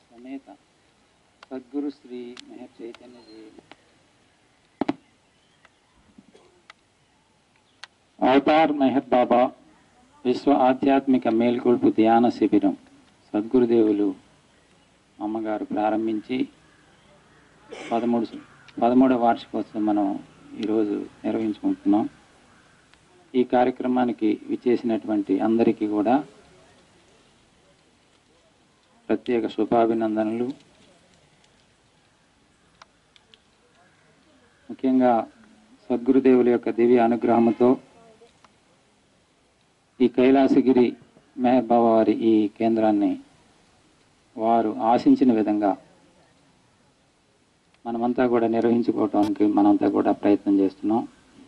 సమేత సద్గురు శ్రీ మెహర్ చైతన్య జీ అవతార్ మెహర్ బాబా విశ్వ ఆధ్యాత్మిక మేల్కొల్పు ధ్యాన శిబిరం సద్గురుదేవులు అమ్మగారు ప్రారంభించి పదమూడు పదమూడవ వార్షికోత్సవం మనం ఈరోజు నిర్వహించుకుంటున్నాం ఈ కార్యక్రమానికి విచ్చేసినటువంటి అందరికీ కూడా ప్రత్యేక శుభాభినందనలు ముఖ్యంగా సద్గురుదేవుల యొక్క దివ్య అనుగ్రహంతో ఈ కైలాసగిరి మెహర్ బాబా వారి ఈ కేంద్రాన్ని వారు ఆశించిన విధంగా మనమంతా కూడా నిర్వహించుకోవటానికి మనంతా కూడా ప్రయత్నం చేస్తున్నాం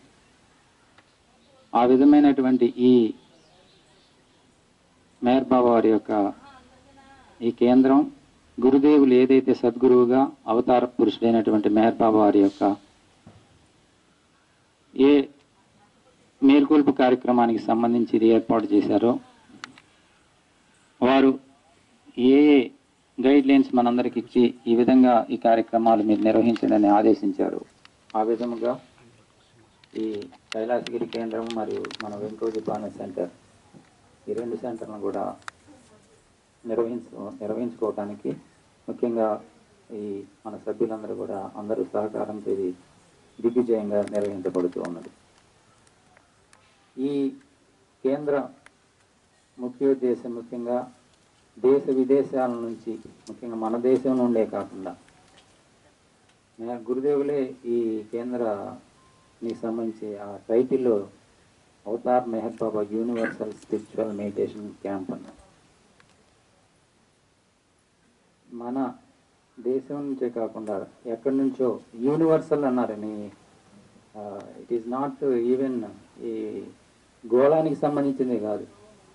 ఆ విధమైనటువంటి ఈ మేర్ బాబా వారి యొక్క ఈ కేంద్రం గురుదేవులు ఏదైతే సద్గురువుగా అవతార పురుషుడైనటువంటి మేర్ బాబా వారి యొక్క ఏ మేల్కొల్పు కార్యక్రమానికి సంబంధించి ఇది ఏర్పాటు చేశారో వారు ఏ ఏ గైడ్ లైన్స్ మనందరికి ఇచ్చి ఈ విధంగా ఈ కార్యక్రమాలు మీరు నిర్వహించడని ఆదేశించారు ఆ విధముగా ఈ కైలాసగిరి కేంద్రం మరియు మన వెంకోజీ పాలన సెంటర్ ఈ రెండు సెంటర్లను కూడా నిర్వహించు నిర్వహించుకోవటానికి ముఖ్యంగా ఈ మన సభ్యులందరూ కూడా అందరూ సహకారంతో ఇది దిగ్విజయంగా నిర్వహించబడుతూ ఉన్నది ఈ కేంద్ర ముఖ్య ఉద్దేశం ముఖ్యంగా దేశ విదేశాల నుంచి ముఖ్యంగా మన దేశం నుండే కాకుండా మన గురుదేవులే ఈ కేంద్రానికి సంబంధించి ఆ టైటిల్లో Avatar Meher Baba universal spiritual meditation camp అన్నారు మన దేశం నుంచే కాకుండా ఎక్కడి నుంచో యూనివర్సల్ అన్నారని ఇట్ ఈస్ నాట్ ఈవెన్ ఈ గోళానికి సంబంధించింది కాదు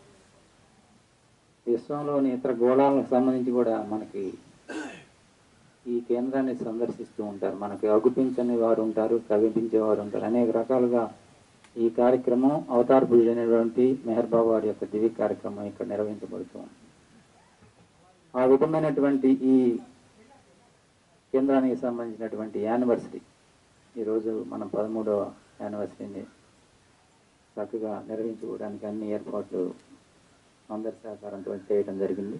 విశ్వంలోని ఇతర గోళాలకు సంబంధించి కూడా మనకి ఈ కేంద్రాన్ని సందర్శిస్తూ ఉంటారు మనకి అగుపించని వారు ఉంటారు కవిపించే వారు ఉంటారు అనేక రకాలుగా ఈ కార్యక్రమం అవతార పురుషుడైనటువంటి మెహర్ బాబు వారి యొక్క దివ్య కార్యక్రమం ఇక్కడ నిర్వహించబడుతుంది ఆ విధమైనటువంటి ఈ కేంద్రానికి సంబంధించినటువంటి యానివర్సరీ ఈరోజు మనం పదమూడవ యానివర్సరీని చక్కగా నిర్వహించుకోవడానికి అన్ని ఏర్పాట్లు అందరి సహకారంతో చేయడం జరిగింది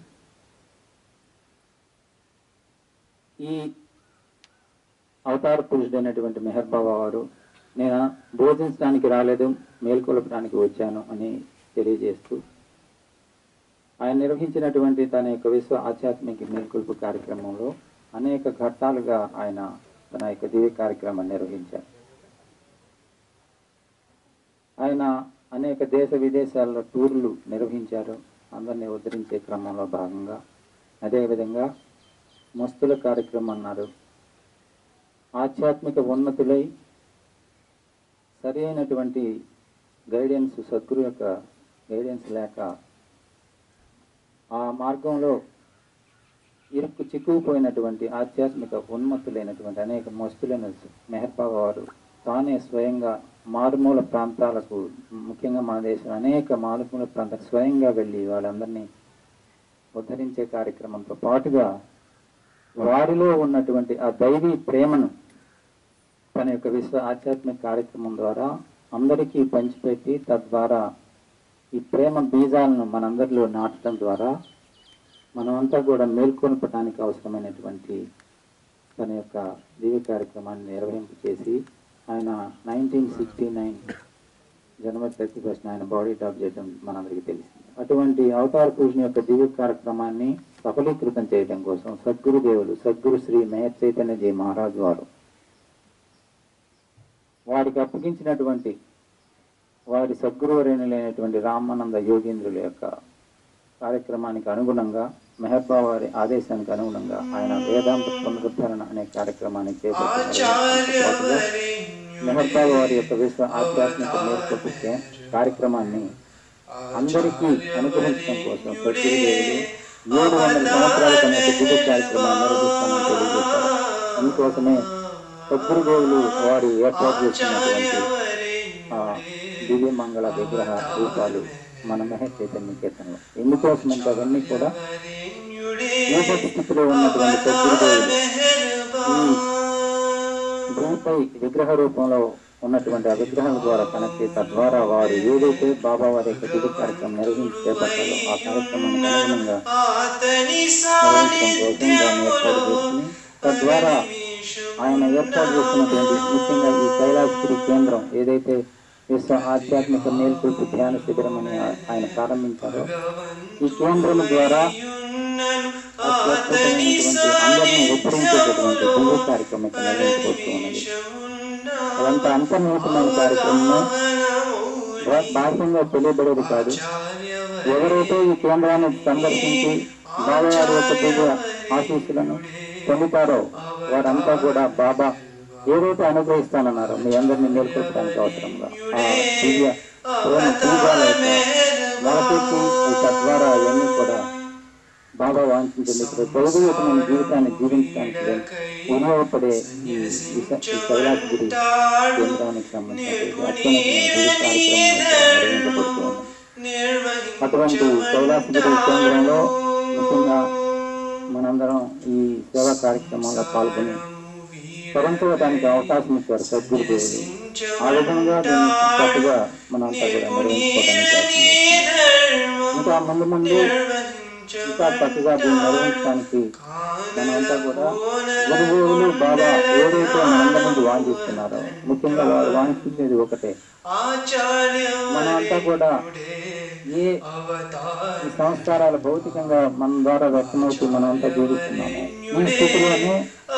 ఈ అవతార పురుషుడైనటువంటి మెహర్ బాబా వారు నేను బోధించడానికి రాలేదు మేల్కొల్పడానికి వచ్చాను అని తెలియజేస్తూ ఆయన నిర్వహించినటువంటి తన యొక్క విశ్వ ఆధ్యాత్మిక మేల్కొల్పు కార్యక్రమంలో అనేక ఘట్టాలుగా ఆయన తన యొక్క దివ్య కార్యక్రమాన్ని నిర్వహించారు ఆయన అనేక దేశ విదేశాల్లో టూర్లు నిర్వహించారు అందరినీ ఉద్ధరించే క్రమంలో భాగంగా అదేవిధంగా మస్తుల కార్యక్రమం అన్నారు ఆధ్యాత్మిక ఉన్నతులై సరి అయినటువంటి గైడెన్స్ సద్గురు యొక్క గైడెన్స్ లేక ఆ మార్గంలో ఇరుక్కు చిక్కుకుపోయినటువంటి ఆధ్యాత్మిక ఉన్మత్తులైనటువంటి అనేక మస్తులైన మెహర్బాబా వారు తానే స్వయంగా మారుమూల ప్రాంతాలకు ముఖ్యంగా మన దేశం అనేక మారుమూల ప్రాంతాలకు స్వయంగా వెళ్ళి వాళ్ళందరినీ ఉద్ధరించే కార్యక్రమంతో పాటుగా వారిలో ఉన్నటువంటి ఆ దైవీ ప్రేమను తన యొక్క విశ్వ ఆధ్యాత్మిక కార్యక్రమం ద్వారా అందరికీ పంచిపెట్టి తద్వారా ఈ ప్రేమ బీజాలను మనందరిలో నాటడం ద్వారా మనమంతా కూడా మేల్కొల్పడానికి అవసరమైనటువంటి తన యొక్క దివ్య కార్యక్రమాన్ని నిర్వహింపు చేసి ఆయన నైన్టీన్ సిక్స్టీ నైన్ జనవరి థర్టీ ఫస్ట్ ఆయన బాడీ టాప్ చేయడం మనందరికీ తెలిసింది అటువంటి అవతార పురుషుని యొక్క దివ్య కార్యక్రమాన్ని సఫలీకృతం చేయడం కోసం సద్గురు దేవులు సద్గురు శ్రీ మేహర్ చైతన్య జీ మహారాజు వారు వారికి అప్పగించినటువంటి వారి సద్గురువరైనటువంటి రామానంద యోగేంద్రుల యొక్క కార్యక్రమానికి అనుగుణంగా మెహర్బా వారి ఆదేశానికి అనుగుణంగా ఆయన వేదాంత పునరుద్ధరణ అనే కార్యక్రమాన్ని చేపట్టారు మెహర్బా వారి యొక్క విశ్వ ఆధ్యాత్మిక మేల్కొల్పు కే- కార్యక్రమాన్ని అందరికీ అనుగ్రహించడం కోసం సద్గురుదేవులు మూడు వందల సంవత్సరాల తన యొక్క దివ్య కార్యక్రమాన్ని నిర్వహిస్తామని తెలియజేశారు అందుకోసమే సద్గురుదేవులు వారు ఏర్పాటు చేసినటువంటి ఆ దివ్య మంగళ విగ్రహ రూపాలు మన మహేష్ చైతన్య కీర్తనలో ఎందుకోసమంటే అవన్నీ కూడా ఏ పరిస్థితిలో ఉన్నటువంటి సద్గురుదేవులు భూమిపై విగ్రహ రూపంలో ఉన్నటువంటి ఆ విగ్రహాల ద్వారా కనెక్ట్ చేసి తద్వారా వారు ఏదైతే బాబా వారి యొక్క దిగు కార్యక్రమం నిర్వహించి చేపట్టాలో ఆ కార్యక్రమానికి అనుగుణంగా నిర్వహించడం కోసం దాన్ని ఏర్పాటు చేసుకుని తద్వారా ఆయన ఏర్పాటు చేస్తున్నటువంటి ముఖ్యంగా ఈ కైలాసగిరి కేంద్రం ఏదైతే విశ్వ ఆధ్యాత్మిక మేల్కొల్పు ధ్యాన శిబిరం అని ఆ- ఆయన ప్రారంభించారో ఈ కేంద్రం ద్వారా అత్యద్భుతమైనటువంటి అందరినీ ఉద్ధరించేటటువంటి దివ్య కార్యక్రమం ఇక్కడ నిర్వహించబడుతూ ఉన్నది అదంతా అంతర్నిహితమైన కార్యక్రమం బా- బాహ్యంగా తెలియబడేది కాదు ఎవరైతే ఈ కేంద్రాన్ని సందర్శించి బాబావారి యొక్క దివ్య ఆశీస్సులను పొందుతారో వారంతా కూడా బాబా ఏదైతే అనుగ్రహిస్తానన్నారో మీ అందరినీ మేల్కొల్పడానికి అవసరంగా ఆ దివ్య ప్రేమ పూజాల యొక్క మొలకెత్తి ఈ తద్వారా అవన్నీ కూడా బాబా వాంఛించింది ఇప్పుడు దైవయుతమైన జీవితాన్ని జీవించడానికి ఉపయోగపడే ఈ విశ- ఈ కైలాసగిరి కేంద్రానికి సంబంధించిన అత్యున్నతమైన దివ్య కార్యక్రమం నిర్వహించబడుతూ ఉంది అటువంటి కైలాసగిరి కేంద్రంలో ముఖ్యంగా మనందరం ఈ సేవా కార్యక్రమంలో పాల్గొని స్వరంతోవడానికి అవకాశం ఇచ్చారు సద్గురుదేవులు ఆ విధంగా దీన్ని చక్కగా మనంతా కూడా నిర్వహించుకోవడానికి ప్రయత్నం ఇంకా ముందు ముందు ఇంకా చక్కగా దీన్ని నిర్వహించడానికి మనమంతా కూడా గురువులు బాబా ఏదైతే మనందరి నుండి వాంఛిస్తున్నారో ముఖ్యంగా వారు వాంఛించేది ఒకటే మనమంతా కూడా ఏ ఈ సంస్కారాలు భౌతికంగా మన ద్వారా వ్యక్తమవుతూ మనమంతా జీవిస్తున్నాము ఈ స్థితిలోనే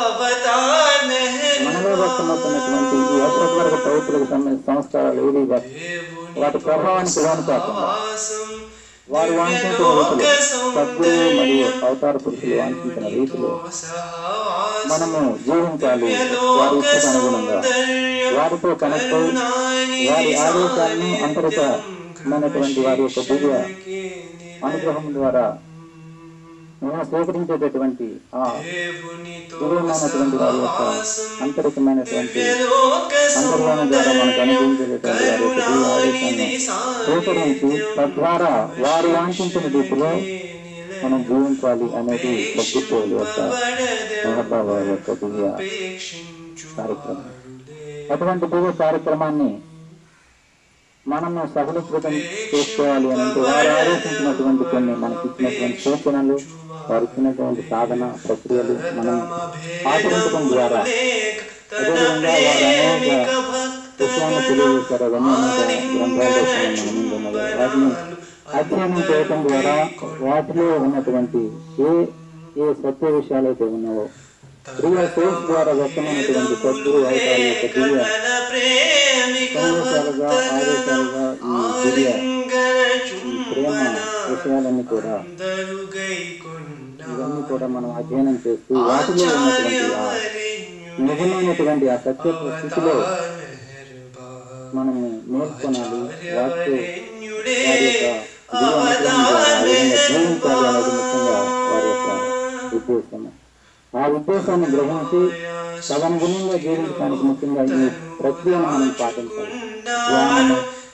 మనలో వ్యక్తమవుతున్నటువంటి ఈ అశ్వత్వర్గ పవిత్రులకు సంబంధించిన సంస్కారాలు ఏవి వాటి వాటి ప్రభావానికి లోను కాకుండా వారు వాంఛించిన రీతిలో సద్గురువు మరియు అవతార పురుషులు వాంఛించిన రీతిలో మనము జీవించాలి వారి ఇష్టకు అనుగుణంగా వారితో కనెక్ట్ అయి వారి ఆదేశాలను అంతరితమైనటువంటి వారి యొక్క దివ్య అనుగ్రహం ద్వారా మేము స్వీకరించేటటువంటి ఆ దివ్యమైనటువంటి వారి యొక్క అంతరికమైనటువంటి అంతర్వాణం ద్వారా మనకు అనుభవించేటటువంటి వారి యొక్క దివ్య ఆదేశాన్ని స్వీకరించి తద్వారా వారు వాంఛించిన రీతిలో మనం జీవించాలి అనేది సద్గురువుల యొక్క మహాబాబా యొక్క దివ్య కార్యక్రమం అటువంటి దివ్య కార్యక్రమాన్ని మనము సఫలీకృతం చేసుకోవాలి అని అంటే వారు ఆలోచించినటువంటి కొన్ని మనకి ఇచ్చినటువంటి సూచనలు వారు ఇచ్చినటువంటి సాధన ప్రక్రియలు మనం ఆచరించడం ద్వారా అదేవిధంగా వారు అనేక విషయాన్ని తెలియజేశారు అవన్నీ అనేక గ్రంథాలు మన ముందు ఉన్నవి వాటిని అధ్యయనం చేయటం ద్వారా వాటిలో ఉన్నటువంటి ఏ ఏ సత్య విషయాలు అయితే ఉన్నావో ప్రియ సోర్స్ ద్వారా వ్యక్తమైనటువంటి సద్గురు అవతారాల యొక్క దివ్య సందేశాలుగా ఆదేశాలుగా ఈ దివ్య ఈ ప్రేమ విషయాలన్నీ కూడా ఇవన్నీ కూడా మనం అధ్యయనం చేస్తూ వాటిలో ఉన్నటువంటి ఆ నిజమైనటువంటి ఆ సత్య స్థితిలో మనము నేర్చుకోనాలి వాటితో వారి యొక్క దివ్య అనుగ్రహం ద్వారా ఆ విధంగా జీవించాలి అనేది ముఖ్యంగా వారి యొక్క ఉద్దేశము ఆ ఉద్దేశాన్ని గ్రహించి తదనుగుణంగా జీవించడానికి ముఖ్యంగా ఈ ప్రక్రియను మనం పాటించాలి ధ్యానము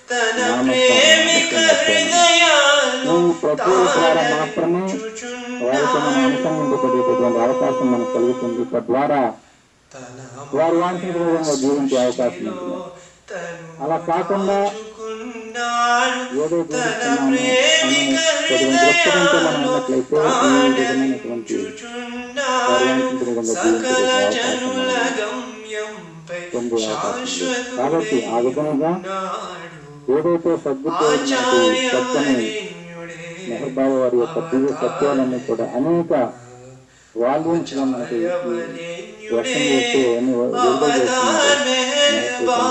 నామస్మరణ ఈ ప్రక్రియ ద్వారా మాత్రమే వారితో మనం అనుసంధింపబడేటటువంటి అవకాశం మనకు కలుగుతుంది తద్వారా వారు వాంఛించిన విధంగా జీవించే అవకాశం ఉంటుంది అలా కాకుండా ఏదో జీవిస్తున్నాము అనే కొద్దిగా దృక్పథంతో మనం ఉన్నట్లయితే ఈ విధమైనటువంటి వారు వాంఛించిన విధంగా జీవించే అవకాశం మనకు పొందే అవకాశం ఉంది. కాబట్టి ఆ విధంగా ఏదైతే సద్గుర్తు సత్యని మెహర్బాబు వారి యొక్క దివ్య సత్యాలన్నీ కూడా అనేక వాల్యూమ్స్ లో మనకి ఈ వ్యక్తం చేస్తూ అన్ని విడుదల చేస్తున్నారు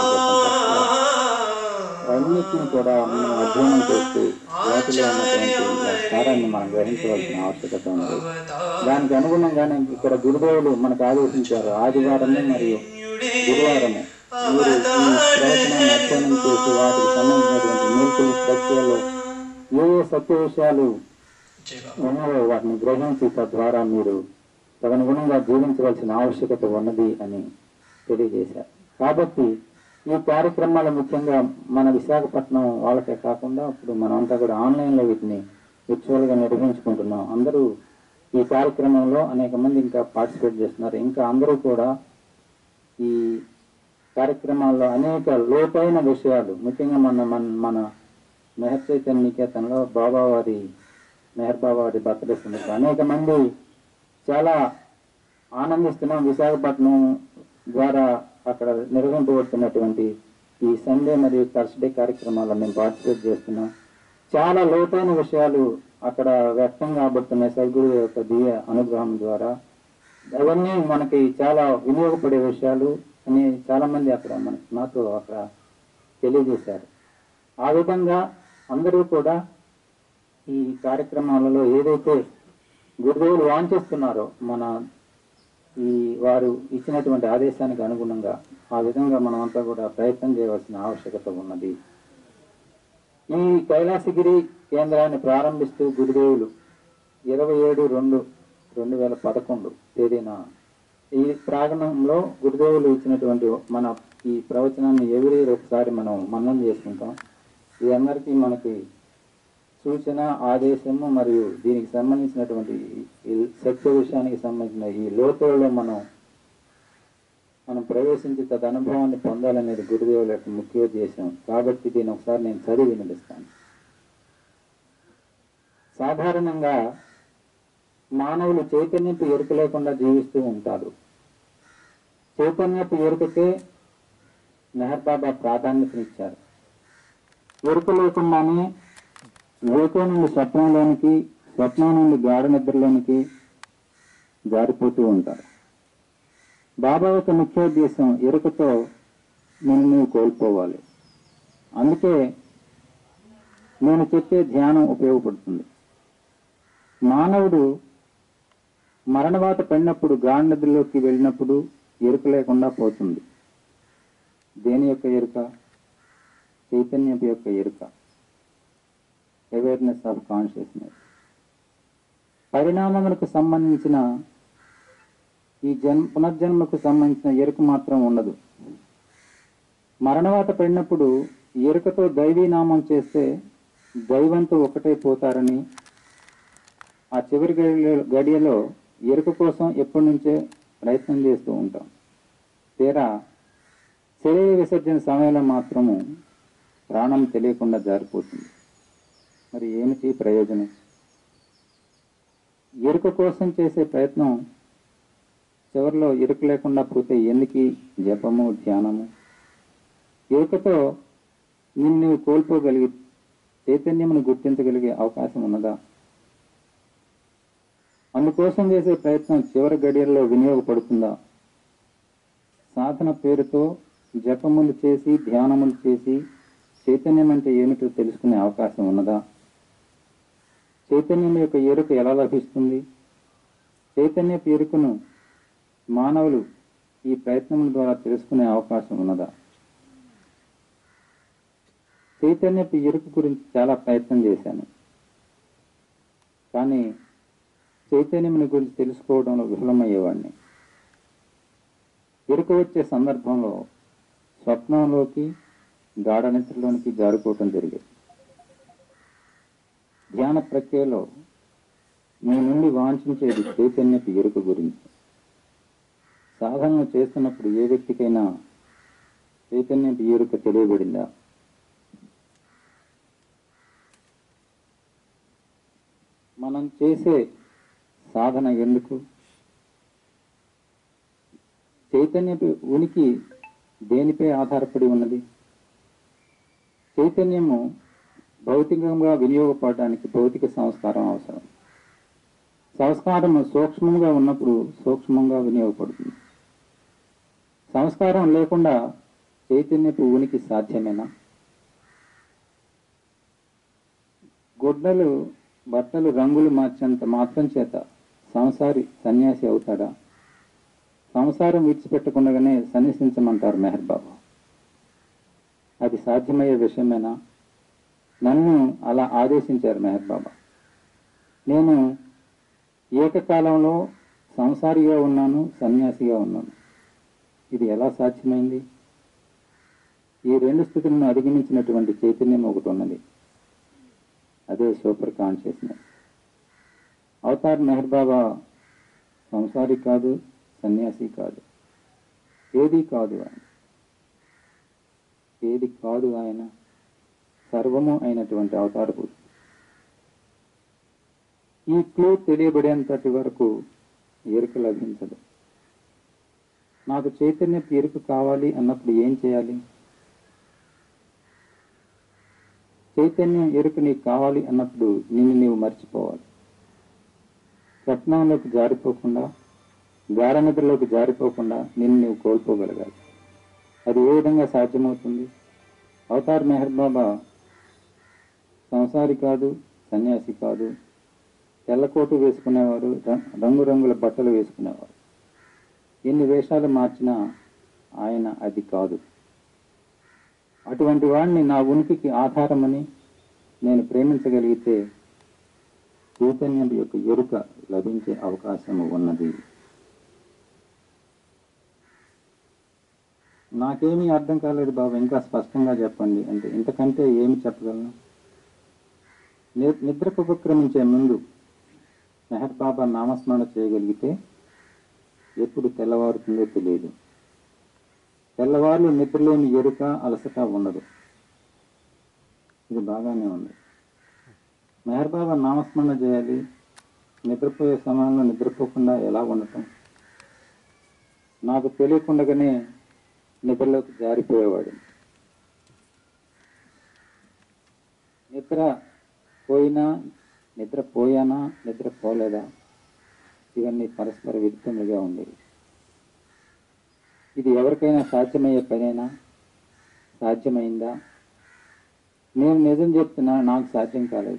అన్నిటిని కూడా మనం అధ్యయనం చేస్తూ వాటిలో ఉన్నటువంటి ఆ సారాన్ని మనం గ్రహించవలసిన ఆవశ్యకత ఉంది దానికి అనుగుణంగానే ఇక్కడ గురుదేవులు మనకు ఆదేశించారు ఆదివారము మరియు గురువారము మీరు ఈ ప్రవచనాన్ని అధ్యయనం చేసి వాటికి సంబంధించినటువంటి మేల్కొలు ప్రక్రియలో ఏ ఏ సత్య విషయాలు ఉన్నాయో వాటిని గ్రహించి తద్వారా మీరు తదనుగుణంగా జీవించవలసిన ఆవశ్యకత ఉన్నది అని తెలియజేశారు కాబట్టి ఈ కార్యక్రమాలు ముఖ్యంగా మన విశాఖపట్నం వాళ్ళకే కాకుండా ఇప్పుడు మనమంతా కూడా ఆన్లైన్లో వీటిని విర్చువల్గా నిర్వహించుకుంటున్నాం అందరూ ఈ కార్యక్రమంలో అనేక మంది ఇంకా పార్టిసిపేట్ చేస్తున్నారు ఇంకా అందరూ కూడా ఈ కార్యక్రమాల్లో అనేక లోతైన విషయాలు ముఖ్యంగా మన మన మన మెహర్ చైతన్య నికేతన్లో బాబా వారి మెహర్ బాబా వారి బర్త్డే సందర్భంగా అనేక మంది చాలా ఆనందిస్తున్నాం విశాఖపట్నం ద్వారా అక్కడ నిర్వహింపబడుతున్నటువంటి ఈ సండే మరియు థర్స్డే కార్యక్రమాల్లో మేము పార్టిసిపేట్ చేస్తున్నాం చాలా లోతైన విషయాలు అక్కడ వ్యక్తం కాబడుతున్నాయి సద్గురు యొక్క దివ్య అనుగ్రహం ద్వారా అవన్నీ మనకి చాలా వినియోగపడే విషయాలు అని చాలా మంది అక్కడ మన నాతో అక్కడ తెలియజేశారు ఆ విధంగా అందరూ కూడా ఈ కార్యక్రమాలలో ఏదైతే గురుదేవులు వాంఛిస్తున్నారో మన ఈ వారు ఇచ్చినటువంటి ఆదేశానికి అనుగుణంగా ఆ విధంగా మనమంతా కూడా ప్రయత్నం చేయవలసిన ఆవశ్యకత ఉన్నది ఈ కైలాసగిరి కేంద్రాన్ని ప్రారంభిస్తూ గురుదేవులు ఇరవై ఏడు రెండు రెండు వేల పదకొండు తేదీన ఈ ప్రాంగణంలో గురుదేవులు ఇచ్చినటువంటి మన ఈ ప్రవచనాన్ని ఎవరి ఒకసారి మనం మన్నం చేసుకుంటాం ఇది అందరికీ మనకి సూచన ఆదేశము మరియు దీనికి సంబంధించినటువంటి ఈ సత్య విషయానికి సంబంధించిన ఈ లోతులలో మనం మనం ప్రవేశించి తద అనుభవాన్ని పొందాలనేది గురుదేవుల యొక్క ముఖ్యోద్దేశం కాబట్టి దీన్ని ఒకసారి నేను చదివి వినిపిస్తాను సాధారణంగా మానవులు చైతన్యపు ఎరుక లేకుండా జీవిస్తూ ఉంటారు చైతన్యపు ఎరుకకే మెహర్ బాబా ప్రాధాన్యతనిచ్చారు ఎరుక లేకుండానే వేకం నుండి స్వప్నంలోనికి స్వప్నం నుండి గాఢ నిద్రలోనికి జారిపోతూ ఉంటారు బాబా యొక్క ముఖ్యోద్దేశం ఎరుకతో నేను నువ్వు కోల్పోవాలి అందుకే నేను చెప్పే ధ్యానం ఉపయోగపడుతుంది మానవుడు మరణవాత పడినప్పుడు గాఢ నిద్రలోకి వెళ్ళినప్పుడు ఎరుక లేకుండా పోతుంది దేని యొక్క ఎరుక చైతన్యం యొక్క ఎరుక అవేర్నెస్ ఆఫ్ కాన్షియస్నెస్ పరిణామములకు సంబంధించిన ఈ జన్మ పునర్జన్మకు సంబంధించిన ఎరుక మాత్రం ఉండదు మరణవాత పడినప్పుడు ఎరుకతో దైవీ నామం చేస్తే దైవంతో ఒకటైపోతారని ఆ చివరి గడియలో గడియలో ఎరుక కోసం ఎప్పటి నుంచే ప్రయత్నం చేస్తూ ఉంటాం తీరా శరీర విసర్జన సమయంలో మాత్రము ప్రాణం తెలియకుండా జారిపోతుంది మరి ఏమిటి ప్రయోజనం ఎరుక కోసం చేసే ప్రయత్నం చివరిలో ఎరుక లేకుండా పోతే ఎందుకు జపము ధ్యానము ఎరుకతో నిన్ను కోల్పోగలిగి చైతన్యమును గుర్తించగలిగే అవకాశం ఉన్నదా అందుకోసం చేసే ప్రయత్నం చివరి గడియల్లో వినియోగపడుతుందా సాధన పేరుతో జపములు చేసి ధ్యానములు చేసి చైతన్యం అంటే ఏమిటో తెలుసుకునే అవకాశం ఉన్నదా చైతన్యం యొక్క ఎరుక ఎలా లభిస్తుంది చైతన్యపు ఎరుకను మానవులు ఈ ప్రయత్నముల ద్వారా తెలుసుకునే అవకాశం ఉన్నదా చైతన్యపు ఎరుక గురించి చాలా ప్రయత్నం చేశాను కానీ చైతన్యముని గురించి తెలుసుకోవడంలో విఫలమయ్యేవాడిని ఎరుక వచ్చే సందర్భంలో స్వప్నంలోకి గాఢ నిద్రలోనికి జారుకోవటం జరిగేది ధ్యాన ప్రక్రియలో మీ నుండి వాంఛించేది చైతన్యపు ఎరుక గురించి సాధన చేస్తున్నప్పుడు ఏ వ్యక్తికైనా చైతన్యపు ఎరుక తెలియబడిందా మనం చేసే సాధన ఎందుకు చైతన్యపు ఉనికి దేనిపై ఆధారపడి ఉన్నది చైతన్యము భౌతికంగా వినియోగపడడానికి భౌతిక సంస్కారం అవసరం సంస్కారం సూక్ష్మంగా ఉన్నప్పుడు సూక్ష్మంగా వినియోగపడుతుంది సంస్కారం లేకుండా చైతన్యపు ఉనికి సాధ్యమేనా గుడ్డలు బట్టలు రంగులు మార్చేంత మాత్రం చేత సంసారి సన్యాసి అవుతాడా సంసారం విడిచిపెట్టకుండానే సన్యసించమంటారు మెహర్ బాబా అది సాధ్యమయ్యే విషయమేనా నన్ను అలా ఆదేశించారు మెహర్ బాబా నేను ఏకకాలంలో సంసారిగా ఉన్నాను సన్యాసిగా ఉన్నాను ఇది ఎలా సాధ్యమైంది ఈ రెండు స్థితులను అధిగమించినటువంటి చైతన్యం ఒకటి ఉన్నది అదే సూపర్ కాన్షియస్నెస్ అవతార్ మెహర్ బాబా సంసారి కాదు సన్యాసి కాదు ఏది కాదు ఆయన ఏది కాదు ఆయన సర్వము అయినటువంటి అవతార పురుషుడు ఈ క్లూ తెలియబడేంతటి వరకు ఎరుక లభించదు నాకు చైతన్య ఎరుక కావాలి అన్నప్పుడు ఏం చేయాలి చైతన్యం ఎరుక నీకు కావాలి అన్నప్పుడు నిన్ను నీవు మర్చిపోవాలి రత్నంలోకి జారిపోకుండా గాఢనిద్రలోకి జారిపోకుండా నిన్ను నీవు కోల్పోగలగాలి అది ఏ విధంగా సాధ్యమవుతుంది అవతార్ మెహర్ బాబా సంసారి కాదు సన్యాసి కాదు తెల్లకోటు వేసుకునేవారు రం- రంగురంగుల బట్టలు వేసుకునేవారు ఎన్ని వేషాలు మార్చినా ఆయన అది కాదు అటువంటి వాడిని నా ఉనికికి ఆధారమని నేను ప్రేమించగలిగితే చైతన్యం యొక్క ఎరుక లభించే అవకాశం ఉన్నది నాకేమీ అర్థం కాలేదు బాబు ఇంకా స్పష్టంగా చెప్పండి అంటే ఇంతకంటే ఏమి చెప్పగలను ని- నిద్రకు ఉపక్రమించే ముందు మెహర్ బాబా నామస్మరణ చేయగలిగితే ఎప్పుడు తెల్లవారుతుందో తెలియదు తెల్లవారులు నిద్రలేని ఎరుక అలసట ఉండదు ఇది బాగానే ఉంది మెహర్ బాబా నామస్మరణ చేయాలి నిద్రపోయే సమయంలో నిద్రపోకుండా ఎలా ఉండటం నాకు తెలియకుండానే నిద్రలోకి జారిపోయేవాడు నిద్ర పోయినా నిద్ర పోయానా నిద్ర పోలేదా ఇవన్నీ పరస్పర విరుద్ధములుగా ఉండేవి ఇది ఎవరికైనా సాధ్యమయ్యే పనేనా సాధ్యమైందా నేను నిజం చెప్తున్నా నాకు సాధ్యం కాలేదు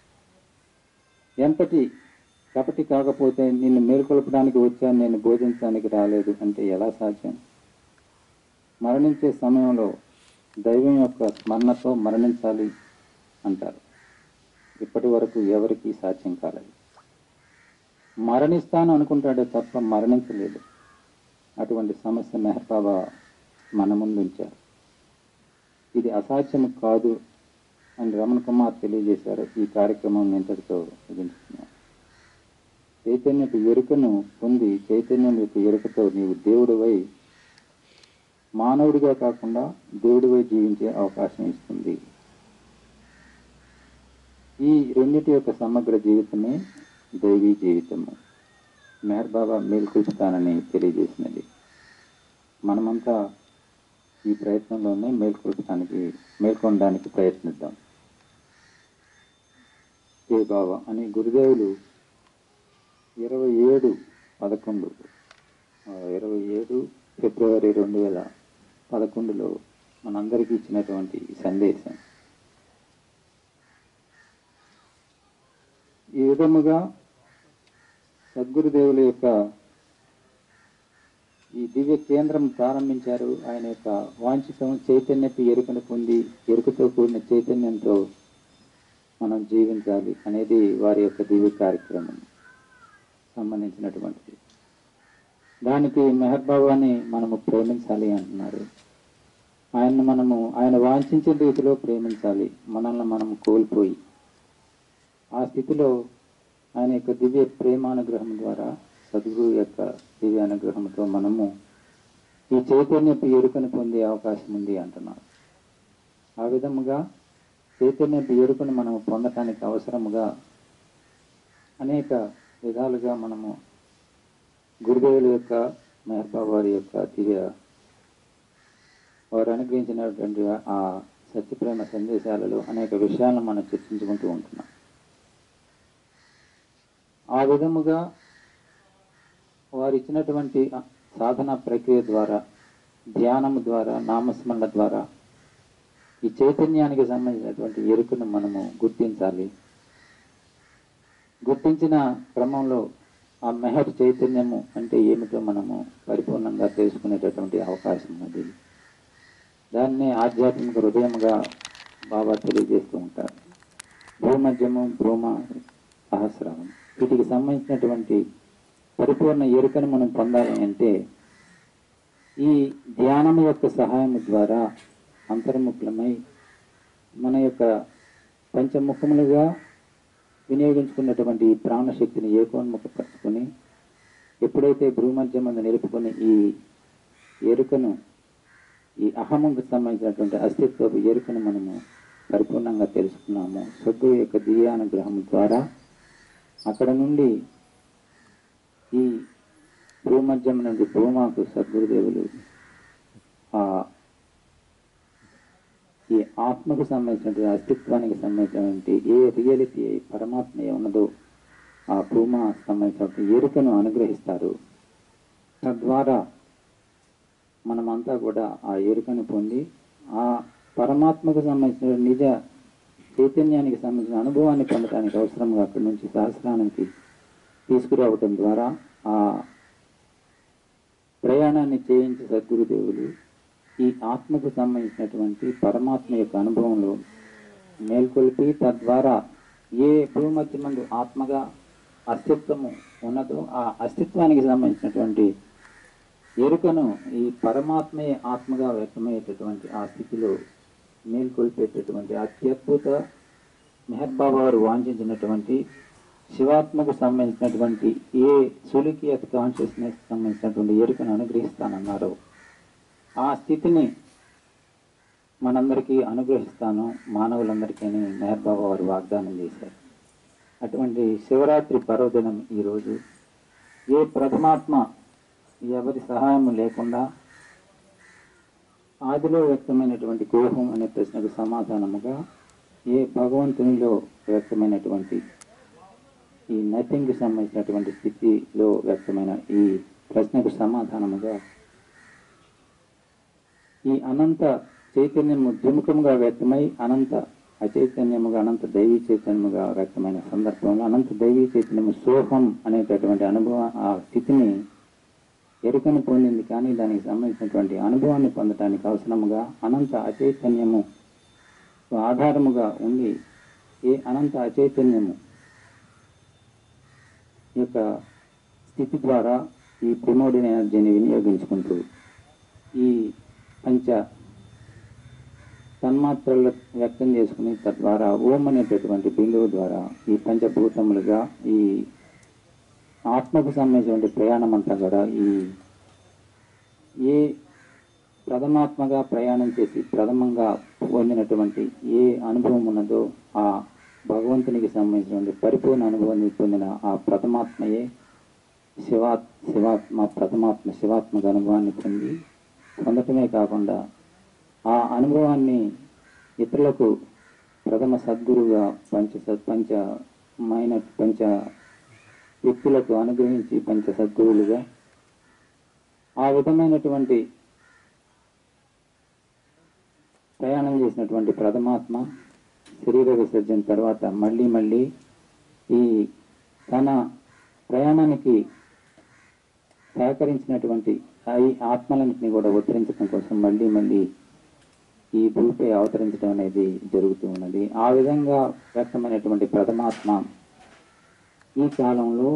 ఎంతటి కపటి కాకపోతే నిన్ను మేల్కొల్పడానికి వచ్చాను నేను బోధించడానికి రాలేదు అంటే ఎలా సాధ్యం మరణించే సమయంలో దైవం యొక్క స్మరణతో మరణించాలి అంటారు ఇప్పటి వరకు ఎవరికీ సాధ్యం కాలేదు మరణిస్తాను అనుకుంటాడే తప్ప మరణించలేదు అటువంటి సమస్య మెహర్ బాబా మన ముందు ఉంచారు ఇది అసాధ్యం కాదు అని రమణ కుమార్ తెలియజేశారు ఈ కార్యక్రమం ఇంతటితో ముగించుకున్నాను చైతన్యపు ఎరుకను పొంది చైతన్యం యొక్క ఎరుకతో నీవు దేవుడివై మానవుడిగా కాకుండా దేవుడివై జీవించే అవకాశం ఇస్తుంది ఈ రెండిటి యొక్క సమగ్ర జీవితమే దైవీ జీవితము మెహర్ బాబా మేల్కొల్పుతానని తెలియజేసినది మనమంతా ఈ ప్రయత్నంలోనే మేల్కొల్పడానికి మేల్కొనడానికి ప్రయత్నిద్దాం ఏ బాబా అని గురుదేవులు ఇరవై ఏడు పదకొండు ఆ, ఇరవై ఏడు ఫిబ్రవరి రెండు వేల పదకొండులో మనందరికీ ఇచ్చినటువంటి ఈ సందేశం ఈ విధముగా సద్గురుదేవుల యొక్క ఈ దివ్య కేంద్రం ప్రారంభించారు ఆయన యొక్క వాంఛితం చైతన్యపు ఎరుకను పొంది ఎరుకతో కూడిన చైతన్యంతో మనం జీవించాలి అనేది వారి యొక్క దివ్య కార్యక్రమం సంబంధించినటువంటిది దానికి మెహర్ బాబాని మనము ప్రేమించాలి అంటున్నారు ఆయన్ని మనము ఆయన వాంఛించిన రీతిలో ప్రేమించాలి మనల్ని మనం కోల్పోయి ఆ స్థితిలో ఆయన యొక్క దివ్య ప్రేమానుగ్రహం ద్వారా సద్గురు యొక్క దివ్య అనుగ్రహంతో మనము ఈ చైతన్యపు ఎరుకను పొందే అవకాశం ఉంది అంటున్నారు ఆ విధముగా చైతన్యపు ఎరుకను మనము పొందటానికి అవసరముగా అనేక విధాలుగా మనము గురుదేవుల యొక్క మెహర్బా వారి యొక్క దివ్య వారు అనుగ్రహించినటువంటి ఆ సత్యప్రేమ సందేశాలలో అనేక విషయాలను మనం చర్చించుకుంటూ ఉంటున్నాం ఆ విధముగా వారు ఇచ్చినటువంటి సాధన ప్రక్రియ ద్వారా ధ్యానము ద్వారా నామస్మరణ ద్వారా ఈ చైతన్యానికి సంబంధించినటువంటి ఎరుకను మనము గుర్తించాలి గుర్తించిన క్రమంలో ఆ మెహర్ చైతన్యము అంటే ఏమిటో మనము పరిపూర్ణంగా తెలుసుకునేటటువంటి అవకాశం ఉన్నది దాన్నే ఆధ్యాత్మిక హృదయముగా బాబా తెలియజేస్తూ ఉంటారు భూమధ్యము భూమ సహస్రామం వీటికి సంబంధించినటువంటి పరిపూర్ణ ఎరుకను మనం పొందాలి అంటే ఈ ధ్యానం యొక్క సహాయం ద్వారా అంతర్ముఖులమై మన యొక్క పంచముఖములుగా వినియోగించుకున్నటువంటి ఈ ప్రాణశక్తిని ఏకోన్ముఖపరుచుకొని ఎప్పుడైతే భూమధ్య మందు నిలుపుకొని ఈ ఎరుకను ఈ అహముకు సంబంధించినటువంటి అస్తిత్వపు ఎరుకను మనము పరిపూర్ణంగా తెలుసుకున్నాము సద్గురు యొక్క దివ్యానుగ్రహం ద్వారా అక్కడ నుండి ఈ భూమధ్యం నుండి భూమాకు సద్గురుదేవులు ఆ ఈ ఆత్మకు సంబంధించినటువంటి అస్తిత్వానికి సంబంధించినటువంటి ఏ రియాలిటీ పరమాత్మ ఏ ఉన్నదో ఆ భూమా సంబంధించినటువంటి ఎరుకను అనుగ్రహిస్తారు తద్వారా మనమంతా కూడా ఆ ఎరుకను పొంది ఆ పరమాత్మకు సంబంధించిన నిజ చైతన్యానికి సంబంధించిన అనుభవాన్ని పొందడానికి అవసరంగా అక్కడి నుంచి సహస్రానికి తీసుకురావటం ద్వారా ఆ ప్రయాణాన్ని చేయించి సద్గురుదేవులు ఈ ఆత్మకు సంబంధించినటువంటి పరమాత్మ యొక్క అనుభవంలో మేల్కొల్పి తద్వారా ఏ భూమధ్యమందు ఆత్మగా అస్తిత్వము ఉన్నదో ఆ అస్తిత్వానికి సంబంధించినటువంటి ఎరుకను ఈ పరమాత్మే ఆత్మగా వ్యక్తమయ్యేటటువంటి ఆ స్థితిలో మేల్కొల్పేటటువంటి అత్యద్భుత మెహర్బాబా వారు వాంఛించినటువంటి శివాత్మకు సంబంధించినటువంటి ఏ సులికియత్ కాన్షియస్నెస్ సంబంధించినటువంటి ఎరుకను అనుగ్రహిస్తానన్నారో ఆ స్థితిని మనందరికీ అనుగ్రహిస్తాను మానవులందరికీ అని మెహర్బాబా వారు వాగ్దానం చేశారు అటువంటి శివరాత్రి పర్వదినం ఈరోజు ఏ ప్రథమాత్మ ఎవరి సహాయం లేకుండా ఆదిలో వ్యక్తమైనటువంటి కోహం అనే ప్రశ్నకు సమాధానముగా ఏ భగవంతునిలో వ్యక్తమైనటువంటి ఈ నథింగ్కి సంబంధించినటువంటి స్థితిలో వ్యక్తమైన ఈ ప్రశ్నకు సమాధానముగా ఈ అనంత చైతన్యము ద్విముఖముగా వ్యక్తమై అనంత అచైతన్యముగా అనంత దైవీ చైతన్యముగా వ్యక్తమైన సందర్భంలో అనంత దైవీ చైతన్యము సోహం అనేటటువంటి అనుభవం ఆ స్థితిని ఎరుకను పొందింది కానీ దానికి సంబంధించినటువంటి అనుభవాన్ని పొందడానికి అవసరముగా అనంత అచైతన్యము ఆధారముగా ఉండి ఏ అనంత అచైతన్యము యొక్క స్థితి ద్వారా ఈ ప్రిమోడిన్ ఎనర్జీని వినియోగించుకుంటూ ఈ పంచ తన్మాత్రలు వ్యక్తం చేసుకుని తద్వారా ఓం అనేటటువంటి బిందువు ద్వారా ఈ పంచభూతములుగా ఈ ఆత్మకు సంబంధించినటువంటి ప్రయాణం అంతా కూడా ఈ ఏ ప్రథమాత్మగా ప్రయాణం చేసి ప్రథమంగా పొందినటువంటి ఏ అనుభవం ఉన్నదో ఆ భగవంతునికి సంబంధించినటువంటి పరిపూర్ణ అనుభవాన్ని పొందిన ఆ ప్రథమాత్మయే శివా శివాత్మ ప్రథమాత్మ శివాత్మక అనుభవాన్ని పొంది పొందటమే కాకుండా ఆ అనుభవాన్ని ఇతరులకు ప్రథమ సద్గురుగా పంచ సద్ పంచమైన పంచ వ్యక్తులకు అనుగ్రహించి పంచ సద్గురువులుగా ఆ విధమైనటువంటి ప్రయాణం చేసినటువంటి ప్రథమాత్మ శరీర విసర్జన తర్వాత మళ్ళీ మళ్ళీ ఈ తన ప్రయాణానికి సహకరించినటువంటి ఈ ఆత్మలన్నింటినీ కూడా ఉద్ధరించడం కోసం మళ్ళీ మళ్ళీ ఈ భూమిపై అవతరించడం అనేది జరుగుతూ ఉన్నది ఆ విధంగా వ్యక్తమైనటువంటి ప్రథమాత్మ ఈ కాలంలో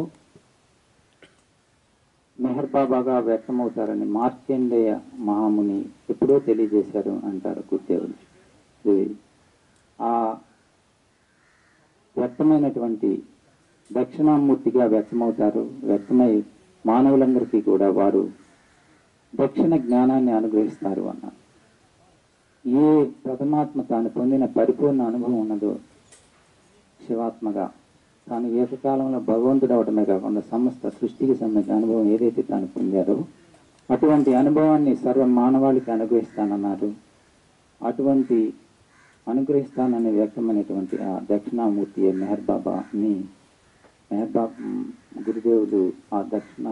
మెహర్ బాబాగా వ్యక్తమవుతారని మార్కండేయ మహాముని ఎప్పుడో తెలియజేశారు అంటారు గురుదేవులు ఇది ఆ వ్యక్తమైనటువంటి దక్షిణామూర్తిగా వ్యక్తమవుతారు వ్యక్తమై మానవులందరికీ కూడా వారు దక్షిణ జ్ఞానాన్ని అనుగ్రహిస్తారు అన్నారు ఏ ప్రథమాత్మ తాను పొందిన పరిపూర్ణ అనుభవం ఉన్నదో శివాత్మగా తాను ఏకకాలంలో భగవంతుడు అవటమే కాకుండా సమస్త సృష్టికి సంబంధించిన అనుభవం ఏదైతే తాను పొందారో అటువంటి అనుభవాన్ని సర్వ మానవాళికి అనుగ్రహిస్తానన్నారు అటువంటి అనుగ్రహిస్తానని వ్యక్తమైనటువంటి ఆ దక్షిణామూర్తి మెహర్ బాబాని మెహర్ బాబా గురుదేవులు ఆ దక్షిణ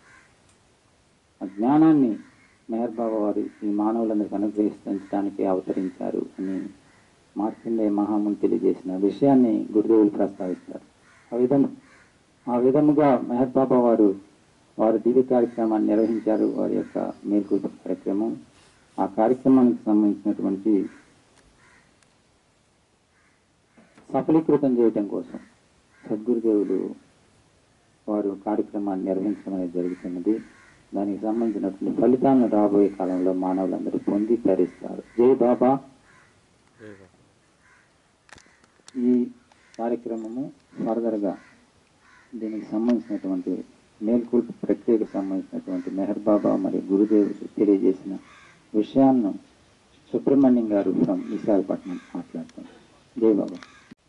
ఆ జ్ఞానాన్ని మెహర్ బాబా వారు ఈ మానవులందరికీ అనుగ్రహించడానికి అవతరించారు అని మార్కండే మహాముని తెలియజేసిన విషయాన్ని గురుదేవులు ప్రస్తావిస్తారు ఆ విధం ఆ విధముగా మెహర్ బాబా వారు వారు దివ్య కార్యక్రమాన్ని నిర్వహించారు వారి యొక్క మేల్కొల్పు కార్యక్రమం ఆ కార్యక్రమానికి సంబంధించినటువంటి సఫలీకృతం చేయటం కోసం సద్గురుదేవులు వారు కార్యక్రమాన్ని నిర్వహించడం అనేది జరుగుతున్నది దానికి సంబంధించినటువంటి ఫలితాలను రాబోయే కాలంలో మానవులందరూ పొంది తరిస్తారు జై బాబా ఈ కార్యక్రమము ఫర్దర్గా దీనికి సంబంధించినటువంటి మేల్కొల్పు ప్రక్రియకు సంబంధించినటువంటి మెహర్ బాబా మరియు గురుదేవుడు తెలియజేసిన విషయాలను సుబ్రహ్మణ్యం గారు ఫ్రమ్ విశాఖపట్నం మాట్లాడుతారు జై బాబా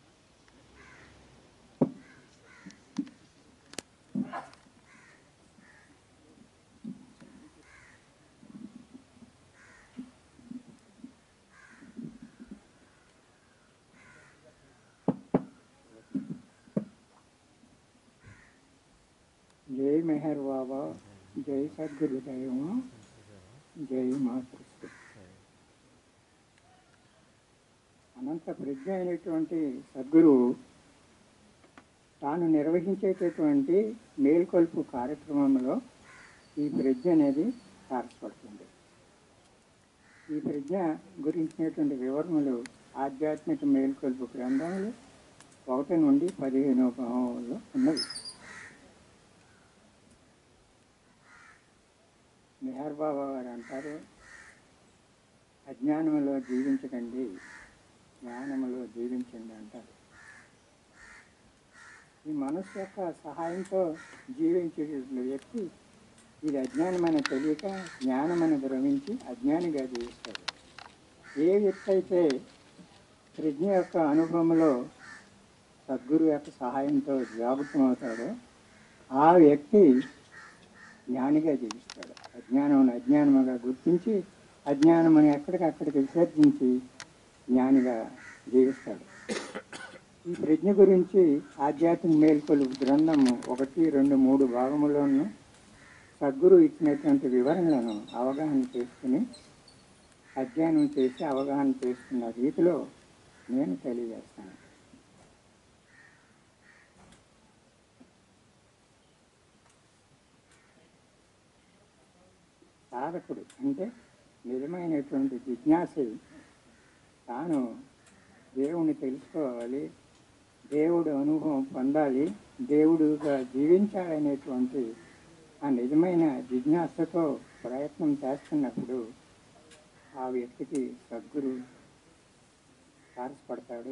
జై మెహర్ బాబా జై సద్గురుదైవం జై మాతృశ్రీ అనంత ప్రజ్ఞ అయినటువంటి సద్గురు తాను నిర్వహించేటటువంటి మేల్కొల్పు కార్యక్రమంలో ఈ ప్రజ్ఞ అనేది తారసపడుతుంది ఈ ప్రజ్ఞ గురించినటువంటి వివరణలు ఆధ్యాత్మిక మేల్కొల్పు గ్రంథములు ఒకటి నుండి పదిహేనో భావంలో ఉన్నవి నిహార్ బాబా గారు అంటారు అజ్ఞానములో జీవించకండి జ్ఞానములో జీవించండి అంటారు ఈ మనస్సు యొక్క సహాయంతో జీవించే వ్యక్తి ఇది అజ్ఞానమని తెలియక జ్ఞానమని భ్రమించి అజ్ఞానిగా జీవిస్తాడు ఏ వ్యక్తి అయితే ప్రజ్ఞ యొక్క అనుభవంలో సద్గురు యొక్క సహాయంతో జాగృతమవుతాడో ఆ వ్యక్తి జ్ఞానిగా జీవిస్తాడు అజ్ఞానం అజ్ఞానముగా గుర్తించి అజ్ఞానమని ఎక్కడికక్కడికి విసర్జించి జ్ఞానిగా జీవిస్తాడు ఈ ప్రజ్ఞ గురించి ఆధ్యాత్మిక మేల్కొలు గ్రంథము ఒకటి రెండు మూడు భాగములోను సద్గురు ఇచ్చినటువంటి వివరణలను అవగాహన చేసుకుని అధ్యయనం చేసి అవగాహన చేసుకున్న రీతిలో నేను తెలియజేస్తాను సాధకుడు అంటే నిజమైనటువంటి జిజ్ఞాసి తాను దేవుణ్ణి తెలుసుకోవాలి దేవుడు అనుభవం పొందాలి దేవుడుగా జీవించాలనేటువంటి ఆ నిజమైన జిజ్ఞాసతో ప్రయత్నం చేస్తున్నప్పుడు ఆ వ్యక్తికి సద్గురు తారసపడతాడు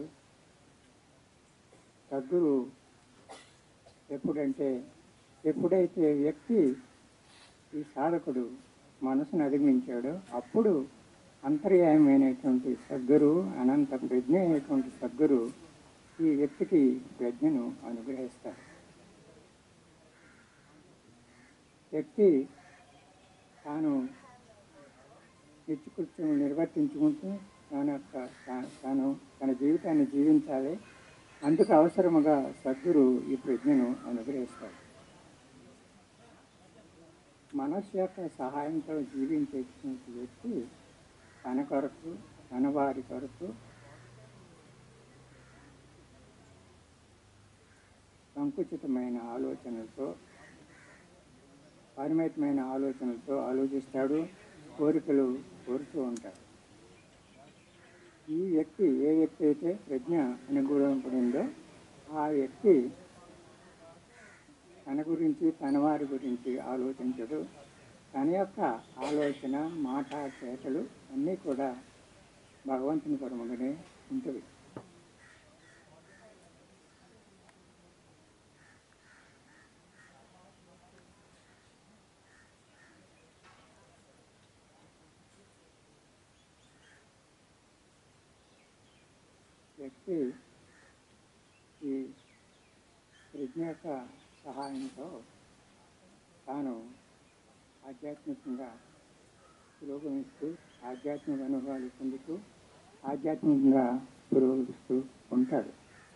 సద్గురు ఎప్పుడంటే ఎప్పుడైతే వ్యక్తి ఈ సాధకుడు మనసును అధిగమించాడో అప్పుడు అంతర్యాయమైనటువంటి సద్గురు అనంత ప్రజ్ఞ అయినటువంటి సద్గురు ఈ వ్యక్తికి ప్రజ్ఞను అనుగ్రహిస్తారు వ్యక్తి తాను నిత్యకృత్యం నిర్వర్తించుకుంటూ తన యొక్క తా- తాను తన జీవితాన్ని జీవించాలి అందుకు అవసరముగా సద్గురు ఈ ప్రజ్ఞను అనుగ్రహిస్తాడు మనస్సు యొక్క సహాయంతో జీవించేటువంటి వ్యక్తి తన కొరకు తన వారి కొరకు సంకుచితమైన ఆలోచనలతో పరిమితమైన ఆలోచనలతో ఆలోచిస్తాడు కోరికలు కోరుతూ ఉంటాడు ఈ వ్యక్తి ఏ వ్యక్తి అయితే ప్రజ్ఞ అనుగుణపడిందో ఆ వ్యక్తి తన గురించి తన వారి గురించి ఆలోచించడు తన యొక్క ఆలోచన మాట చేతలు అన్నీ కూడా భగవంతుని పరముగానే ఉంటుంది వ్యక్తి ఈ ప్రజ్ఞ యొక్క సహాయంతో తాను ఆధ్యాత్మికంగా పురోగమిస్తూ ఆధ్యాత్మిక అనుభవాలు పొందుతూ ఆధ్యాత్మికంగా పురోగమిస్తూ ఉంటాడు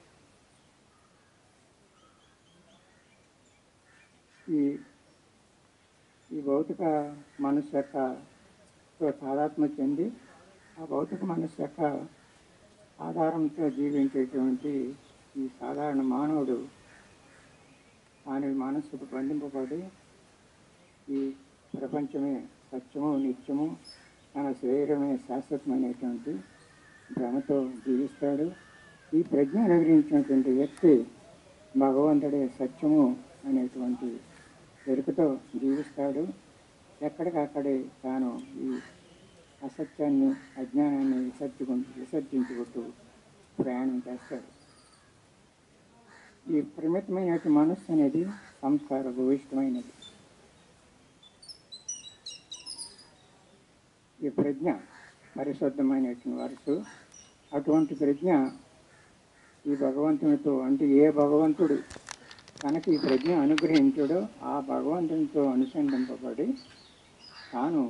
ఈ ఈ భౌతిక మనస్సు యొక్క తో తాదాత్మ్య చెంది ఆ భౌతిక మనస్సు యొక్క ఆధారంతో జీవించేటువంటి ఈ సాధారణ మానవుడు ఆయన మనస్సుకు బంధింపబడి ఈ ప్రపంచమే సత్యము నిత్యము తన శరీరమే శాశ్వతమైనటువంటి భ్రమతో జీవిస్తాడు ఈ ప్రజ్ఞ అనుగ్రహించినటువంటి వ్యక్తి భగవంతుడే సత్యము అనేటువంటి ఎరుకతో జీవిస్తాడు ఎక్కడికక్కడే తాను ఈ అసత్యాన్ని అజ్ఞానాన్ని విసర్జుకుంటూ విసర్జించుకుంటూ ప్రయాణం చేస్తాడు ఈ పరిమితమైన మనస్సు అనేది సంస్కార భూయిష్టమైనది ఈ ప్రజ్ఞ పరిశుద్ధమైనటువంటి వరుసు అటువంటి ప్రజ్ఞ ఈ భగవంతునితో అంటే ఏ భగవంతుడు తనకి ఈ ప్రజ్ఞ అనుగ్రహించాడో ఆ భగవంతునితో అనుసంధింపబడి తాను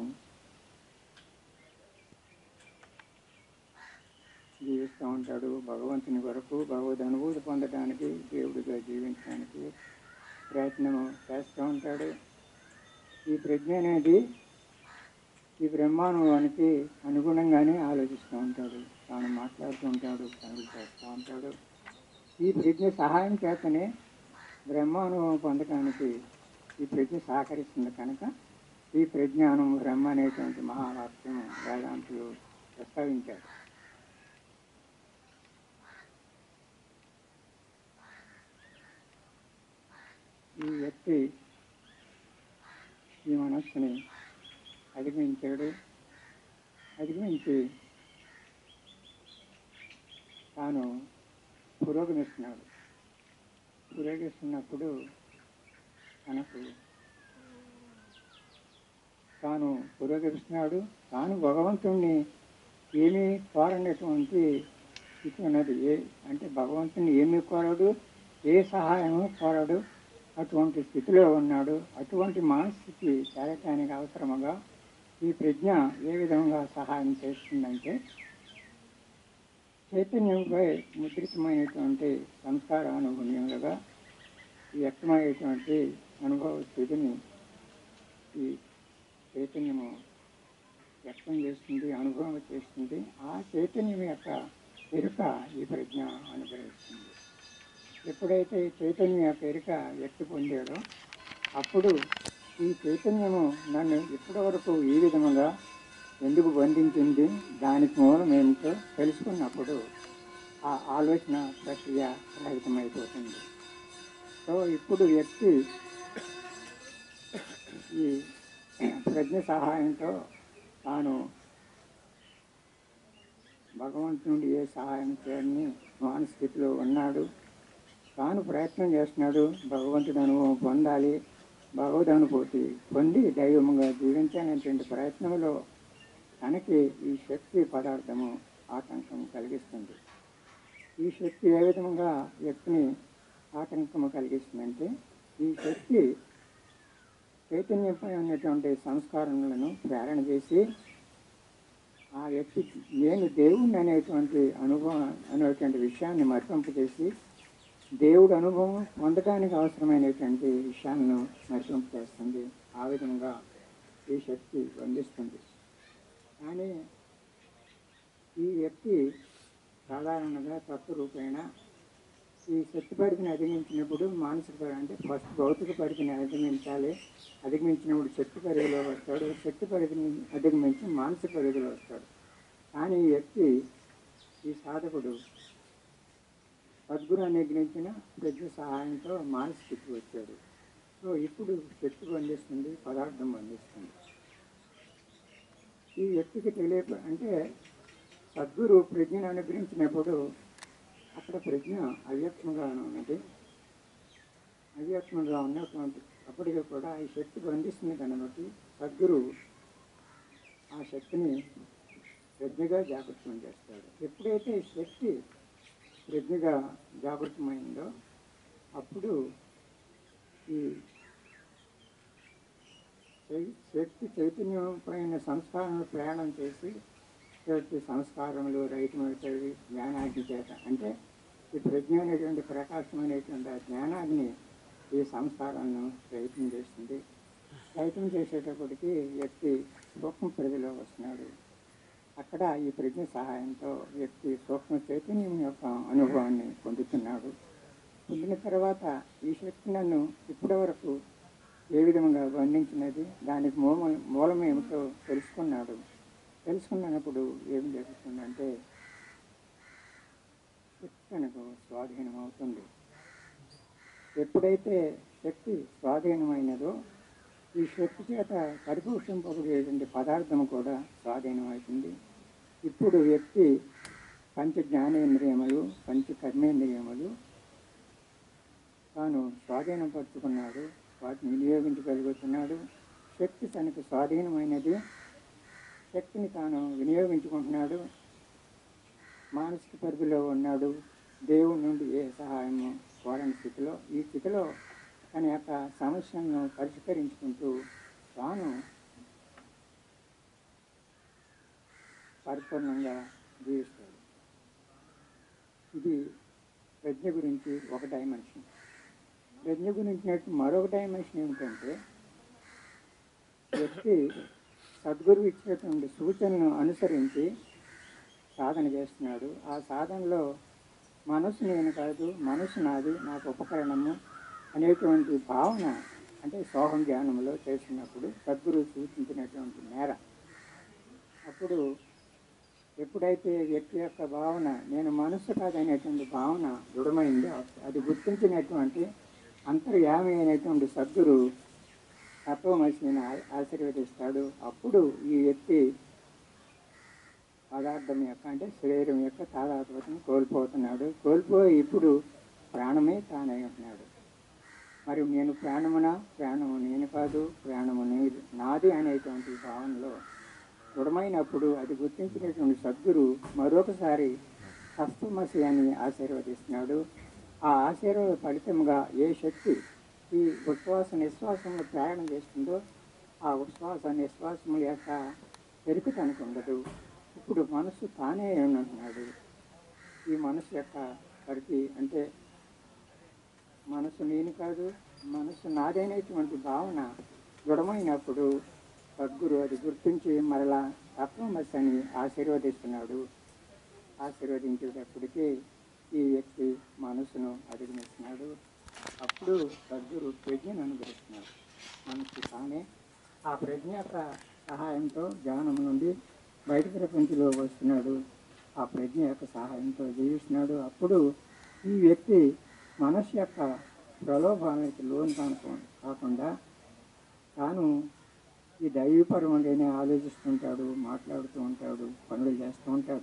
జీవిస్తూ ఉంటాడు భగవంతుని వరకు భగవద్ అనుభూతి పొందడానికి దేవుడిగా జీవించడానికి ప్రయత్నం చేస్తూ ఉంటాడు ఈ ప్రజ్ఞ అనేది ఈ బ్రహ్మానుభవానికి అనుగుణంగానే ఆలోచిస్తూ ఉంటాడు తాను మాట్లాడుతూ ఉంటాడు పనులు చేస్తూ ఉంటాడు ఈ ప్రజ్ఞ సహాయం చేతనే బ్రహ్మానుభవం పొందడానికి ఈ ప్రజ్ఞ సహకరిస్తుంది కనుక ఈ ప్రజ్ఞానం బ్రహ్మ అనేటువంటి మహావాక్యం వేదాంతులు ప్రస్తావించారు ఈ వ్యక్తి ఈ మనస్సుని అధిగమించాడు అధిగమించి తాను పురోగమిస్తున్నాడు పురోగిస్తున్నప్పుడు తనకు తాను పురోగమిస్తున్నాడు తాను భగవంతుణ్ణి ఏమీ కోరనటువంటి స్థితి ఉన్నది ఏ అంటే భగవంతుని ఏమీ కోరడు ఏ సహాయము కోరడు అటువంటి స్థితిలో ఉన్నాడు అటువంటి మనస్థితి చేరటానికి అవసరముగా ఈ ప్రజ్ఞ ఏ విధంగా సహాయం చేస్తుందంటే చైతన్యంపై ముద్రితమైనటువంటి సంస్కార అనుగుణ్యములుగా వ్యక్తమయ్యేటువంటి అనుభవ స్థితిని ఈ చైతన్యము వ్యక్తం చేస్తుంది అనుభవం చేస్తుంది ఆ చైతన్యం యొక్క ఎరుక ఈ ప్రజ్ఞ అనుగ్రహిస్తుంది ఎప్పుడైతే ఈ చైతన్యం యొక్క ఎరుక వ్యక్తి పొందాడో అప్పుడు ఈ చైతన్యము నన్ను ఇప్పటి వరకు ఈ విధముగా ఎందుకు బంధించింది దానికి మూలం ఏమిటో తెలుసుకున్నప్పుడు ఆ ఆలోచన ప్రక్రియ రహితమైపోతుంది సో ఇప్పుడు వ్యక్తి ఈ ప్రజ్ఞ సహాయంతో తాను భగవంతుడి ఏ సహాయం చేయని మానస్థితిలో ఉన్నాడు తాను ప్రయత్నం చేస్తున్నాడు భగవంతుడి అనుభవం పొందాలి భగవద్ అనుభూతి పొంది దైవముగా జీవించాలనేటువంటి ప్రయత్నంలో తనకి ఈ శక్తి పదార్థము ఆటంకం కలిగిస్తుంది ఈ శక్తి ఏ విధంగా వ్యక్తిని ఆటంకము కలిగిస్తుందంటే ఈ శక్తి చైతన్యంపై ఉన్నటువంటి సంస్కారములను ప్రేరణ చేసి ఆ వ్యక్తి నేను దేవుణ్ణి అనేటువంటి అనుభవం అనేటువంటి విషయాన్ని మరిపింపు చేసి దేవుడు అనుభవం పొందడానికి అవసరమైనటువంటి విషయాలను మరిపింపు చేస్తుంది ఆ విధంగా ఈ శక్తి బంధిస్తుంది కానీ ఈ వ్యక్తి సాధారణంగా తప్పు రూపేణ ఈ శక్తి పరిధిని అధిగమించినప్పుడు మానసిక పరి- అంటే ఫస్ట్ భౌతిక పరిధిని అధిగమించాలి అధిగమించినప్పుడు శక్తి పరిధిలో వస్తాడు శక్తి పరిధిని అధిగమించి మానసిక పరిధిలో వస్తాడు కానీ ఈ వ్యక్తి ఈ సాధకుడు సద్గురు అనుగ్రహించిన ప్రజ్ఞ సహాయంతో మానసిక స్థితికి వచ్చాడు సో ఇప్పుడు శక్తి బంధిస్తుంది పదార్థం బంధిస్తుంది ఈ వ్యక్తికి తెలియ అంటే సద్గురు ప్రజ్ఞను అనుగ్రహించినప్పుడు అక్కడ ప్రజ్ఞ అవ్యక్తంగా ఉన్నది అవ్యక్తంగా ఉన్నటువంటి అప్పటికి కూడా ఈ శక్తి బంధిస్తుంది కనుక సద్గురు ఆ శక్తిని ప్రజ్ఞగా జాగృతం చేస్తాడు ఎప్పుడైతే ఈ శక్తి ప్రజ్ఞగా జాగృతమైందో అప్పుడు ఈ చై- శక్తి చైతన్యం పైన సంస్కారములు ప్రయాణం చేసి శక్తి సంస్కారములు రహితమవుతాయి జ్ఞానాగ్ని చేత అంటే ఈ ప్రజ్ఞ అనేటువంటి ప్రకాశం అనేటువంటి ఆ జ్ఞానాగ్ని ఈ సంస్కారాలను రహితం చేస్తుంది రహితం చేసేటప్పటికి వ్యక్తి సూక్ష్మ పరిధిలో వస్తున్నాడు అక్కడ ఈ ప్రజ్ఞ సహాయంతో వ్యక్తి సూక్ష్మ చైతన్యం యొక్క అనుభవాన్ని పొందుతున్నాడు పొందిన తర్వాత ఈ శక్తి నన్ను ఇప్పటి వరకు ఏ విధంగా బంధించినది దానికి మూల మూలం ఏమిటో తెలుసుకున్నాడు తెలుసుకున్నప్పుడు ఏం జరుగుతుందంటే శక్తి తనకు స్వాధీనం అవుతుంది ఎప్పుడైతే శక్తి స్వాధీనమైనదో ఈ శక్తి చేత పరిపోషింపబడేటువంటి పదార్థం కూడా స్వాధీనమవుతుంది ఇప్పుడు వ్యక్తి పంచ జ్ఞానేంద్రియములు పంచ కర్మేంద్రియములు తాను స్వాధీనపరుచుకున్నాడు వాటిని వినియోగించగలుగుతున్నాడు శక్తి తనకు స్వాధీనమైనది శక్తిని తాను వినియోగించుకుంటున్నాడు మానసిక పరిధిలో ఉన్నాడు దేవుడి నుండి ఏ సహాయము కోరని స్థితిలో ఈ స్థితిలో తన యొక్క సమస్యలను పరిష్కరించుకుంటూ తాను పరిపూర్ణంగా జీవిస్తాడు ఇది ప్రజ్ఞ గురించి ఒక డైమెన్షన్ ప్రజ్ఞ గురించి మరొక డైమెన్షన్ ఏమిటంటే వ్యక్తి సద్గురువు ఇచ్చినటువంటి సూచనలను అనుసరించి సాధన చేస్తున్నాడు ఆ సాధనలో మనసు నేను కాదు మనసు నాది నాకు ఉపకరణము అనేటువంటి భావన అంటే సోహం జ్ఞానంలో చేస్తున్నప్పుడు సద్గురువు సూచించినటువంటి మేర అప్పుడు ఎప్పుడైతే వ్యక్తి యొక్క భావన నేను మనసు కాదనేటువంటి భావన దృఢమైందో అది గుర్తించినటువంటి అంతర్యామి అయినటువంటి సద్గురు తత్వమసిని ఆశీర్వదిస్తాడు అప్పుడు ఈ వ్యక్తి పదార్థం యొక్క అంటే శరీరం యొక్క తాదాత్మతను కోల్పోతున్నాడు కోల్పోయి ఇప్పుడు ప్రాణమే తానై ఉంటున్నాడు మరి నేను ప్రాణమునా ప్రాణము నేను కాదు ప్రాణము నీది నాది అనేటువంటి భావనలో దృఢమైనప్పుడు అది గుర్తించినటువంటి సద్గురు మరొకసారి హస్తమసి అని ఆశీర్వదిస్తున్నాడు ఆ ఆశీర్వాద ఫలితంగా ఏ శక్తి ఈ ఉచ్ఛ్వాస నిశ్వాసంలో ప్రయాణం చేస్తుందో ఆ ఉచ్ఛ్వాస నిశ్వాసముల యొక్క ఎరుక తనకు ఉండదు ఇప్పుడు మనసు తానే ఉంటున్నాడు ఈ మనసు యొక్క పరిధి అంటే మనసు నేను కాదు మనసు నాదైనటువంటి భావన దృఢమైనప్పుడు సద్గురు అది గుర్తించి మరలా తత్వమసి అని ఆశీర్వదిస్తున్నాడు ఆశీర్వదించేటప్పటికీ ఈ వ్యక్తి మనసును అధిగమిస్తున్నాడు అప్పుడు సద్గురు ప్రజ్ఞను అనుగ్రహిస్తున్నాడు మనసు తానే ఆ ప్రజ్ఞ యొక్క సహాయంతో జ్ఞానం నుండి బయట ప్రపంచంలో వస్తున్నాడు ఆ ప్రజ్ఞ యొక్క సహాయంతో జీవిస్తున్నాడు అప్పుడు ఈ వ్యక్తి మనసు యొక్క ప్రలోభానికి లోన్ కానుకో కాకుండా తాను ఈ దైవపరమంగానే ఆలోచిస్తుంటాడు మాట్లాడుతూ ఉంటాడు పనులు చేస్తూ ఉంటాడు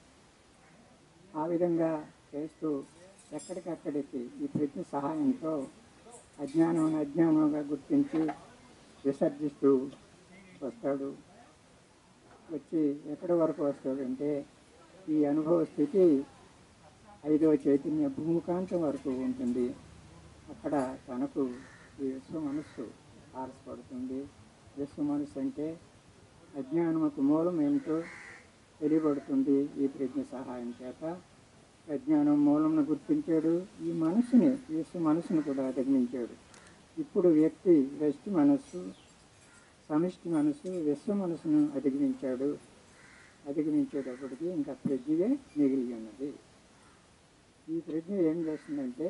ఆ విధంగా చేస్తూ ఎక్కడికక్కడికి ఈ ప్రజ్ఞ సహాయంతో అజ్ఞానం అజ్ఞానంగా గుర్తించి విసర్జిస్తూ వస్తాడు వచ్చి ఎక్కడి వరకు వస్తాడంటే ఈ అనుభవ స్థితి ఐదవ చైతన్య భూమికాంతం వరకు ఉంటుంది అక్కడ తనకు ఈ విశ్వ మనస్సు ఆరసపడుతుంది విశ్వ మనస్సు అంటే అజ్ఞానముకు మూలం ఏమిటో తెలియబడుతుంది ఈ ప్రజ్ఞ సహాయం చేత అజ్ఞానం మూలంను గుర్తించాడు ఈ మనసుని విశ్వ మనసును కూడా అధిగమించాడు ఇప్పుడు వ్యక్తి వ్యష్టి మనస్సు సమిష్టి మనసు విశ్వ మనసును అధిగమించాడు అధిగమించేటప్పటికి ఇంకా ప్రజ్ఞయే మిగిలి ఉన్నది ఈ ప్రజ్ఞ ఏం చేస్తుందంటే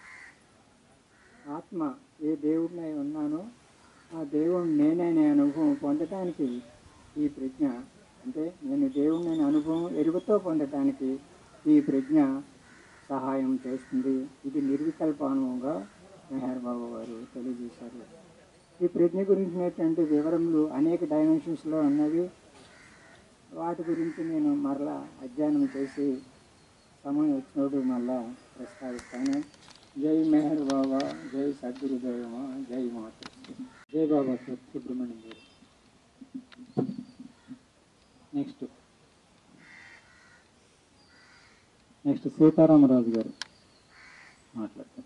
ఆత్మ ఏ దేవుడినై ఉన్నానో ఆ దేవుడు నేననే అనుభవం పొందటానికి ఈ ప్రజ్ఞ అంటే నేను దేవుడినైన అనుభవం ఎరుగుతో పొందటానికి ఈ ప్రజ్ఞ సహాయం చేస్తుంది ఇది నిర్వికల్ప అనుభవంగా మెహర్ బాబు గారు తెలియజేశారు ఈ ప్రజ్ఞ గురించినటువంటి వివరములు అనేక డైమెన్షన్స్లో ఉన్నవి వాటి గురించి నేను మరలా అధ్యయనం చేసి సమయం వచ్చినప్పుడు మళ్ళా ప్రస్తావిస్తాను జై మెహర్ బాబా జై సద్గురుదేవమ జై మాత జై బాబా సత్ సుబ్రహ్మణ్యం గారు నెక్స్ట్ నెక్స్ట్ సీతారామరాజు గారు మాట్లాడతారు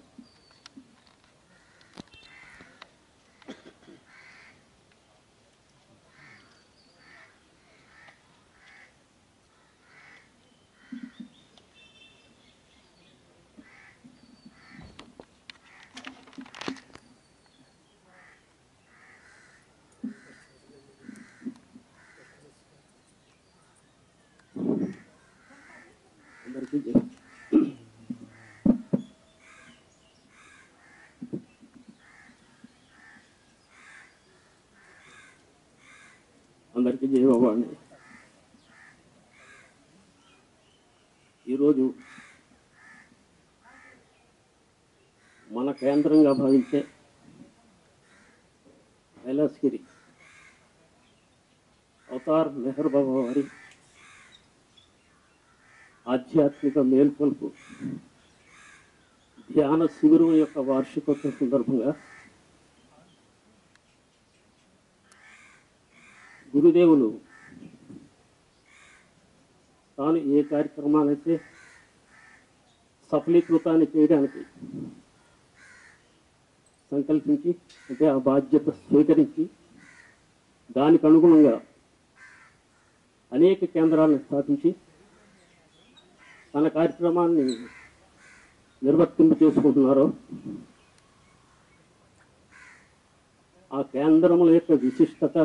అందరికీ జై అందరికీ జై బాబా అండి ఈరోజు మన కేంద్రంగా భావించే కైలాసగిరి అవతార్ మెహర్ బాబా వారి ఆధ్యాత్మిక మేల్కొల్పు ధ్యాన శిబిరం యొక్క వార్షికోత్సవం సందర్భంగా గురుదేవులు తాను ఏ కార్యక్రమాలైతే సఫలీకృతాన్ని చేయడానికి సంకల్పించి అంటే ఆ బాధ్యత స్వీకరించి దానికి అనుగుణంగా అనేక కేంద్రాలను స్థాపించి తన కార్యక్రమాన్ని నిర్వర్తింప చేసుకుంటున్నారో ఆ కేంద్రముల యొక్క విశిష్టత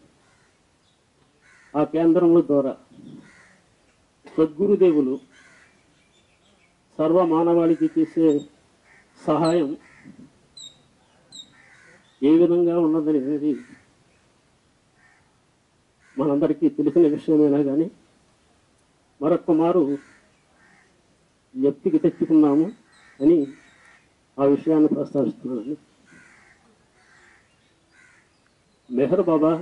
ఆ కేంద్రముల ద్వారా సద్గురుదేవులు సర్వ మానవాళికి చేసే సహాయం ఏ విధంగా ఉన్నదనేది మనందరికీ తెలిసిన విషయమైనా కానీ మరొక మారు జ్ఞప్తికి తెచ్చుకున్నాము అని ఆ విషయాన్ని ప్రస్తావిస్తున్నాను మెహర్ బాబా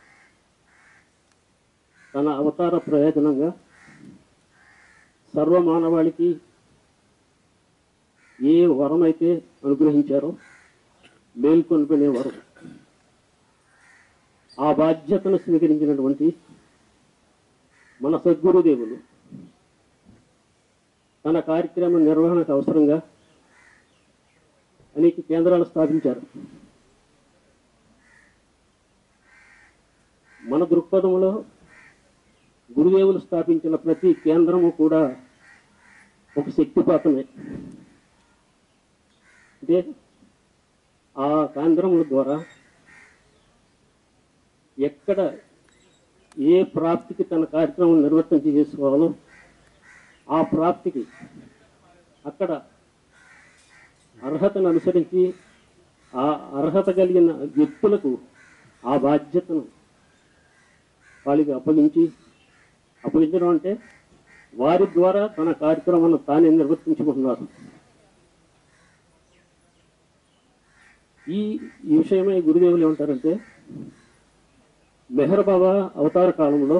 తన అవతార ప్రయోజనంగా సర్వమానవాళికి ఏ వరం అయితే అనుగ్రహించారో మేల్కొల్పనే వరం ఆ బాధ్యతను స్వీకరించినటువంటి మన సద్గురుదేవులు తన కార్యక్రమ నిర్వహణకు అవసరంగా అనేక కేంద్రాలు స్థాపించారు మన దృక్పథంలో గురుదేవులు స్థాపించిన ప్రతి కేంద్రము కూడా ఒక శక్తిపాతమే అంటే ఆ కేంద్రముల ద్వారా ఎక్కడ ఏ ప్రాప్తికి తన కార్యక్రమం నిర్వర్తన చేసుకోవాలో ఆ ప్రాప్తికి అక్కడ అర్హతను అనుసరించి ఆ అర్హత కలిగిన వ్యక్తులకు ఆ బాధ్యతను వాళ్ళకి అప్పగించి అప్పగించడం అంటే వారి ద్వారా తన కార్యక్రమాన్ని తానే నిర్వర్తించుకుంటున్నారు ఈ ఈ విషయమై గురుదేవులు ఏమంటారంటే మెహర్ బాబా అవతార కాలంలో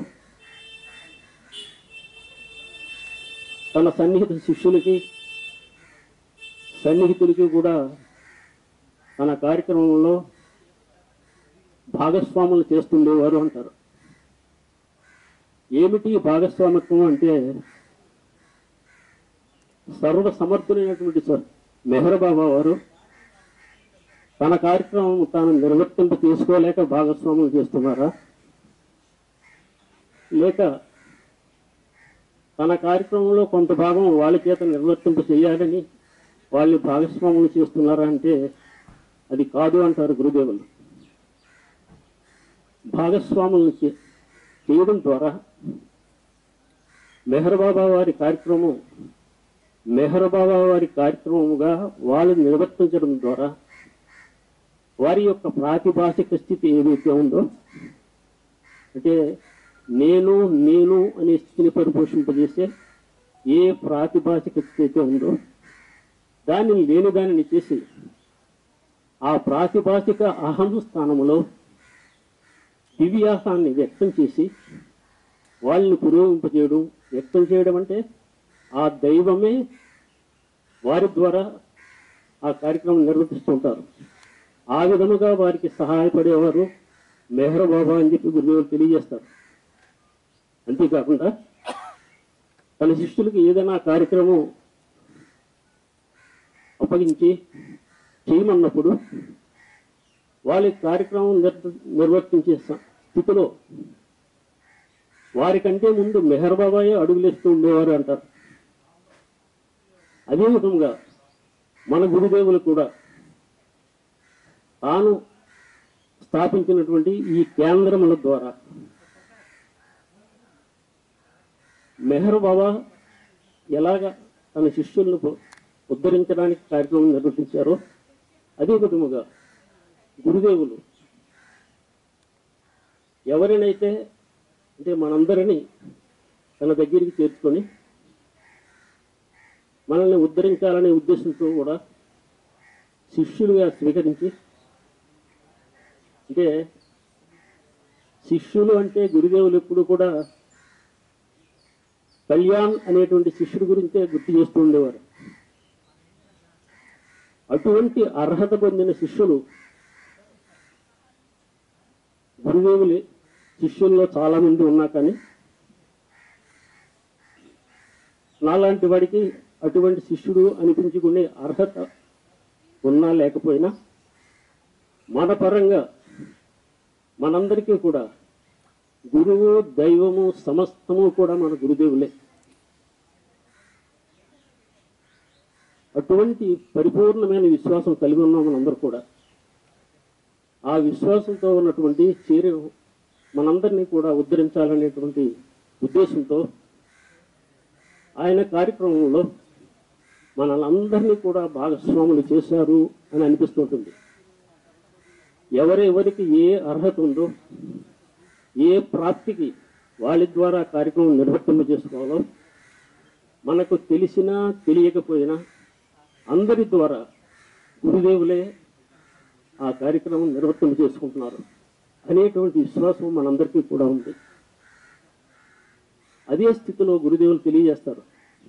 తన సన్నిహిత శిష్యులకి సన్నిహితులకి కూడా తన కార్యక్రమంలో భాగస్వాములు చేస్తుండేవారు అంటారు ఏమిటి భాగస్వామిత్వం అంటే సర్వ సమర్థులైనటువంటి స- మెహర్ బాబా వారు తన కార్యక్రమం తాను నిర్వర్తింప చేసుకోలేక భాగస్వాములు చేస్తున్నారా లేక తన కార్యక్రమంలో కొంత భాగం వాళ్ళ చేత నిర్వర్తింప చేయాలని వాళ్ళని భాగస్వాములు చేస్తున్నారా అంటే అది కాదు అంటారు గురుదేవులు భాగస్వాములను చే- చేయడం ద్వారా మెహర్ బాబా వారి కార్యక్రమం మెహర్ బాబా వారి కార్యక్రమముగా వాళ్ళు నిర్వర్తించడం ద్వారా వారి యొక్క ప్రాతిభాషిక స్థితి ఏదైతే ఉందో అంటే నేను నేను అనే స్థితిని పరిపోషింపజేసే ఏ ప్రాతిభాషిక స్థితి అయితే ఉందో దానిని లేని దానిని చేసి ఆ ప్రాతిభాషిక అహం స్థానములో దివ్యాసాన్ని వ్యక్తం చేసి వాళ్ళని పురోగింపజేయడం వ్యక్తం చేయడం అంటే ఆ దైవమే వారి ద్వారా ఆ కార్యక్రమం నిర్వర్తిస్తుంటారు ఆ విధముగా వారికి సహాయపడేవారు మెహర్ బాబా అని చెప్పి గురుదేవులు తెలియజేస్తారు అంతేకాకుండా తన శిష్యులకు ఏదైనా కార్యక్రమం అప్పగించి చేయమన్నప్పుడు వాళ్ళ కార్యక్రమం నిర్- నిర్వర్తించే స- స్థితిలో వారికంటే ముందు మెహర్ బాబాయే అడుగులేస్తూ ఉండేవారు అంటారు అదే విధంగా మన గురుదేవులు కూడా తాను స్థాపించినటువంటి ఈ కేంద్రముల ద్వారా మెహర్ బాబా ఎలాగ తన శిష్యులను పు- ఉద్ధరించడానికి కార్యక్రమం నిర్వర్తించారో అదే విధముగా గురుదేవులు ఎవరినైతే అంటే మనందరినీ తన దగ్గరికి చేర్చుకొని మనల్ని ఉద్ధరించాలనే ఉద్దేశంతో కూడా శిష్యులుగా స్వీకరించి అంటే శిష్యులు అంటే గురుదేవులు ఎప్పుడు కూడా కళ్యాణ్ అనేటువంటి శిష్యుడి గురించే గుర్తు చేస్తూ ఉండేవారు అటువంటి అర్హత పొందిన శిష్యులు గురుదేవులే శిష్యుల్లో చాలా మంది ఉన్నా కానీ నాలాంటి వాడికి అటువంటి శిష్యుడు అనిపించుకునే అర్హత ఉన్నా లేకపోయినా మన పరంగా మనందరికీ కూడా గురువు దైవము సమస్తము కూడా మన గురుదేవులే అటువంటి పరిపూర్ణమైన విశ్వాసం కలిగి ఉన్నాం మనందరూ కూడా ఆ విశ్వాసంతో ఉన్నటువంటి చర్య మనందరినీ కూడా ఉద్ధరించాలనేటువంటి ఉద్దేశంతో ఆయన కార్యక్రమంలో మనలందరినీ కూడా భాగస్వాములు చేశారు అని అనిపిస్తుంటుంది ఎవరెవరికి ఏ అర్హత ఉందో ఏ ప్రాప్తికి వాళ్ళ ద్వారా కార్యక్రమం నిర్వర్తింప చేసుకోవాలో మనకు తెలిసినా తెలియకపోయినా అందరి ద్వారా గురుదేవులే ఆ కార్యక్రమం నిర్వర్తన చేసుకుంటున్నారు అనేటువంటి విశ్వాసం మనందరికీ కూడా ఉంది అదే స్థితిలో గురుదేవులు తెలియజేస్తారు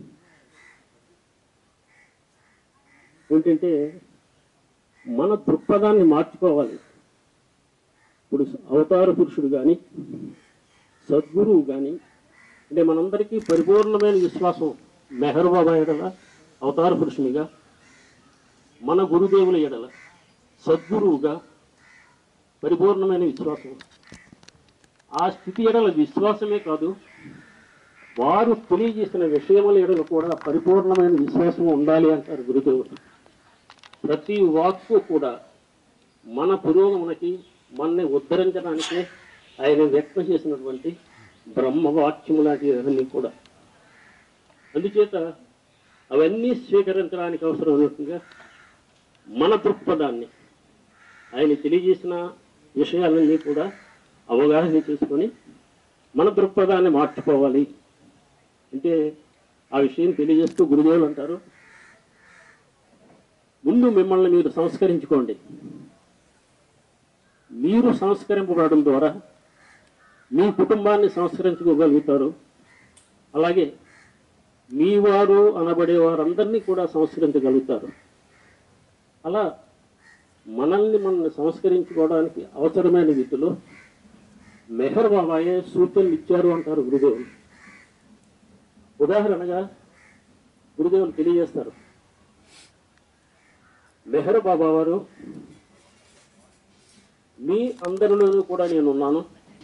ఏంటంటే మన దృక్పథాన్ని మార్చుకోవాలి ఇప్పుడు అవతార పురుషుడు కానీ సద్గురువు కానీ అంటే మనందరికీ పరిపూర్ణమైన విశ్వాసం మెహర్ బాబా ఎడల అవతార పురుషునిగా మన గురుదేవుల ఎడల సద్గురువుగా పరిపూర్ణమైన విశ్వాసం ఆ స్థితి ఎడల విశ్వాసమే కాదు వారు తెలియజేసిన విషయముల ఎడల కూడా పరిపూర్ణమైన విశ్వాసం ఉండాలి అంటారు గురుదేవులు ప్రతి వాక్కు కూడా మన పురోగమనకి మనని ఉద్ధరించడానికే ఆయన వ్యక్తం చేసినటువంటి బ్రహ్మవాక్యము లాంటివన్నీ కూడా అందుచేత అవన్నీ స్వీకరించడానికి అవసరమైనట్టుగా మన దృక్పథాన్ని ఆయన తెలియజేసిన విషయాలన్నీ కూడా అవగాహన చేసుకొని మన దృక్పథాన్ని మార్చుకోవాలి అంటే ఆ విషయం తెలియజేస్తూ గురుదేవులు అంటారు ముందు మిమ్మల్ని మీరు సంస్కరించుకోండి మీరు సంస్కరింపబడడం ద్వారా మీ కుటుంబాన్ని సంస్కరించుకోగలుగుతారు అలాగే మీ వారు అనబడే వారందరినీ కూడా సంస్కరించగలుగుతారు అలా మనల్ని మనల్ని సంస్కరించుకోవడానికి అవసరమైన రీతిలో మెహర్ బాబాయే సూచనలు ఇచ్చారు అంటారు గురుదేవులు ఉదాహరణగా గురుదేవులు తెలియజేస్తారు మెహర్ బాబా వారు మీ అందరిలోనూ కూడా నేను ఉన్నాను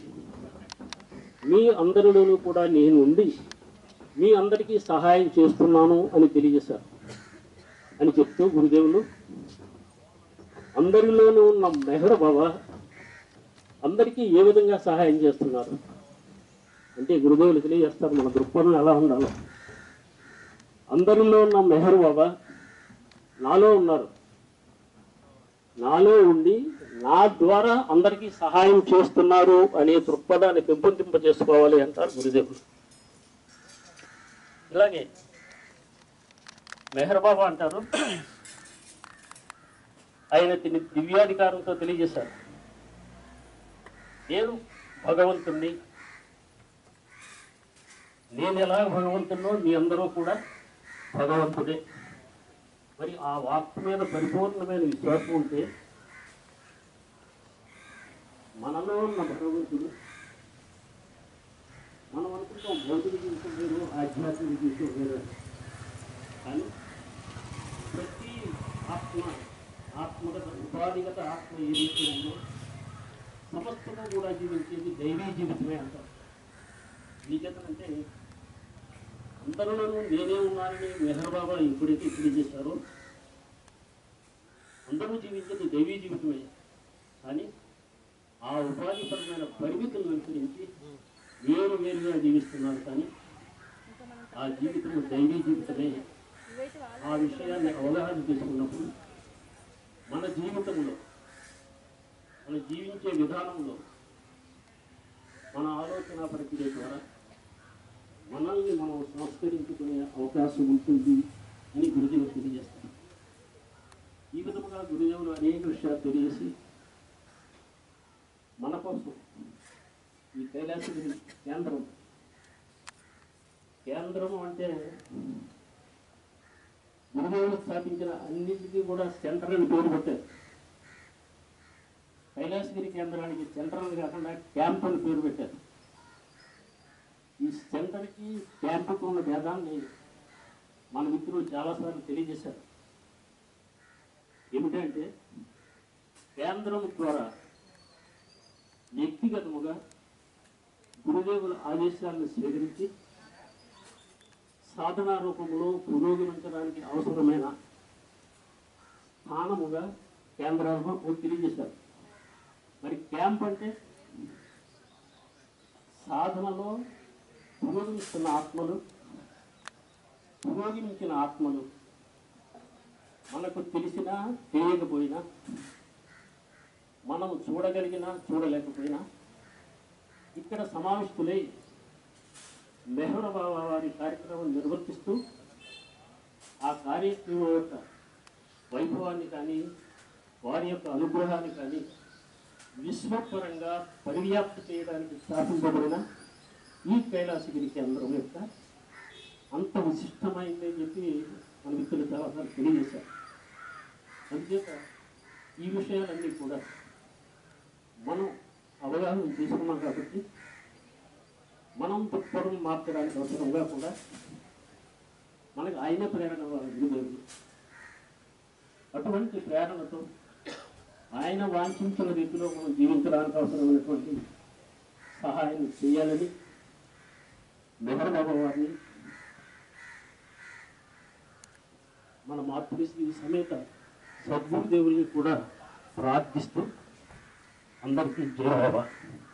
మీ అందరిలోనూ కూడా నేను ఉండి మీ అందరికీ సహాయం చేస్తున్నాను అని తెలియజేశారు అని చెప్తూ గురుదేవులు అందరిలోనూ ఉన్న మెహర్ బాబా అందరికీ ఏ విధంగా సహాయం చేస్తున్నారు అంటే గురుదేవులు తెలియజేస్తారు మన దృక్పథం ఎలా ఉండాలో అందరిలో ఉన్న మెహర్ బాబా నాలో ఉన్నారు నాలో ఉండి నా ద్వారా అందరికీ సహాయం చేస్తున్నారు అనే దృక్పథాన్ని పెంపొందింప చేసుకోవాలి అంటారు గురుదేవులు ఇలాగే మెహర్ బాబా అంటారు ఆయన తిని దివ్యాధికారంతో తెలియజేశారు నేను భగవంతుణ్ణి నేను ఎలా భగవంతున్నో మీ అందరూ కూడా భగవంతుడే మరి ఆ వాక్ మీద పరిపూర్ణమైన విశ్వాసం ఉంటే మనలో ఉన్న భగవంతుడు మనం అనుకుంటాం భౌతిక జీవితం వేరు ఆధ్యాత్మిక జీవితం వేరు అని. కానీ ప్రతి ఆత్మ ఆత్మగత ఉపాధిగత ఆత్మ ఏ రీతి ఉందో సమస్తము కూడా జీవించేది దైవీ జీవితమే అంటారు నీకెందుకంటే అందరిలోనూ నేనే ఉన్నానని మెహర్ బాబా ఎప్పుడైతే తెలియజేశారో అందరూ జీవించేది దైవీ జీవితమే కానీ ఆ ఉపాధిపరమైన పరిమితులను అనుసరించి వేరు వేరుగా జీవిస్తున్నారు కానీ ఆ జీవితం దైవీ జీవితమే ఆ విషయాన్ని అవగాహన చేసుకున్నప్పుడు మన జీవితంలో మన జీవించే విధానంలో మన ఆలోచన ప్రక్రియ ద్వారా మనల్ని మనం సంస్కరించుకునే అవకాశం ఉంటుంది అని గురుదేవులు తెలియజేస్తారు ఈ విధముగా గురుదేవులు అనేక విషయాలు తెలియజేసి మన కోసం ఈ కైలాసగిరి కేంద్రం కేంద్రం అంటే గురుదేవులు స్థాపించిన అన్నిటికీ కూడా సెంటర్ అని పేరు పెట్టారు కైలాసగిరి కేంద్రానికి సెంటర్ అని కాకుండా క్యాంప్ అని పేరు పెట్టారు ఈ సెంటర్కి క్యాంపుకు ఉన్న భేదాన్ని మన మిత్రులు చాలాసార్లు తెలియజేశారు ఏమిటంటే కేంద్రం ద్వారా వ్యక్తిగతముగా గురుదేవుల ఆదేశాలను స్వీకరించి సాధనా రూపంలో పురోగమించడానికి అవసరమైన స్థానముగా కేంద్రాలను తెలియజేశారు మరి క్యాంప్ అంటే సాధనలో పురోగమిస్తున్న ఆత్మలు పురోగమించిన ఆత్మలు మనకు తెలిసినా తెలియకపోయినా మనం చూడగలిగినా చూడలేకపోయినా ఇక్కడ సమావిష్టులై మెహర బాబా వారి కార్యక్రమం నిర్వర్తిస్తూ ఆ కార్యక్రమం యొక్క వైభవాన్ని కానీ వారి యొక్క అనుగ్రహాన్ని కానీ విశ్వపరంగా పరివ్యాప్తి చేయడానికి స్థాపించబడిన ఈ కైలాసగిరి కేంద్రం యొక్క అంత విశిష్టమైందని చెప్పి మన మిత్రులు చాలాసార్లు తెలియజేశారు అందుచేత ఈ విషయాలన్నీ కూడా మనం అవగాహన చేసుకున్నాం కాబట్టి మనం దృక్పథం మార్చడానికి అవసరంగా కూడా మనకు ఆయన ప్రేరణ గురుదేవుడు అటువంటి ప్రేరణతో ఆయన వాంఛించిన రీతిలో మనం జీవించడానికి అవసరమైనటువంటి సహాయం చేయాలని మెహర్ బాబా వారిని మన మాతృశ్రీ సమేత సద్గురుదేవుల్ని కూడా ప్రార్థిస్తూ అందరికీ జయ బాబా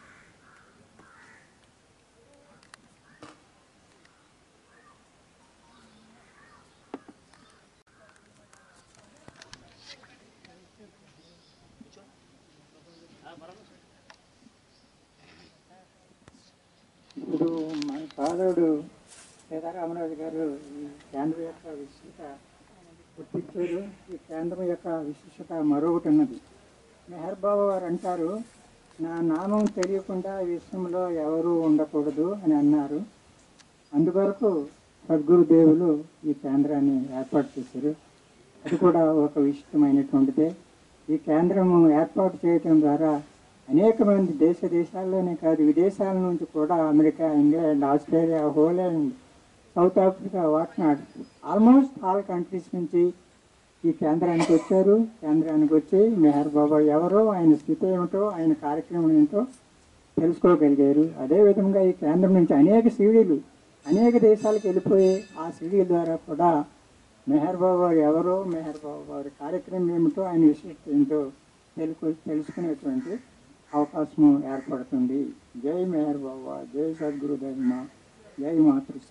ఇప్పుడు మన సోదరుడు సీతారామరాజు గారు ఈ కేంద్రం యొక్క విశిష్టత గుర్తించారు ఈ కేంద్రం యొక్క విశిష్టత మరొకటి ఉన్నది మెహర్ బాబా వారు అంటారు నా నామం తెలియకుండా ఈ విశ్వంలో ఎవరు ఉండకూడదు అని అన్నారు అందువరకు సద్గురుదేవులు ఈ కేంద్రాన్ని ఏర్పాటు చేశారు అది కూడా ఒక విశిష్టమైనటువంటిదే ఈ కేంద్రం ఏర్పాటు చేయటం ద్వారా అనేక మంది దేశ దేశాల్లోనే కాదు విదేశాల నుంచి కూడా America England Australia Holland South Africa whatnot almost all countries నుంచి ఈ కేంద్రానికి వచ్చారు కేంద్రానికి వచ్చి మెహర్ బాబా ఎవరో ఆయన స్థితి ఏమిటో ఆయన కార్యక్రమం ఏంటో తెలుసుకోగలిగారు అదేవిధంగా ఈ కేంద్రం నుంచి అనేక సీడీలు అనేక దేశాలకు వెళ్ళిపోయి ఆ సీడీల ద్వారా కూడా మెహర్ బాబా వారు ఎవరో మెహర్ బాబా వారి కార్యక్రమం ఏమిటో ఆయన విశిష్టత ఏంటో తెలుసు తెలుసుకునేటువంటి అవకాశం ఏర్పడుతుంది జై మెహర్ బాబా జై సద్గురు దైమ జై మాతృ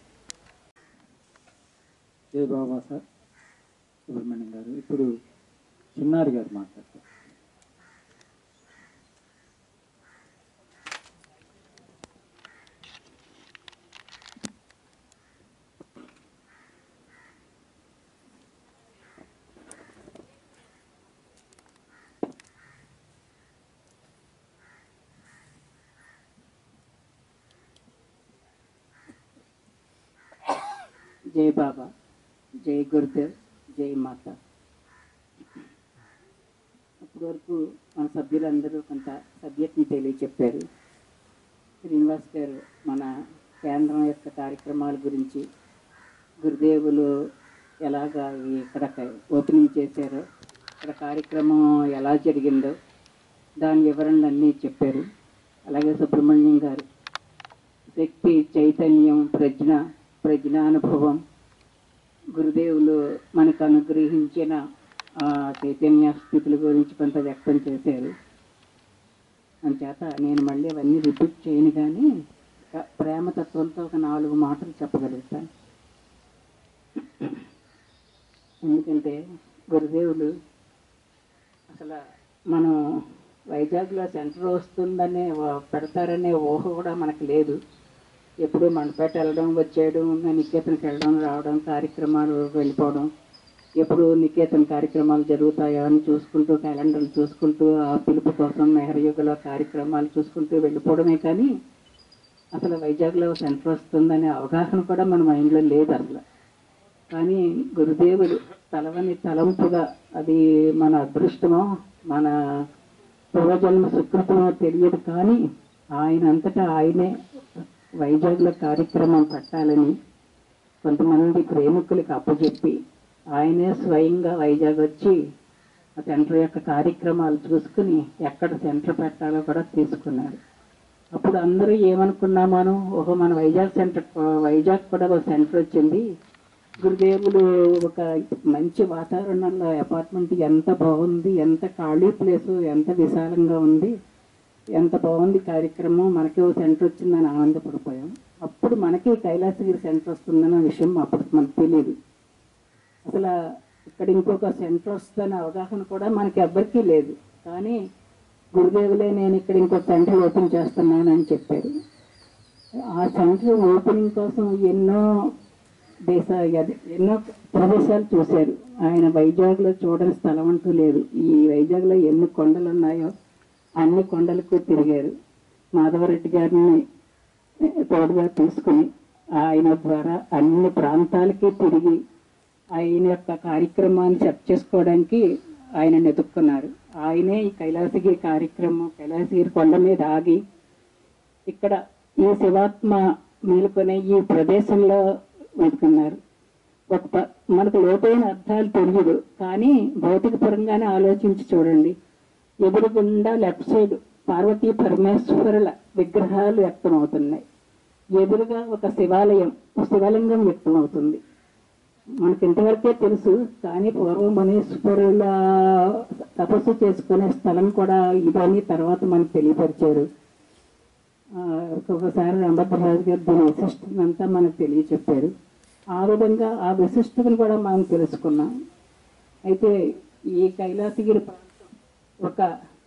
జై బాబా సార్ సుబ్రహ్మణ్యం గారు ఇప్పుడు చిన్నారి గారు మాట్లాడతారు జై బాబా జై గురుదేవ్ జై మాత అప్పటి వరకు మన సభ్యులందరూ కొంత సభ్యతని తెలియచెప్పారు శ్రీనివాస్ గారు మన కేంద్రం యొక్క కార్యక్రమాల గురించి గురుదేవులు ఎలాగా ఈ ఇక్కడ ఓపెనింగ్ చేశారో ఇక్కడ కార్యక్రమం ఎలా జరిగిందో దాని వివరణలు అన్నీ చెప్పారు అలాగే సుబ్రహ్మణ్యం గారు శక్తి చైతన్యం ప్రజ్ఞ ప్రజ్ఞానుభవం గురుదేవులు మనకు అనుగ్రహించిన ఆ చైతన్య స్థితుల గురించి కొంత వ్యక్తం చేశారు అంచేత నేను మళ్ళీ అవన్నీ రిపీట్ చేయను కానీ ఒక ప్రేమతత్వంతో ఒక నాలుగు మాటలు చెప్పగలుగుతాను ఎందుకంటే గురుదేవులు అసలు మనం వైజాగ్లో సెంటర్ వస్తుందనే ఓ- పెడతారనే ఊహ కూడా మనకు లేదు ఎప్పుడు మండపేట వెళ్ళడం వచ్చేయడం నికేతన్కి వెళ్ళడం రావడం కార్యక్రమాలు వెళ్ళిపోవడం ఎప్పుడు నికేతన్ కార్యక్రమాలు జరుగుతాయో అని చూసుకుంటూ క్యాలెండర్లు చూసుకుంటూ ఆ పిలుపు కోసం మెహరయుగలో కార్యక్రమాలు చూసుకుంటూ వెళ్ళిపోవడమే కానీ అసలు వైజాగ్లో సెంటర్ వస్తుందనే అవగాహన కూడా మన మైండ్లో లేదు అసలు కానీ గురుదేవులు తలవని తలంపుగా అది మన అదృష్టమో మన పూర్వజన్మ సుకృతమో తెలియదు కానీ ఆయన అంతటా ఆయనే వైజాగ్లో కార్యక్రమం పెట్టాలని కొంతమంది ప్రేమికులకు అప్పచెప్పి ఆయనే స్వయంగా వైజాగ్ వచ్చి ఆ సెంటర్ యొక్క కార్యక్రమాలు చూసుకుని ఎక్కడ సెంటర్ పెట్టాలో కూడా తీసుకున్నారు అప్పుడు అందరూ ఏమనుకున్నామను ఓహో మన వైజాగ్ సెంటర్ వైజాగ్ కూడా ఒక సెంటర్ వచ్చింది గురుదేవులు ఒక మంచి వాతావరణంలో అపార్ట్మెంట్ ఎంత బాగుంది ఎంత ఖాళీ ప్లేసు ఎంత విశాలంగా ఉంది ఎంత బాగుంది కార్యక్రమం మనకి ఓ సెంటర్ వచ్చిందని ఆనందపడిపోయాం అప్పుడు మనకి కైలాసగిరి సెంటర్ వస్తుందన్న విషయం అప్పుడు మనకు తెలియదు అసలు ఇక్కడ ఇంకొక సెంటర్ వస్తుందనే అవగాహన కూడా మనకి ఎవ్వరికీ లేదు కానీ గురుదేవులే నేను ఇక్కడ ఇంకో సెంటర్ ఓపెన్ చేస్తున్నానని చెప్పారు ఆ సెంటర్ ఓపెనింగ్ కోసం ఎన్నో దేశ అదే ఎన్నో ప్రదేశాలు చూశారు ఆయన వైజాగ్లో చూడని స్థలం అంటూ లేదు ఈ వైజాగ్లో ఎన్ని కొండలు ఉన్నాయో అన్ని కొండలకు తిరిగారు మాధవరెడ్డి గారిని తోడుగా తీసుకుని ఆయన ద్వారా అన్ని ప్రాంతాలకి తిరిగి ఆయన యొక్క కార్యక్రమాన్ని సెట్ చేసుకోవడానికి ఆయన వెతుక్కున్నారు ఆయనే ఈ కైలాసగిరి కార్యక్రమం కైలాసగిరి కొండ మీద ఆగి ఇక్కడ ఈ శివాత్మ మేలుకొనే ఈ ప్రదేశంలో వెతుకున్నారు ఒక ప- మనకు లోతైన అర్థాలు తెలియదు కానీ భౌతిక పరంగానే ఆలోచించి చూడండి ఎదురుగుండా లెఫ్ట్ సైడ్ పార్వతీ పరమేశ్వరుల విగ్రహాలు వ్యక్తమవుతున్నాయి ఎదురుగా ఒక శివాలయం శివలింగం వ్యక్తమవుతుంది మనకి ఇంతవరకే తెలుసు కానీ పూర్వం మునీశ్వరుల తపస్సు చేసుకునే స్థలం కూడా ఇదని తర్వాత మనకు తెలియపరిచారు ఆ, ఒక్కొక్కసారి రంభద్రరాజు గారు దీని విశిష్టత అంతా మనకు తెలియచెప్పారు ఆ విధంగా ఆ విశిష్టతను కూడా మనం తెలుసుకున్నాం అయితే ఈ కైలాసగిరి ప్రాంతం ఒక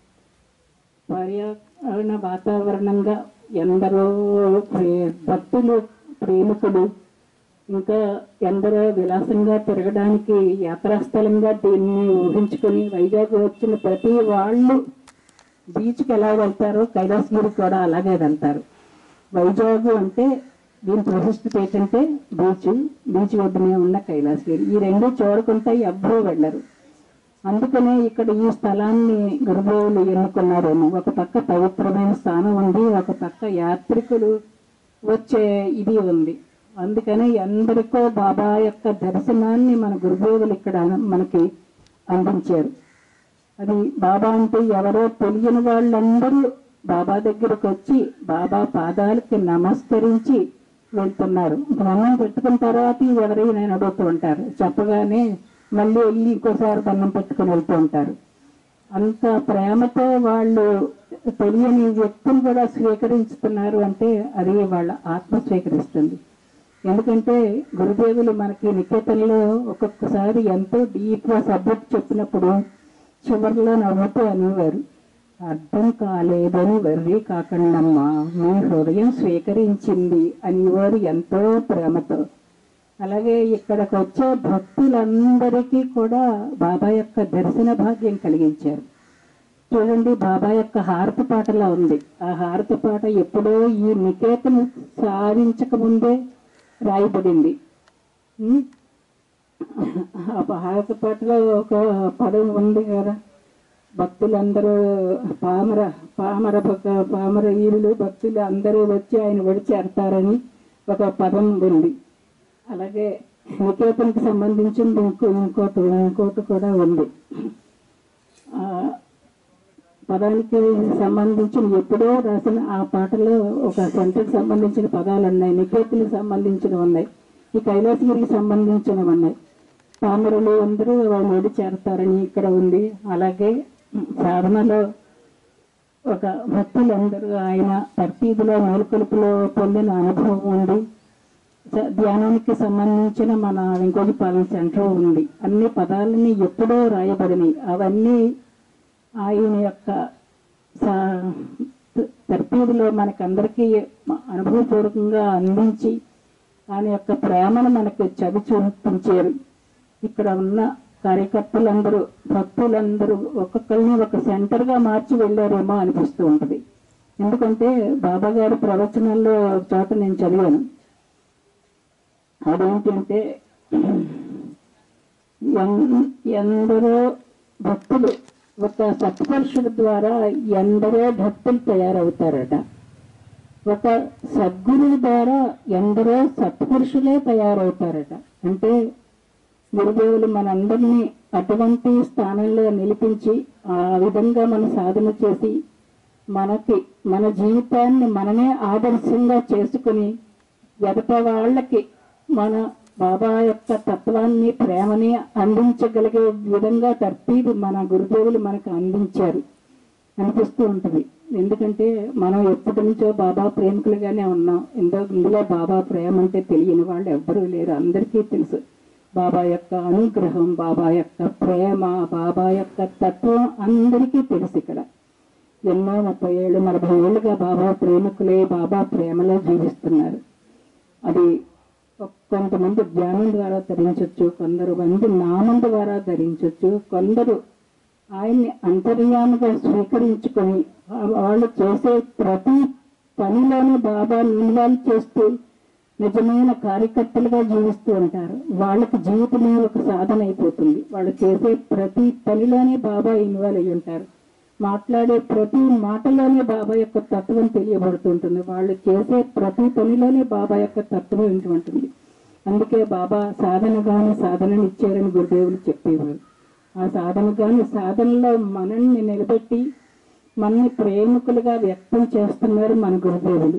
పర్యావరణ వాతావరణంగా ఎందరో ప్రే- భక్తులు ప్రేమికులు ఇంకా ఎందరో విలాసంగా తిరగడానికి యాత్రాస్థలంగా దీన్ని ఊహించుకొని వైజాగ్ వచ్చిన ప్రతి వాళ్ళు బీచ్కి ఎలా వెళ్తారో కైలాసగిరి కూడా అలాగే వెళ్తారు వైజాగ్ అంటే దీని ప్రశస్తత ఏంటంటే బీచ్ బీచ్ ఒడ్డునే ఉన్న కైలాసగిరి ఈ రెండు చూడకుండా ఎవ్వరూ వెళ్ళరు అందుకనే ఇక్కడ ఈ స్థలాన్ని గురుదేవులు ఎన్నుకున్నారేమో ఒక పక్క పవిత్రమైన స్థానం ఉంది ఒక పక్క యాత్రికులు వచ్చే ఇది ఉంది అందుకని ఎందరికో బాబా యొక్క దర్శనాన్ని మన గురుదేవులు ఇక్కడ మనకి అందించారు అది బాబా అంటే ఎవరో తెలియని వాళ్ళందరూ బాబా దగ్గరకు వచ్చి బాబా పాదాలకి నమస్కరించి వెళ్తున్నారు దండం పెట్టుకున్న తర్వాత ఎవరైనా అడుగుతూ ఉంటారు చెప్పగానే మళ్ళీ వెళ్ళి ఇంకోసారి దండం పెట్టుకుని వెళ్తూ ఉంటారు అంత ప్రేమతో వాళ్ళు తెలియని వ్యక్తులు కూడా స్వీకరించుతున్నారు అంటే అది వాళ్ళ ఆత్మ స్వీకరిస్తుంది ఎందుకంటే గురుదేవులు మనకి నికేతన్లో ఒక్కొక్కసారి ఎంతో డీప్గా సబ్జెక్ట్ చెప్పినప్పుడు చివరిలో నవ్వుతూ అనేవారు అర్థం కాలేదని వర్రీ కాకండమ్మా మీ హృదయం స్వీకరించింది అనేవారు ఎంతో ప్రేమతో అలాగే ఇక్కడికి వచ్చే భక్తులందరికీ కూడా బాబా యొక్క దర్శన భాగ్యం కలిగించారు చూడండి బాబా యొక్క హారతి పాటలా ఉంది ఆ హారతి పాట ఎప్పుడో ఈ నికేతను సాధించక ముందే రాయబడింది ఉం? ఆ హారతి పాటలో ఒక పదం ఉంది కదా భక్తులందరూ పామర పామర భక్త పామర వీరులు భక్తులు అందరూ వచ్చి ఆయన విడిచేరతారని ఒక పదం ఉంది అలాగే నికేతన్కి సంబంధించింది ఇంకో ఇంకోటి ఇంకోటి కూడా ఉంది ఆ, పదానికి సంబంధించిన ఎప్పుడో రాసిన ఆ పాటలో ఒక సెంటర్కి సంబంధించిన పదాలు ఉన్నాయి నికేతులకు సంబంధించినవి ఉన్నాయి ఈ కైలాసగిరికి సంబంధించినవి ఉన్నాయి పామరులు అందరూ వాళ్ళు చేరతారని ఇక్కడ ఉంది అలాగే సాధనలో ఒక భక్తులందరూ ఆయన తర్తీదులో మేలుకొలుపులో పొందిన అనుభవం ఉంది స- ధ్యానానికి సంబంధించిన మన ఇంకొక పాలన సెంటర్ ఉంది అన్ని పదాలని ఎప్పుడో రాయబడినాయి అవన్నీ ఆయన యొక్క సా- తర్తీదులో మనకందరికీ అనుభవపూర్వకంగా అందించి ఆయన యొక్క ప్రేమను మనకు చవి చూపించారు ఇక్కడ ఉన్న కార్యకర్తలందరూ భక్తులందరూ ఒక్కొక్కరిని ఒక సెంటర్గా మార్చి వెళ్ళారేమో అనిపిస్తూ ఉంటుంది ఎందుకంటే బాబా గారి ప్రవచనాల్లో ఒక చోట నేను చదివాను అదేంటంటే ఎన్- ఎందరో భక్తులు ఒక సత్పురుషుడు ద్వారా ఎందరో భక్తులు తయారవుతారట ఒక సద్గురువు ద్వారా ఎందరో సత్పురుషులే తయారవుతారట అంటే గురుదేవులు మనందరినీ అటువంటి స్థానంలో నిలిపించి ఆ విధంగా మన సాధన చేసి మనకి మన జీవితాన్ని మనమే ఆదర్శంగా చేసుకుని ఎదట వాళ్ళకి మన బాబా యొక్క తత్వాన్ని ప్రేమని అందించగలిగే విధంగా తర్తీబు మన గురుదేవులు మనకు అందించారు అనిపిస్తూ ఉంటుంది ఎందుకంటే మనం ఎప్పటి నుంచో బాబా ప్రేమికులుగానే ఉన్నాం ఇందో ఇందులో బాబా ప్రేమ అంటే తెలియని వాళ్ళు ఎవ్వరూ లేరు అందరికీ తెలుసు బాబా యొక్క అనుగ్రహం బాబా యొక్క ప్రేమ బాబా యొక్క తత్వం అందరికీ తెలుసు ఇక్కడ ఎన్నో ముప్పై ఏళ్ళు నలభై ఏళ్ళుగా బాబా ప్రేమికులే బాబా ప్రేమలో జీవిస్తున్నారు అది కొంతమంది ధ్యానం ద్వారా ధరించవచ్చు కొందరు మంది నామం ద్వారా ధరించవచ్చు కొందరు ఆయన్ని అంతర్యాముగా స్వీకరించుకొని వా- వాళ్ళు చేసే ప్రతి పనిలోనూ బాబాను ఇన్వాల్వ్ చేస్తూ నిజమైన కార్యకర్తలుగా జీవిస్తూ ఉంటారు వాళ్ళకి జీవితమే ఒక సాధన అయిపోతుంది వాళ్ళు చేసే ప్రతి పనిలోనే బాబా ఇన్వాల్వ్ అయి ఉంటారు మాట్లాడే ప్రతి మాటలోనే బాబా యొక్క తత్వం తెలియబడుతుంటుంది వాళ్ళు చేసే ప్రతి పనిలోనే బాబా యొక్క తత్వం ఇంటి ఉంటుంది అందుకే బాబా సాధనగానే సాధనని ఇచ్చారని గురుదేవులు చెప్పేవారు ఆ సాధనగాని సాధనలో మనల్ని నిలబెట్టి మనని ప్రేమికులుగా వ్యక్తం చేస్తున్నారు మన గురుదేవులు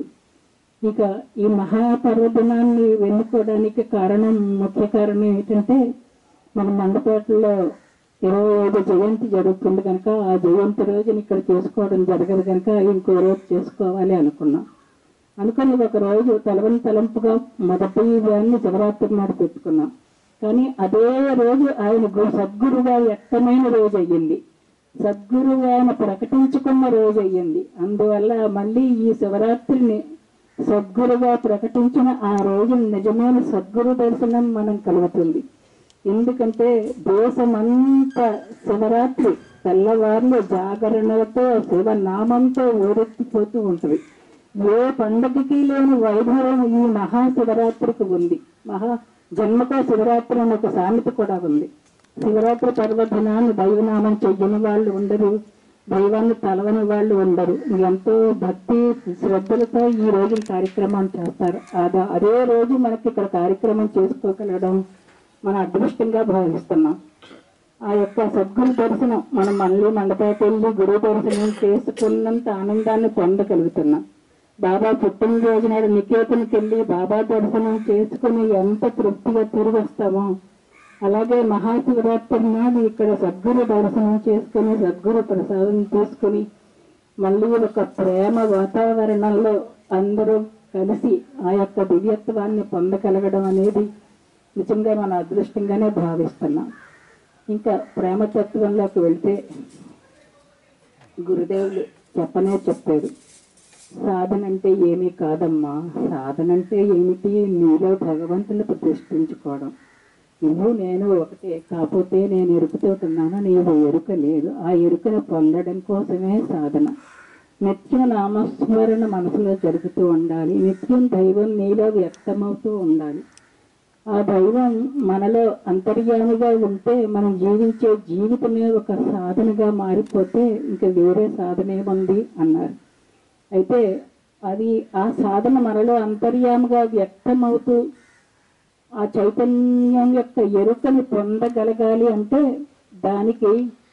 ఇక ఈ మహాపర్వదినాన్ని వెన్నుకోవడానికి కారణం ముఖ్య కారణం ఏంటంటే మన మండపేటలో ఇరవై ఐదు జయంతి జరుగుతుంది కనుక ఆ జయంతి రోజున ఇక్కడ చేసుకోవడం జరగదు కనుక ఇంకో రోజు చేసుకోవాలి అనుకున్నాం అనుకుని ఒక రోజు తలవని తలంపుగా మొదటి దాన్ని శివరాత్రి నాడు పెట్టుకున్నాం కానీ అదే రోజు ఆయన గు- సద్గురుగా వ్యక్తమైన రోజు అయ్యింది సద్గురువు ఆయన ప్రకటించుకున్న రోజు అయ్యింది అందువల్ల మళ్ళీ ఈ శివరాత్రిని సద్గురుగా ప్రకటించిన ఆ రోజు నిజమైన సద్గురు దర్శనం మనం కలుగుతుంది ఎందుకంటే దేశమంతా శివరాత్రి తెల్లవార్లు జాగరణలతో శివనామంతో ఊరెత్తిపోతూ ఉంటుంది ఏ పండగకి లేని వైభవం ఈ మహాశివరాత్రికి ఉంది మహా జన్మకో శివరాత్రి అని ఒక సామెత కూడా ఉంది శివరాత్రి పర్వదినాన్ని దైవనామం చెయ్యని వాళ్ళు ఉండరు దైవాన్ని తలవని వాళ్ళు ఉండరు ఎంతో భక్తి శ్రద్ధలతో ఈ రోజు కార్యక్రమం చేస్తారు అద అదే రోజు మనకి ఇక్కడ కార్యక్రమం చేసుకోగలగడం మన అదృష్టంగా భావిస్తున్నాం ఆ యొక్క సద్గురు దర్శనం మనం మళ్ళీ మండపేట వెళ్ళి గురువు దర్శనం చేసుకున్నంత ఆనందాన్ని పొందగలుగుతున్నాం బాబా పుట్టినరోజు నాడు నికేతన్కి వెళ్ళి బాబా దర్శనం చేసుకుని ఎంత తృప్తిగా తిరిగి వస్తామో అలాగే మహాశివరాత్రి నాడు ఇక్కడ సద్గురు దర్శనం చేసుకుని సద్గురు ప్రసాదం తీసుకుని మళ్ళీ ఒక ప్రేమ వాతావరణంలో అందరూ కలిసి ఆ యొక్క దివ్యత్వాన్ని పొందగలగడం అనేది నిజంగా మన అదృష్టంగానే భావిస్తున్నాం ఇంకా ప్రేమతత్వంలోకి వెళ్తే గురుదేవులు చెప్పనే చెప్పారు సాధన అంటే ఏమీ కాదమ్మా సాధన అంటే ఏమిటి నీలో భగవంతుని ప్రతిష్ఠించుకోవడం నువ్వు నేను ఒకటే కాకపోతే నేను ఎరుకుతోటున్నాను నీవు ఎరుక లేదు ఆ ఎరుకను పొందడం కోసమే సాధన నిత్యం నామస్మరణ మనసులో జరుగుతూ ఉండాలి నిత్యం దైవం నీలో వ్యక్తమవుతూ ఉండాలి ఆ దైవం మనలో అంతర్యామిగా ఉంటే మనం జీవించే జీవితమే ఒక సాధనగా మారిపోతే ఇంకా వేరే సాధన ఏముంది అన్నారు అయితే అది ఆ సాధన మనలో అంతర్యాముగా వ్యక్తమవుతూ ఆ చైతన్యం యొక్క ఎరుకని పొందగలగాలి అంటే దానికి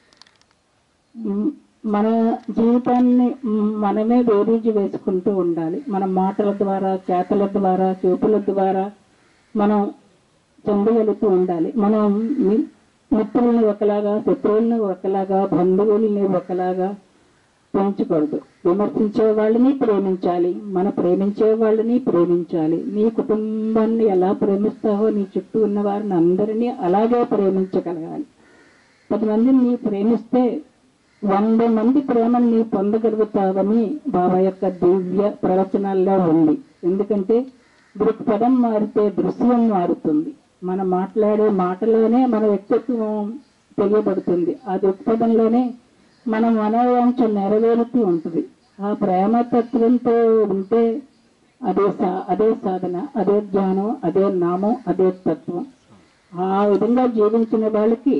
మ్, మన జీవితాన్ని మ్, మనమే బేరీజు వేసుకుంటూ ఉండాలి మన మాటల ద్వారా చేతల ద్వారా చూపుల ద్వారా మనం చెందగలుగుతూ ఉండాలి మనం మి- మిత్రుల్ని ఒకలాగా శత్రువుల్ని ఒకలాగా బంధువుల్ని ఒకలాగా పెంచకూడదు విమర్శించే వాళ్ళని ప్రేమించాలి మన ప్రేమించే వాళ్ళని ప్రేమించాలి నీ కుటుంబాన్ని ఎలా ప్రేమిస్తావో నీ చుట్టూ ఉన్న వారిని అందరినీ అలాగే ప్రేమించగలగాలి పది మందిని నీ ప్రేమిస్తే వంద మంది ప్రేమను నీ పొందగలుగుతావని బాబా యొక్క దివ్య ప్రవచనాల్లో ఉంది ఎందుకంటే దృక్పథం మారితే దృశ్యం మారుతుంది మనం మాట్లాడే మాటలోనే మన వ్యక్తిత్వం తెలియబడుతుంది ఆ దృక్పథంలోనే మన మనోవాంఛ నెరవేరుతూ ఉంటుంది ఆ ప్రేమతత్వంతో ఉంటే అదే సా అదే సాధన అదే జ్ఞానం అదే నామం అదే తత్వం ఆ విధంగా జీవించిన వాళ్ళకి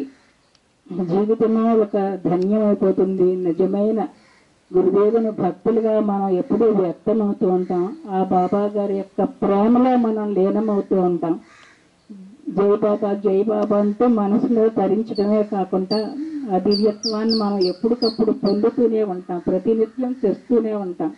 జీవితమే ఒక ధన్యమైపోతుంది నిజమైన గురుదేవుని భక్తులుగా మనం ఎప్పుడూ వ్యక్తమవుతూ ఉంటాం ఆ బాబా గారి యొక్క ప్రేమలో మనం లీనమవుతూ ఉంటాం జై బాబా జై బాబా అంటూ మనసులో ధరించడమే కాకుండా ఆ దివ్యత్వాన్ని మనం ఎప్పటికప్పుడు పొందుతూనే ఉంటాం ప్రతినిత్యం తెస్తూనే ఉంటాం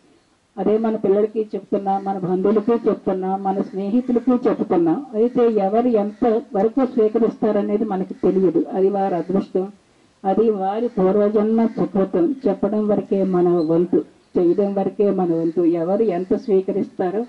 అదే మన పిల్లలకి చెప్తున్నాం మన బంధువులకి చెప్తున్నాం మన స్నేహితులకి చెప్తున్నాం అయితే ఎవరు ఎంత వరకు స్వీకరిస్తారనేది మనకి తెలియదు అది వారి అదృష్టం అది వారి పూర్వజన్మ సుకృతం చెప్పడం వరకే మన వంతు చేయడం వరకే మన వంతు ఎవరు ఎంత స్వీకరిస్తారో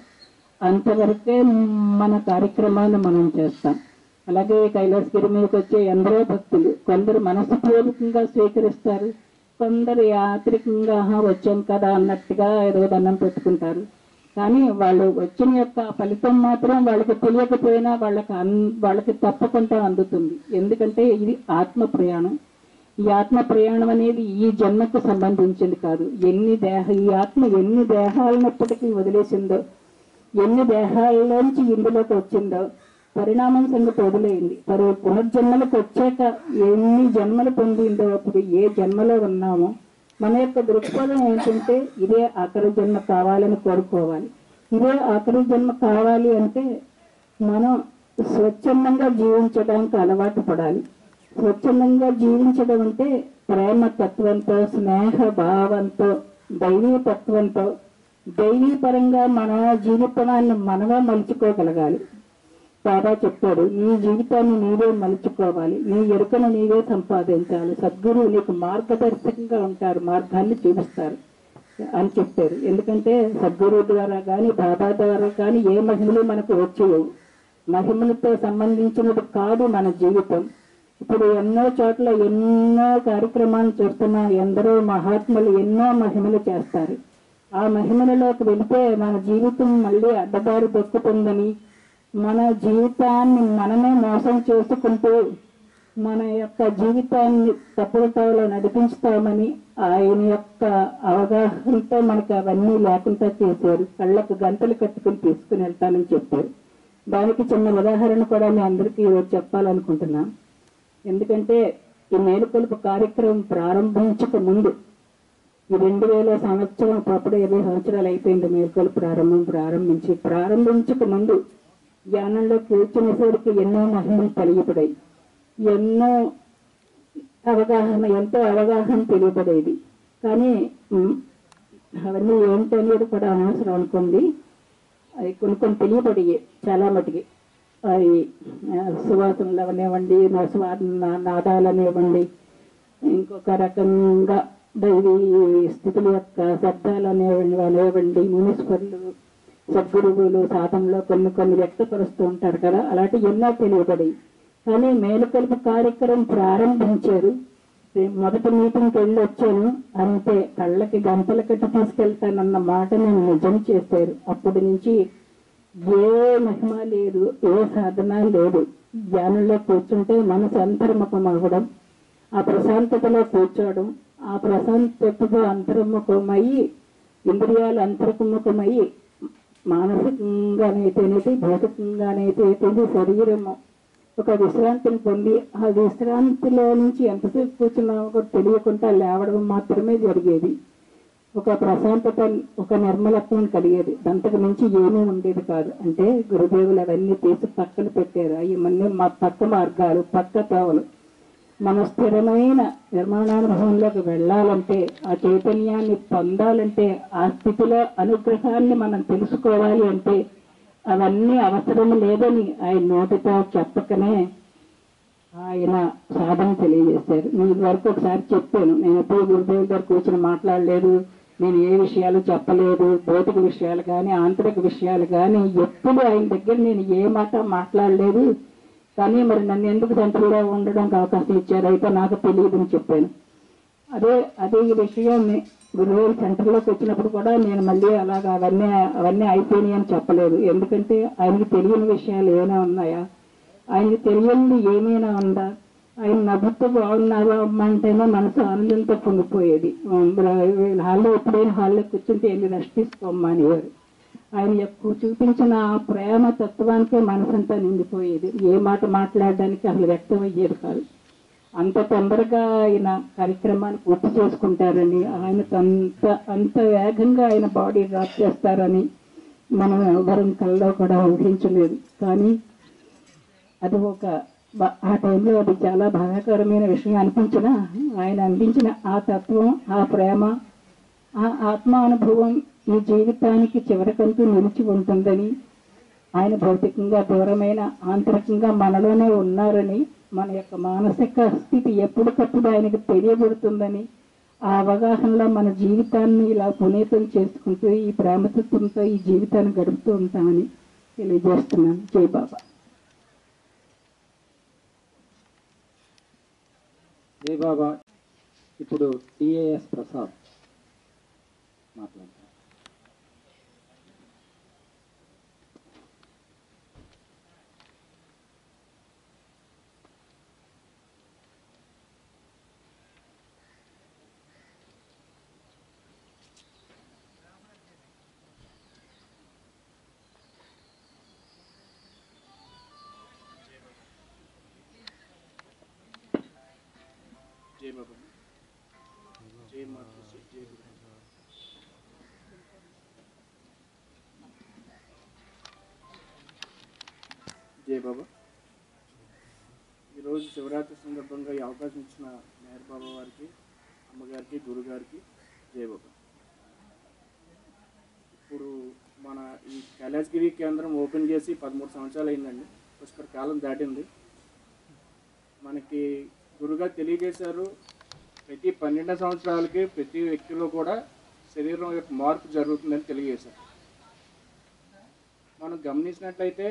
అంతవరకే మన కార్యక్రమాన్ని మనం చేస్తాం అలాగే కైలాసగిరి మీదకి వచ్చే ఎందరో భక్తులు కొందరు మనస్పూర్వకంగా స్వీకరిస్తారు కొందరు యాత్రికంగా "ఆహా, వచ్చాం కదా అన్నట్టుగా ఏదో దండం పెట్టుకుంటారు కానీ వాళ్ళు వచ్చిన యొక్క ఫలితం మాత్రం వాళ్ళకి తెలియకపోయినా వాళ్ళకి అన్ వాళ్ళకి తప్పకుండా అందుతుంది ఎందుకంటే ఇది ఆత్మ ప్రయాణం ఈ ఆత్మ ప్రయాణం అనేది ఈ జన్మకు సంబంధించింది కాదు ఎన్ని దేహ ఈ ఆత్మ ఎన్ని దేహాలనప్పటికీ వదిలేసిందో ఎన్ని దేహాల్లోంచి ఇందులోకి వచ్చిందో పరిణామం సంగతి వదిలేయండి మరి పునర్జన్మలకు వచ్చాక ఎన్ని జన్మలు పొందిందో అప్పుడు ఏ జన్మలో ఉన్నామో మన యొక్క దృక్పథం ఏంటంటే ఇదే ఆఖరి జన్మ కావాలని కోరుకోవాలి ఇదే ఆఖరి జన్మ కావాలి అంటే మనం స్వచ్ఛందంగా జీవించడానికి అలవాటు పడాలి స్వచ్ఛందంగా జీవించడం అంటే ప్రేమ తత్వంతో స్నేహ భావంతో దైవీ తత్వంతో దైవీ పరంగా మన జీవితాన్ని మనమే మలుచుకోగలగాలి బాబా చెప్పాడు నీ జీవితాన్ని నీవే మలుచుకోవాలి నీ ఎరుకను నీవే సంపాదించాలి సద్గురువు నీకు మార్గదర్శకంగా ఉంటారు మార్గాన్ని చూపిస్తారు అని చెప్పారు ఎందుకంటే సద్గురువు ద్వారా కానీ బాబా ద్వారా కానీ ఏ మహిమలు మనకు వచ్చేవి మహిమలతో సంబంధించినది కాదు మన జీవితం ఇప్పుడు ఎన్నో చోట్ల ఎన్నో కార్యక్రమాలు చూస్తున్నాం ఎందరో మహాత్ములు ఎన్నో మహిమలు చేస్తారు ఆ మహిమలలోకి వెళితే మన జీవితం మళ్ళీ అడ్డదారి దొక్కుతుందని మన జీవితాన్ని మనమే మోసం చేసుకుంటూ మన యొక్క జీవితాన్ని తప్పుడుతాలో నడిపించుతామని ఆయన యొక్క అవగాహనతో మనకు అవన్నీ లేకుండా చేశారు కళ్ళకు గంటలు కట్టుకుని తీసుకుని వెళ్తానని చెప్పారు దానికి చిన్న ఉదాహరణ కూడా మీ అందరికీ ఈరోజు చెప్పాలనుకుంటున్నాం ఎందుకంటే ఈ మేలుకొలుపు కార్యక్రమం ప్రారంభించక ముందు ఈ రెండు వేల సంవత్సరం అప్పుడు ఇరవై సంవత్సరాలు అయిపోయింది మేలుకొలుపు ప్రారంభం ప్రారంభించి ప్రారంభించక ముందు ధ్యానంలో కూర్చునేసరికి ఎన్నో మహిమలు తెలియపడాయి ఎన్నో అవగాహన ఎంతో అవగాహన తెలియపడేది కానీ ఉమ్, అవన్నీ ఏంటనేది కూడా అనవసరం అనుకుంది అవి కొన్ని కొన్ని తెలియబడియే చాలా మటుకి అవి ఆ, సువాసనలు అవనివ్వండి నా స్వాద నాదాలు అనేవ్వండి ఇంకొక రకంగా దైవీ స్థితుల యొక్క శబ్దాలు అనేవండి అనేవండి మునీశ్వరులు సద్గురువులు సాధనలో కొన్ని కొన్ని వ్యక్తపరుస్తూ ఉంటారు కదా అలాంటి ఎన్నో తెలియబడి కానీ మేలుకొలుపు కార్యక్రమం ప్రారంభించారు మొదటి మీటింగ్కి వెళ్ళి వచ్చాను అంతే కళ్ళకి గంటల కట్ట తీసుకెళ్తానన్న మాట నేను నిజం చేశారు అప్పటి నుంచి ఏ మహిమ లేదు ఏ సాధన లేదు ధ్యానంలో కూర్చుంటే మనసు అంతర్ముఖం అవ్వడం ఆ ప్రశాంతతలో కూర్చోవడం ఆ ప్రశాంతతతో అంతర్ముఖమయ్యి ఇంద్రియాలు అంతర్ముఖమయ్యి మానసికంగానైతేనేది భౌతికంగానైతేనేది శరీరము ఒక విశ్రాంతిని పొంది ఆ విశ్రాంతిలో నుంచి ఎంతసేపు కూర్చున్నామో కూడా తెలియకుండా లేవడం మాత్రమే జరిగేది ఒక ప్రశాంతత ఒక నిర్మలత్వం కలిగేది అంతకు మించి ఏమీ ఉండేది కాదు అంటే గురుదేవులు అవన్నీ తీసి పక్కన పెట్టారు అవి మన్ని మా పక్క మార్గాలు పక్క తోవలు మన స్థిరమైన నిర్మాణానుభవంలోకి వెళ్ళాలంటే ఆ చైతన్యాన్ని పొందాలంటే ఆ స్థితిలో అనుగ్రహాన్ని మనం తెలుసుకోవాలి అంటే అవన్నీ అవసరం లేదని ఆయన నోటితో చెప్పకనే ఆయన సాధన తెలియజేశారు నేను ఇదివరకు ఒకసారి చెప్పాను నేను ఎప్పుడు గురుదేవుల దగ్గర కూర్చొని మాట్లాడలేదు నేను ఏ విషయాలు చెప్పలేదు భౌతిక విషయాలు కానీ ఆంతరిక విషయాలు కానీ ఎప్పుడు ఆయన దగ్గర నేను ఏ మాట మాట్లాడలేదు కానీ మరి నన్ను ఎందుకు సెంటర్లో ఉండడానికి అవకాశం ఇచ్చారు అయితే నాకు తెలియదు అని చెప్పాను అదే అదే ఈ విషయం నే- గురువులు సెంటర్లోకి వచ్చినప్పుడు కూడా నేను మళ్ళీ అలాగా అవన్నీ అవన్నీ అయిపోయినాయి అని చెప్పలేదు ఎందుకంటే ఆయనకి తెలియని విషయాలు ఏమైనా ఉన్నాయా ఆయనకి తెలియనిది ఏమైనా ఉందా ఆయన నవ్వుతూ బాగున్నావా అమ్మ అంటేనే మనసు ఆనందంతో పొంగిపోయేది హాల్లో ఎప్పుడైనా హాల్లో కూర్చుంటే వెళ్ళి రెస్ట్ తీసుకోమ్మా అనేవారు ఆయన యొక్క చూపించిన ఆ ప్రేమ తత్వానికే మనసంతా నిండిపోయేది ఏ మాట మాట్లాడడానికి అసలు వ్యక్తమయ్యేది కాదు అంత తొందరగా ఆయన కార్యక్రమాన్ని పూర్తి చేసుకుంటారని ఆయనకు అంత అంత వేగంగా ఆయన బాడీ డ్రాప్ చేస్తారని మనం ఎవరం కల్లో కూడా ఊహించలేదు కానీ అది ఒక బ- ఆ టైంలో అది చాలా బాధాకరమైన విషయం అనిపించిన ఆయన అందించిన ఆ తత్వం ఆ ప్రేమ ఆ ఆత్మానుభవం ఈ జీవితానికి చివరికంటూ నిలిచి ఉంటుందని ఆయన భౌతికంగా దూరమైన ఆంతరికంగా మనలోనే ఉన్నారని మన యొక్క మానసిక స్థితి ఎప్పటికప్పుడు ఆయనకు తెలియబడుతుందని ఆ అవగాహనలో మన జీవితాన్ని ఇలా పునీతం చేసుకుంటూ ఈ ప్రేమతత్వంతో ఈ జీవితాన్ని గడుపుతూ ఉంటామని తెలియజేస్తున్నాను జై బాబా జై బాబా ఇప్పుడు టిఏఎస్ ప్రసాద్ మాట్లాడతారు జై బాబా జై మాతృశ్రీ జై గురు జై బాబా ఈరోజు శివరాత్రి సందర్భంగా ఈ అవకాశం ఇచ్చిన మేహర్ బాబా వారికి అమ్మగారికి గురుగారికి జై బాబా ఇప్పుడు మన ఈ కైలాసగిరి కేంద్రం ఓపెన్ చేసి పదమూడు సంవత్సరాలు అయిందండి పుష్కర కాలం దాటింది మనకి గురుగారు తెలియజేశారు ప్రతి పన్నెండు సంవత్సరాలకి ప్రతి వ్యక్తిలో కూడా శరీరం యొక్క మార్పు జరుగుతుందని తెలియజేశారు మనం గమనించినట్లయితే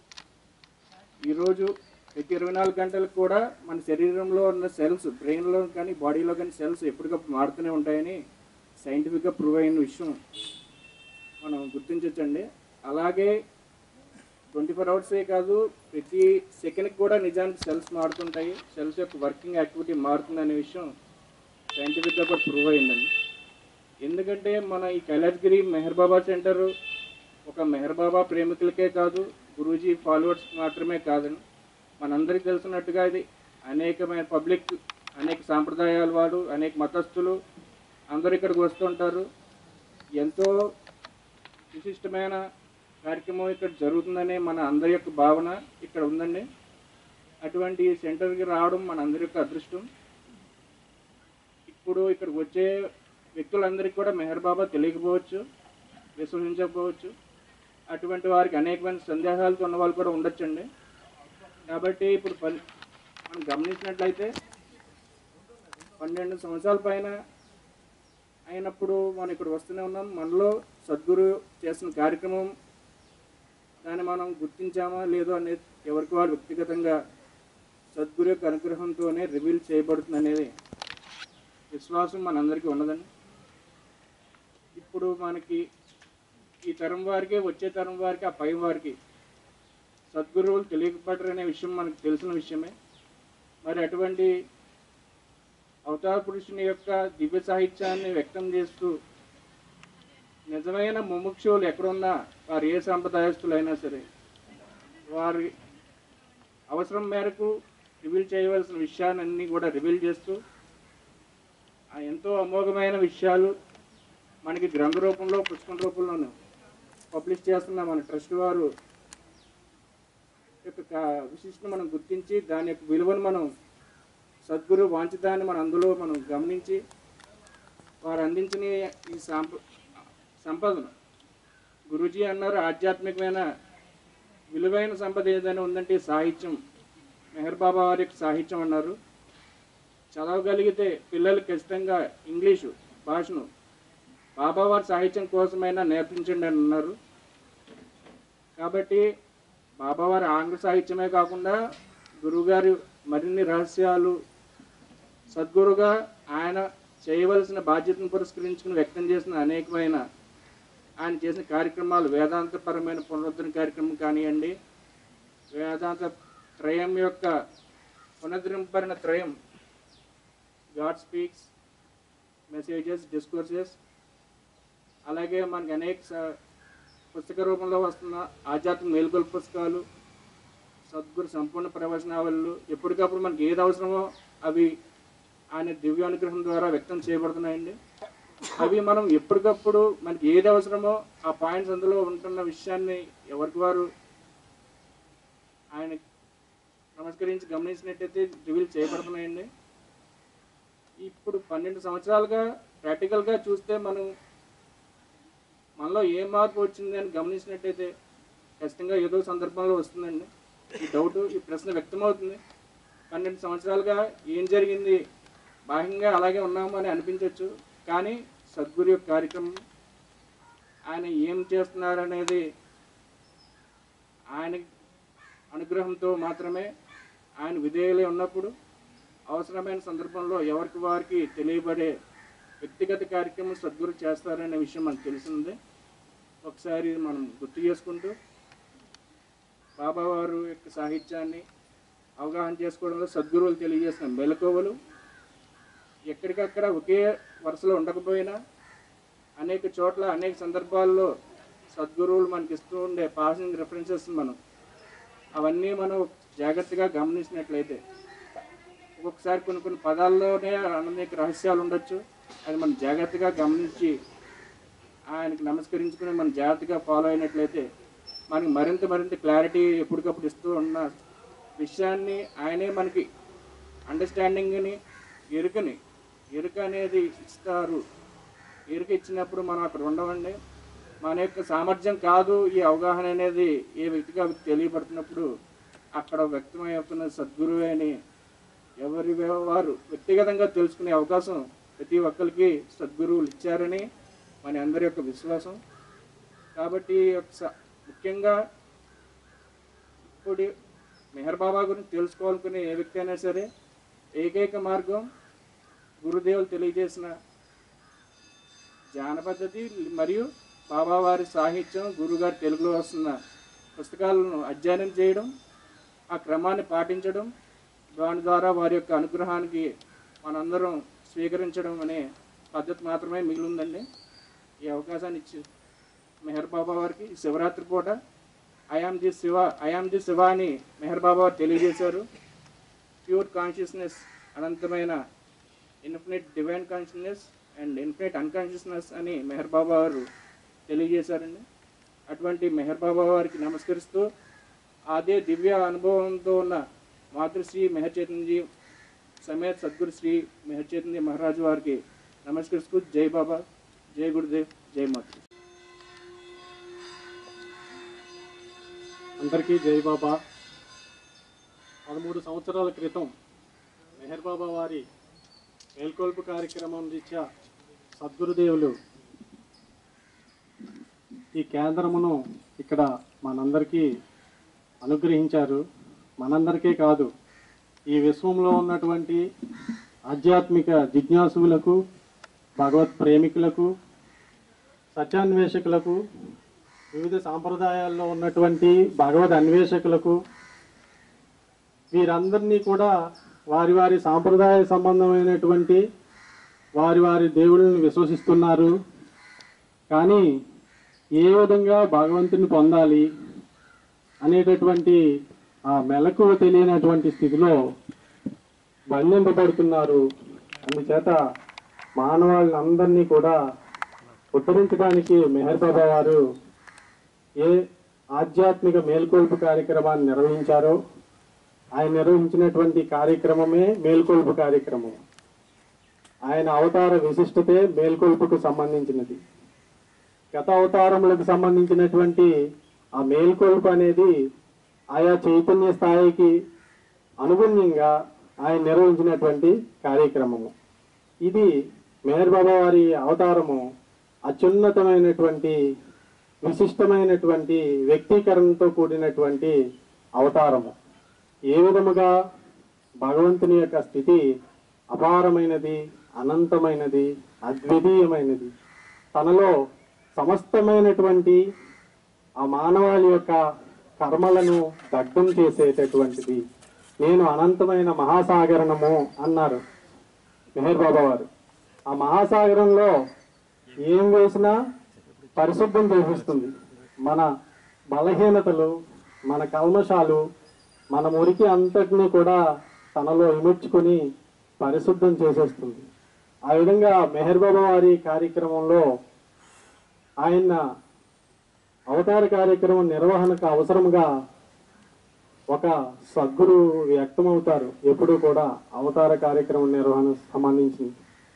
ఈరోజు ప్రతి ఇరవై నాలుగు గంటలకు కూడా మన శరీరంలో ఉన్న సెల్స్ బ్రెయిన్లో కానీ బాడీలో కానీ సెల్స్ ఎప్పటికప్పుడు మారుతూనే ఉంటాయని సైంటిఫిక్గా ప్రూవ్ అయిన విషయం మనం గుర్తించవచ్చండి అలాగే ట్వంటీ ఫోర్ అవర్సే కాదు ప్రతి సెకండ్కి కూడా నిజానికి సెల్స్ మారుతుంటాయి సెల్స్ యొక్క వర్కింగ్ యాక్టివిటీ మారుతుంది అనే విషయం సైంటిఫిక్గా కూడా ప్రూవ్ అయిందండి ఎందుకంటే మన ఈ కైలాసగిరి మెహర్ బాబా సెంటర్ ఒక మెహర్ బాబా ప్రేమికులకే కాదు గురూజీ ఫాలోవర్స్ మాత్రమే కాదని మనందరికీ తెలిసినట్టుగా ఇది అనేకమైన పబ్లిక్ అనేక సాంప్రదాయాల వాడు అనేక మతస్థులు అందరూ ఇక్కడికి వస్తుంటారు ఎంతో విశిష్టమైన కార్యక్రమం ఇక్కడ జరుగుతుందనే మన అందరి యొక్క భావన ఇక్కడ ఉందండి అటువంటి సెంటర్కి రావడం మన అందరి యొక్క అదృష్టం ఇప్పుడు ఇక్కడికి వచ్చే వ్యక్తులందరికీ కూడా మెహర్ బాబా తెలియకపోవచ్చు విశ్వసించకపోవచ్చు అటువంటి వారికి అనేకమైన సందేహాలతో ఉన్న వాళ్ళు కూడా ఉండొచ్చండి కాబట్టి ఇప్పుడు పన్ మనం గమనించినట్లయితే పన్నెండు సంవత్సరాల పైన అయినప్పుడు మనం ఇక్కడ వస్తూనే ఉన్నాం మనలో సద్గురు చేసిన కార్యక్రమం దాన్ని మనం గుర్తించామా లేదో అనేది ఎవరికి వారు వ్యక్తిగతంగా సద్గురు యొక్క అనుగ్రహంతోనే రివీల్ చేయబడుతుంది అనేది విశ్వాసం మనందరికీ ఉన్నదండి ఇప్పుడు మనకి ఈ తరం వారికి వచ్చే తరం వారికి ఆ పై వారికి సద్గురువులు తెలియకపోతారనే విషయం మనకు తెలిసిన విషయమే మరి అటువంటి అవతార పురుషుని యొక్క దివ్య సాహిత్యాన్ని వ్యక్తం చేస్తూ నిజమైన ముముక్షువులు ఎక్కడున్నా వారు ఏ సాంప్రదాయస్తులైనా సరే వారి అవసరం మేరకు రివీల్ చేయవలసిన విషయాలన్నీ కూడా రివీల్ చేస్తూ ఆ ఎంతో అమోఘమైన విషయాలు మనకి గ్రంథ రూపంలో పుస్తకం రూపంలోనూ పబ్లిష్ చేస్తున్న మన ట్రస్ట్ వారు యొక్క కా- విశిష్టను మనం గుర్తించి దాని యొక్క విలువను మనం సద్గురు వాంఛితాన్ని మనం అందులో మనం గమనించి వారు అందించిన ఈ సాంప సంపదను గురూజీ అన్నారు ఆధ్యాత్మికమైన విలువైన సంపద ఏదైనా ఉందంటే ఈ సాహిత్యం మెహర్ బాబా వారి యొక్క సాహిత్యం అన్నారు చదవగలిగితే పిల్లలు ఖచ్చితంగా ఇంగ్లీషు భాషను బాబావారి సాహిత్యం కోసమైనా నేర్పించండి అని అన్నారు కాబట్టి బాబావారి ఆంగ్ల సాహిత్యమే కాకుండా గురువుగారి మరిన్ని రహస్యాలు సద్గురుగా ఆయన చేయవలసిన బాధ్యతను పురస్కరించుకుని వ్యక్తం చేసిన అనేకమైన ఆయన చేసిన కార్యక్రమాలు వేదాంతపరమైన పునరుద్ధరణ కార్యక్రమం కానివ్వండి వేదాంత త్రయం యొక్క పునరుద్ధరింపబడిన త్రయం గాడ్ స్పీక్స్ మెసేజెస్ డిస్కోర్సెస్ అలాగే మనకి అనేక స- పుస్తక రూపంలో వస్తున్న ఆధ్యాత్మిక మేలుకొల్పు పుస్తకాలు సద్గురు సంపూర్ణ ప్రవచనావళులు ఎప్పటికప్పుడు మనకి ఏది అవసరమో అవి ఆయన దివ్యానుగ్రహం ద్వారా వ్యక్తం చేయబడుతున్నాయండి అవి మనం ఎప్పటికప్పుడు మనకి ఏది అవసరమో ఆ పాయింట్స్ అందులో ఉంటున్న విషయాన్ని ఎవరికి వారు ఆయన నమస్కరించి గమనించినట్టయితే రివీల్ చేయబడుతున్నాయండి ఇప్పుడు పన్నెండు సంవత్సరాలుగా ప్రాక్టికల్గా చూస్తే మనం మనలో ఏ మార్పు వచ్చింది అని గమనించినట్టయితే ఖచ్చితంగా ఏదో సందర్భంలో వస్తుందండి ఈ డౌట్ ఈ ప్రశ్న వ్యక్తమవుతుంది పన్నెండు సంవత్సరాలుగా ఏం జరిగింది బాహ్యంగా అలాగే ఉన్నాము అని అనిపించవచ్చు కానీ సద్గురు యొక్క కార్యక్రమం ఆయన ఏం చేస్తున్నారు అనేది ఆయన అనుగ్రహంతో మాత్రమే ఆయన విధేయులై ఉన్నప్పుడు అవసరమైన సందర్భంలో ఎవరికి వారికి తెలియబడే వ్యక్తిగత కార్యక్రమం సద్గురు చేస్తారనే విషయం మనకు తెలిసిందే ఒకసారి మనం గుర్తు చేసుకుంటూ బాబా వారు యొక్క సాహిత్యాన్ని అవగాహన చేసుకోవడంలో సద్గురువులు తెలియజేసిన మెలకువలు ఎక్కడికక్కడ ఒకే వరుసలో ఉండకపోయినా అనేక చోట్ల అనేక సందర్భాల్లో సద్గురువులు మనకి ఇస్తూ ఉండే పాసింగ్ రెఫరెన్సెస్ మనం అవన్నీ మనం జాగ్రత్తగా గమనించినట్లయితే ఒక్కొక్కసారి కొన్ని కొన్ని పదాల్లోనే అనేక రహస్యాలు ఉండొచ్చు అది మనం జాగ్రత్తగా గమనించి ఆయనకి నమస్కరించుకుని మనం జాగ్రత్తగా ఫాలో అయినట్లయితే మనకి మరింత మరింత క్లారిటీ ఎప్పటికప్పుడు ఇస్తూ ఉన్న విషయాన్ని ఆయనే మనకి అండర్స్టాండింగ్ని ఎరుకని ఎరుక అనేది ఇస్తారు ఎరుక ఇచ్చినప్పుడు మనం అక్కడ ఉండవండి మన యొక్క సామర్థ్యం కాదు ఈ అవగాహన అనేది ఏ వ్యక్తిగా తెలియబడుతున్నప్పుడు అక్కడ వ్యక్తమవుతున్న సద్గురువే అని ఎవరి వారు వ్యక్తిగతంగా తెలుసుకునే అవకాశం ప్రతి ఒక్కరికి సద్గురువులు ఇచ్చారని మన అందరి యొక్క విశ్వాసం కాబట్టి ఒక ముఖ్యంగా ఇప్పుడు మెహర్ బాబా గురించి తెలుసుకోవాలనుకునే ఏ వ్యక్తి అయినా సరే ఏకైక మార్గం గురుదేవులు తెలియజేసిన జానపద్ధతి మరియు బాబావారి సాహిత్యం గురుగారు తెలుగులో వస్తున్న పుస్తకాలను అధ్యయనం చేయడం ఆ క్రమాన్ని పాటించడం దాని ద్వారా వారి యొక్క అనుగ్రహానికి మనందరం స్వీకరించడం అనే పద్ధతి మాత్రమే మిగిలి ఉందండి ఈ అవకాశాన్ని ఇచ్చి మెహర్ బాబా వారికి ఈ శివరాత్రి పూట I am the Shiva I am the Shiva అని మెహర్ బాబా వారు తెలియజేశారు ప్యూర్ కాన్షియస్నెస్ అనంతమైన infinite divine consciousness and infinite unconsciousness అని మెహర్ బాబా వారు తెలియజేశారండి అటువంటి మెహర్ బాబా వారికి నమస్కరిస్తూ అదే దివ్య అనుభవంతో ఉన్న మాతృశ్రీ మెహర్ చైతన్యజీ సమేత్ సద్గురు శ్రీ మెహర్ చైతన్య మహారాజు వారికి నమస్కరిస్తూ జై బాబా జై గురుదేవ్ జై మాతృ అందరికీ జై బాబా పదమూడు సంవత్సరాల క్రితం మెహర్ బాబా వారి మేల్కొల్పు కార్యక్రమం రీత్యా సద్గురుదేవులు ఈ కేంద్రమును ఇక్కడ మనందరికీ అనుగ్రహించారు మనందరికీ కాదు ఈ విశ్వంలో ఉన్నటువంటి ఆధ్యాత్మిక జిజ్ఞాసువులకు భగవత్ ప్రేమికులకు సత్యాన్వేషకులకు వివిధ సాంప్రదాయాల్లో ఉన్నటువంటి భగవద్ అన్వేషకులకు వీరందరినీ కూడా వారి వారి సాంప్రదాయ సంబంధమైనటువంటి వారి వారి దేవుళ్ళని విశ్వసిస్తున్నారు కానీ ఏ విధంగా భగవంతుని పొందాలి అనేటటువంటి ఆ మెలకు తెలియనటువంటి స్థితిలో బంధింపబడుతున్నారు అందుచేత మానవాళ్ళందరినీ కూడా ఉద్ధరించడానికి మెహర్ బాబా వారు ఏ ఆధ్యాత్మిక మేల్కొల్పు కార్యక్రమాన్ని నిర్వహించారో ఆయన నిర్వహించినటువంటి కార్యక్రమమే మేల్కొల్పు కార్యక్రమం ఆయన అవతార విశిష్టతే మేల్కొల్పుకు సంబంధించినది గత అవతారములకు సంబంధించినటువంటి ఆ మేల్కొల్పు అనేది ఆయా చైతన్య స్థాయికి అనుగుణ్యంగా ఆయన నిర్వహించినటువంటి కార్యక్రమము ఇది మేహర్ బాబా వారి అవతారము అత్యున్నతమైనటువంటి విశిష్టమైనటువంటి వ్యక్తీకరణతో కూడినటువంటి అవతారము ఏ విధముగా భగవంతుని యొక్క స్థితి అపారమైనది అనంతమైనది అద్వితీయమైనది తనలో సమస్తమైనటువంటి ఆ మానవాళి యొక్క కర్మలను దగ్ధం చేసేటటువంటిది నేను అనంతమైన మహాసాగరణము అన్నారు మెహర్ బాబా వారు ఆ మహాసాగరంలో ఏం వేసినా పరిశుభ్రం చేపిస్తుంది మన బలహీనతలు మన కల్మషాలు మన మురికి అంతటినీ కూడా తనలో ఇముడ్చుకొని పరిశుద్ధం చేసేస్తుంది ఆ విధంగా మెహర్ బాబా వారి కార్యక్రమంలో ఆయన అవతార కార్యక్రమం నిర్వహణకు అవసరంగా ఒక సద్గురు వ్యక్తమవుతారు ఎప్పుడు కూడా అవతార కార్యక్రమం నిర్వహణ సంబంధించి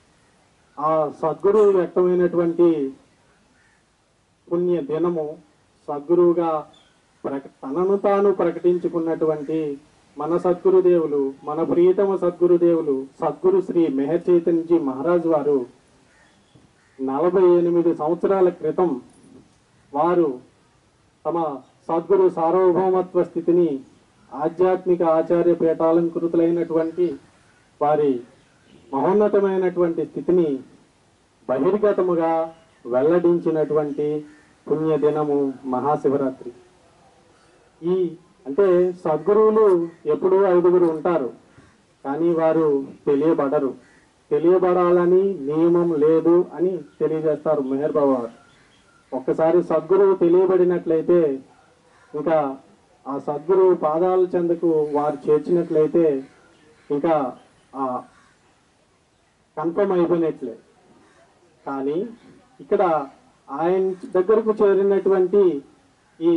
ఆ సద్గురు వ్యక్తమైనటువంటి పుణ్య దినము సద్గురువుగా ప్రక తనను తాను ప్రకటించుకున్నటువంటి మన సద్గురుదేవులు మన ప్రియతమ సద్గురుదేవులు సద్గురు శ్రీ మెహర్ చైతన్యజీ మహారాజ్ వారు నలభై ఎనిమిది సంవత్సరాల క్రితం వారు తమ సద్గురు సార్వభౌమత్వ స్థితిని ఆధ్యాత్మిక ఆచార్య పీఠాలంకృతులైనటువంటి వారి మహోన్నతమైనటువంటి స్థితిని బహిర్గతముగా వెల్లడించినటువంటి పుణ్యదినము మహాశివరాత్రి ఈ అంటే సద్గురువులు ఎప్పుడూ ఐదుగురు ఉంటారు కానీ వారు తెలియబడరు తెలియబడాలని నియమం లేదు అని తెలియజేస్తారు మెహర్ బాబా వారు. ఒక్కసారి సద్గురువు తెలియబడినట్లయితే ఇంకా ఆ సద్గురువు పాదాల చెందకు వారు చేర్చినట్లయితే ఇంకా ఆ కన్ఫర్మ్ అయిపోయినట్లే కానీ ఇక్కడ ఆయన దగ్గరకు చేరినటువంటి ఈ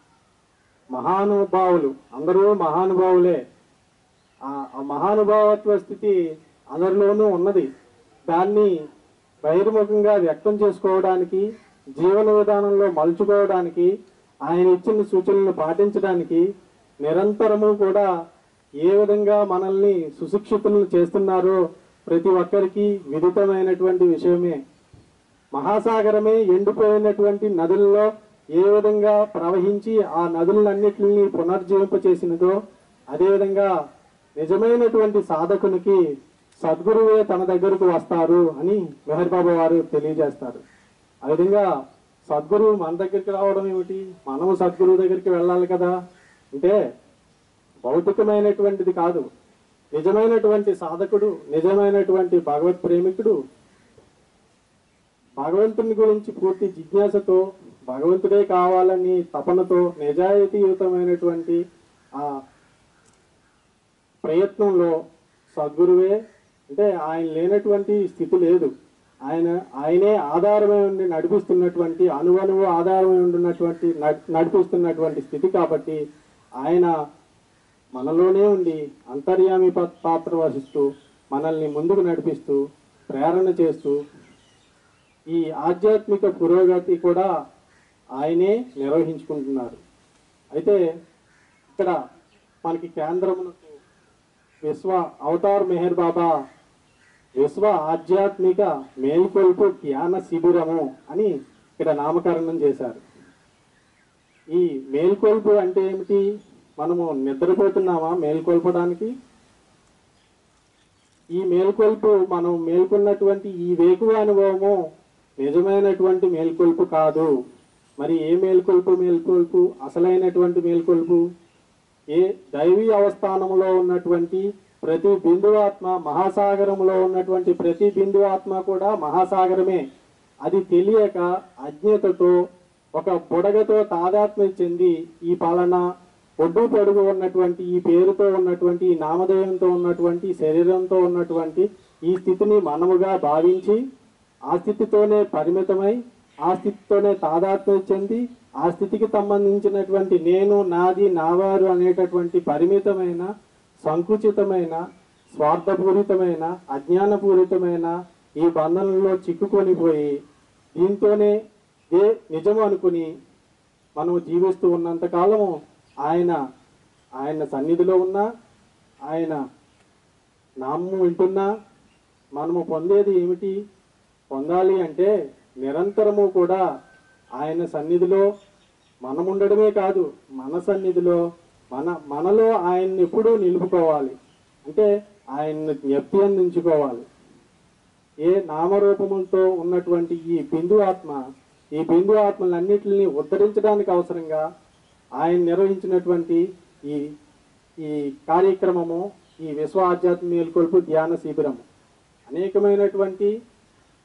మహానుభావులు అందరూ మహానుభావులే ఆ ఆ మహానుభావత్వ స్థితి అందరిలోనూ ఉన్నది దాన్ని బహిర్ముఖంగా వ్యక్తం చేసుకోవడానికి జీవన విధానంలో మలుచుకోవడానికి ఆయన ఇచ్చిన సూచనలను పాటించడానికి నిరంతరము కూడా ఏ విధంగా మనల్ని సుశిక్షితులను చేస్తున్నారో ప్రతి ఒక్కరికి విదితమైనటువంటి విషయమే మహాసాగరమే ఎండిపోయినటువంటి నదుల్లో ఏ విధంగా ప్రవహించి ఆ నదులన్నిటిని పునర్జీవింపచేసినదో అదేవిధంగా నిజమైనటువంటి సాధకునికి సద్గురువే తన దగ్గరకు వస్తారు అని మెహర్ బాబా వారు తెలియజేస్తారు ఆ విధంగా సద్గురువు మన దగ్గరికి రావడం ఏమిటి మనము సద్గురువు దగ్గరికి వెళ్ళాలి కదా అంటే భౌతికమైనటువంటిది కాదు నిజమైనటువంటి సాధకుడు నిజమైనటువంటి భగవత్ ప్రేమికుడు భగవంతుని గురించి పూర్తి జిజ్ఞాసతో భగవంతుడే కావాలని తపనతో నిజాయితీయుతమైనటువంటి ఆ ప్రయత్నంలో సద్గురువే అంటే ఆయన లేనటువంటి స్థితి లేదు ఆయన ఆయనే ఆధారమై ఉండి నడిపిస్తున్నటువంటి అనువనువు ఆధారమై ఉండినటువంటి నడ్- నడిపిస్తున్నటువంటి స్థితి కాబట్టి ఆయన మనలోనే ఉండి అంతర్యామి పా- పాత్ర వహిస్తూ మనల్ని ముందుకు నడిపిస్తూ ప్రేరణ చేస్తూ ఈ ఆధ్యాత్మిక పురోగతి కూడా ఆయనే నిర్వహించుకుంటున్నారు అయితే ఇక్కడ మనకి కేంద్రమునకు విశ్వ అవతార్ మెహర్ బాబా విశ్వ ఆధ్యాత్మిక మేల్కొల్పు ధ్యాన శిబిరము అని ఇక్కడ నామకరణం చేశారు ఈ మేల్కొల్పు అంటే ఏమిటి మనము నిద్రపోతున్నామా మేల్కొల్పడానికి ఈ మేల్కొల్పు మనం మేల్కొన్నటువంటి ఈ వేకువ అనుభవము నిజమైనటువంటి మేల్కొల్పు కాదు మరి ఏ మేల్కొల్పు మేల్కొల్పు అసలైనటువంటి మేల్కొల్పు ఏ దైవీ అవస్థానంలో ఉన్నటువంటి ప్రతి బిందువాత్మ మహాసాగరంలో ఉన్నటువంటి ప్రతి బిందువాత్మ కూడా మహాసాగరమే అది తెలియక అజ్ఞతతో ఒక బుడగతో తాదాత్మ్యం చెంది ఈ పాలన ఒడ్డు పొడుగు ఉన్నటువంటి ఈ పేరుతో ఉన్నటువంటి ఈ నామధేయంతో ఉన్నటువంటి ఈ శరీరంతో ఉన్నటువంటి ఈ స్థితిని మనముగా భావించి ఆ స్థితితోనే పరిమితమై ఆ స్థితితోనే తాదాత్మ్యం చెంది ఆ స్థితికి సంబంధించినటువంటి నేను నాది నావారు అనేటటువంటి పరిమితమైన సంకుచితమైన స్వార్థపూరితమైన అజ్ఞానపూరితమైన ఈ బంధనంలో చిక్కుకొని పోయి దీంతోనే ఏ నిజం అనుకుని మనము జీవిస్తూ ఉన్నంత కాలము ఆయన ఆయన సన్నిధిలో ఉన్నా ఆయన నామము వింటున్నా మనము పొందేది ఏమిటి పొందాలి అంటే నిరంతరము కూడా ఆయన సన్నిధిలో మనం ఉండడమే కాదు మన సన్నిధిలో మన మనలో ఆయన్ని ఎప్పుడూ నిలుపుకోవాలి అంటే ఆయన్ని జ్ఞప్తి అందించుకోవాలి ఏ నామరూపములతో ఉన్నటువంటి ఈ బిందు ఆత్మ ఈ బిందు ఆత్మలన్నిటిని ఉద్ధరించడానికి అవసరంగా ఆయన నిర్వహించినటువంటి ఈ ఈ కార్యక్రమము ఈ విశ్వ ఆధ్యాత్మిక మేల్కొల్పు ధ్యాన శిబిరము అనేకమైనటువంటి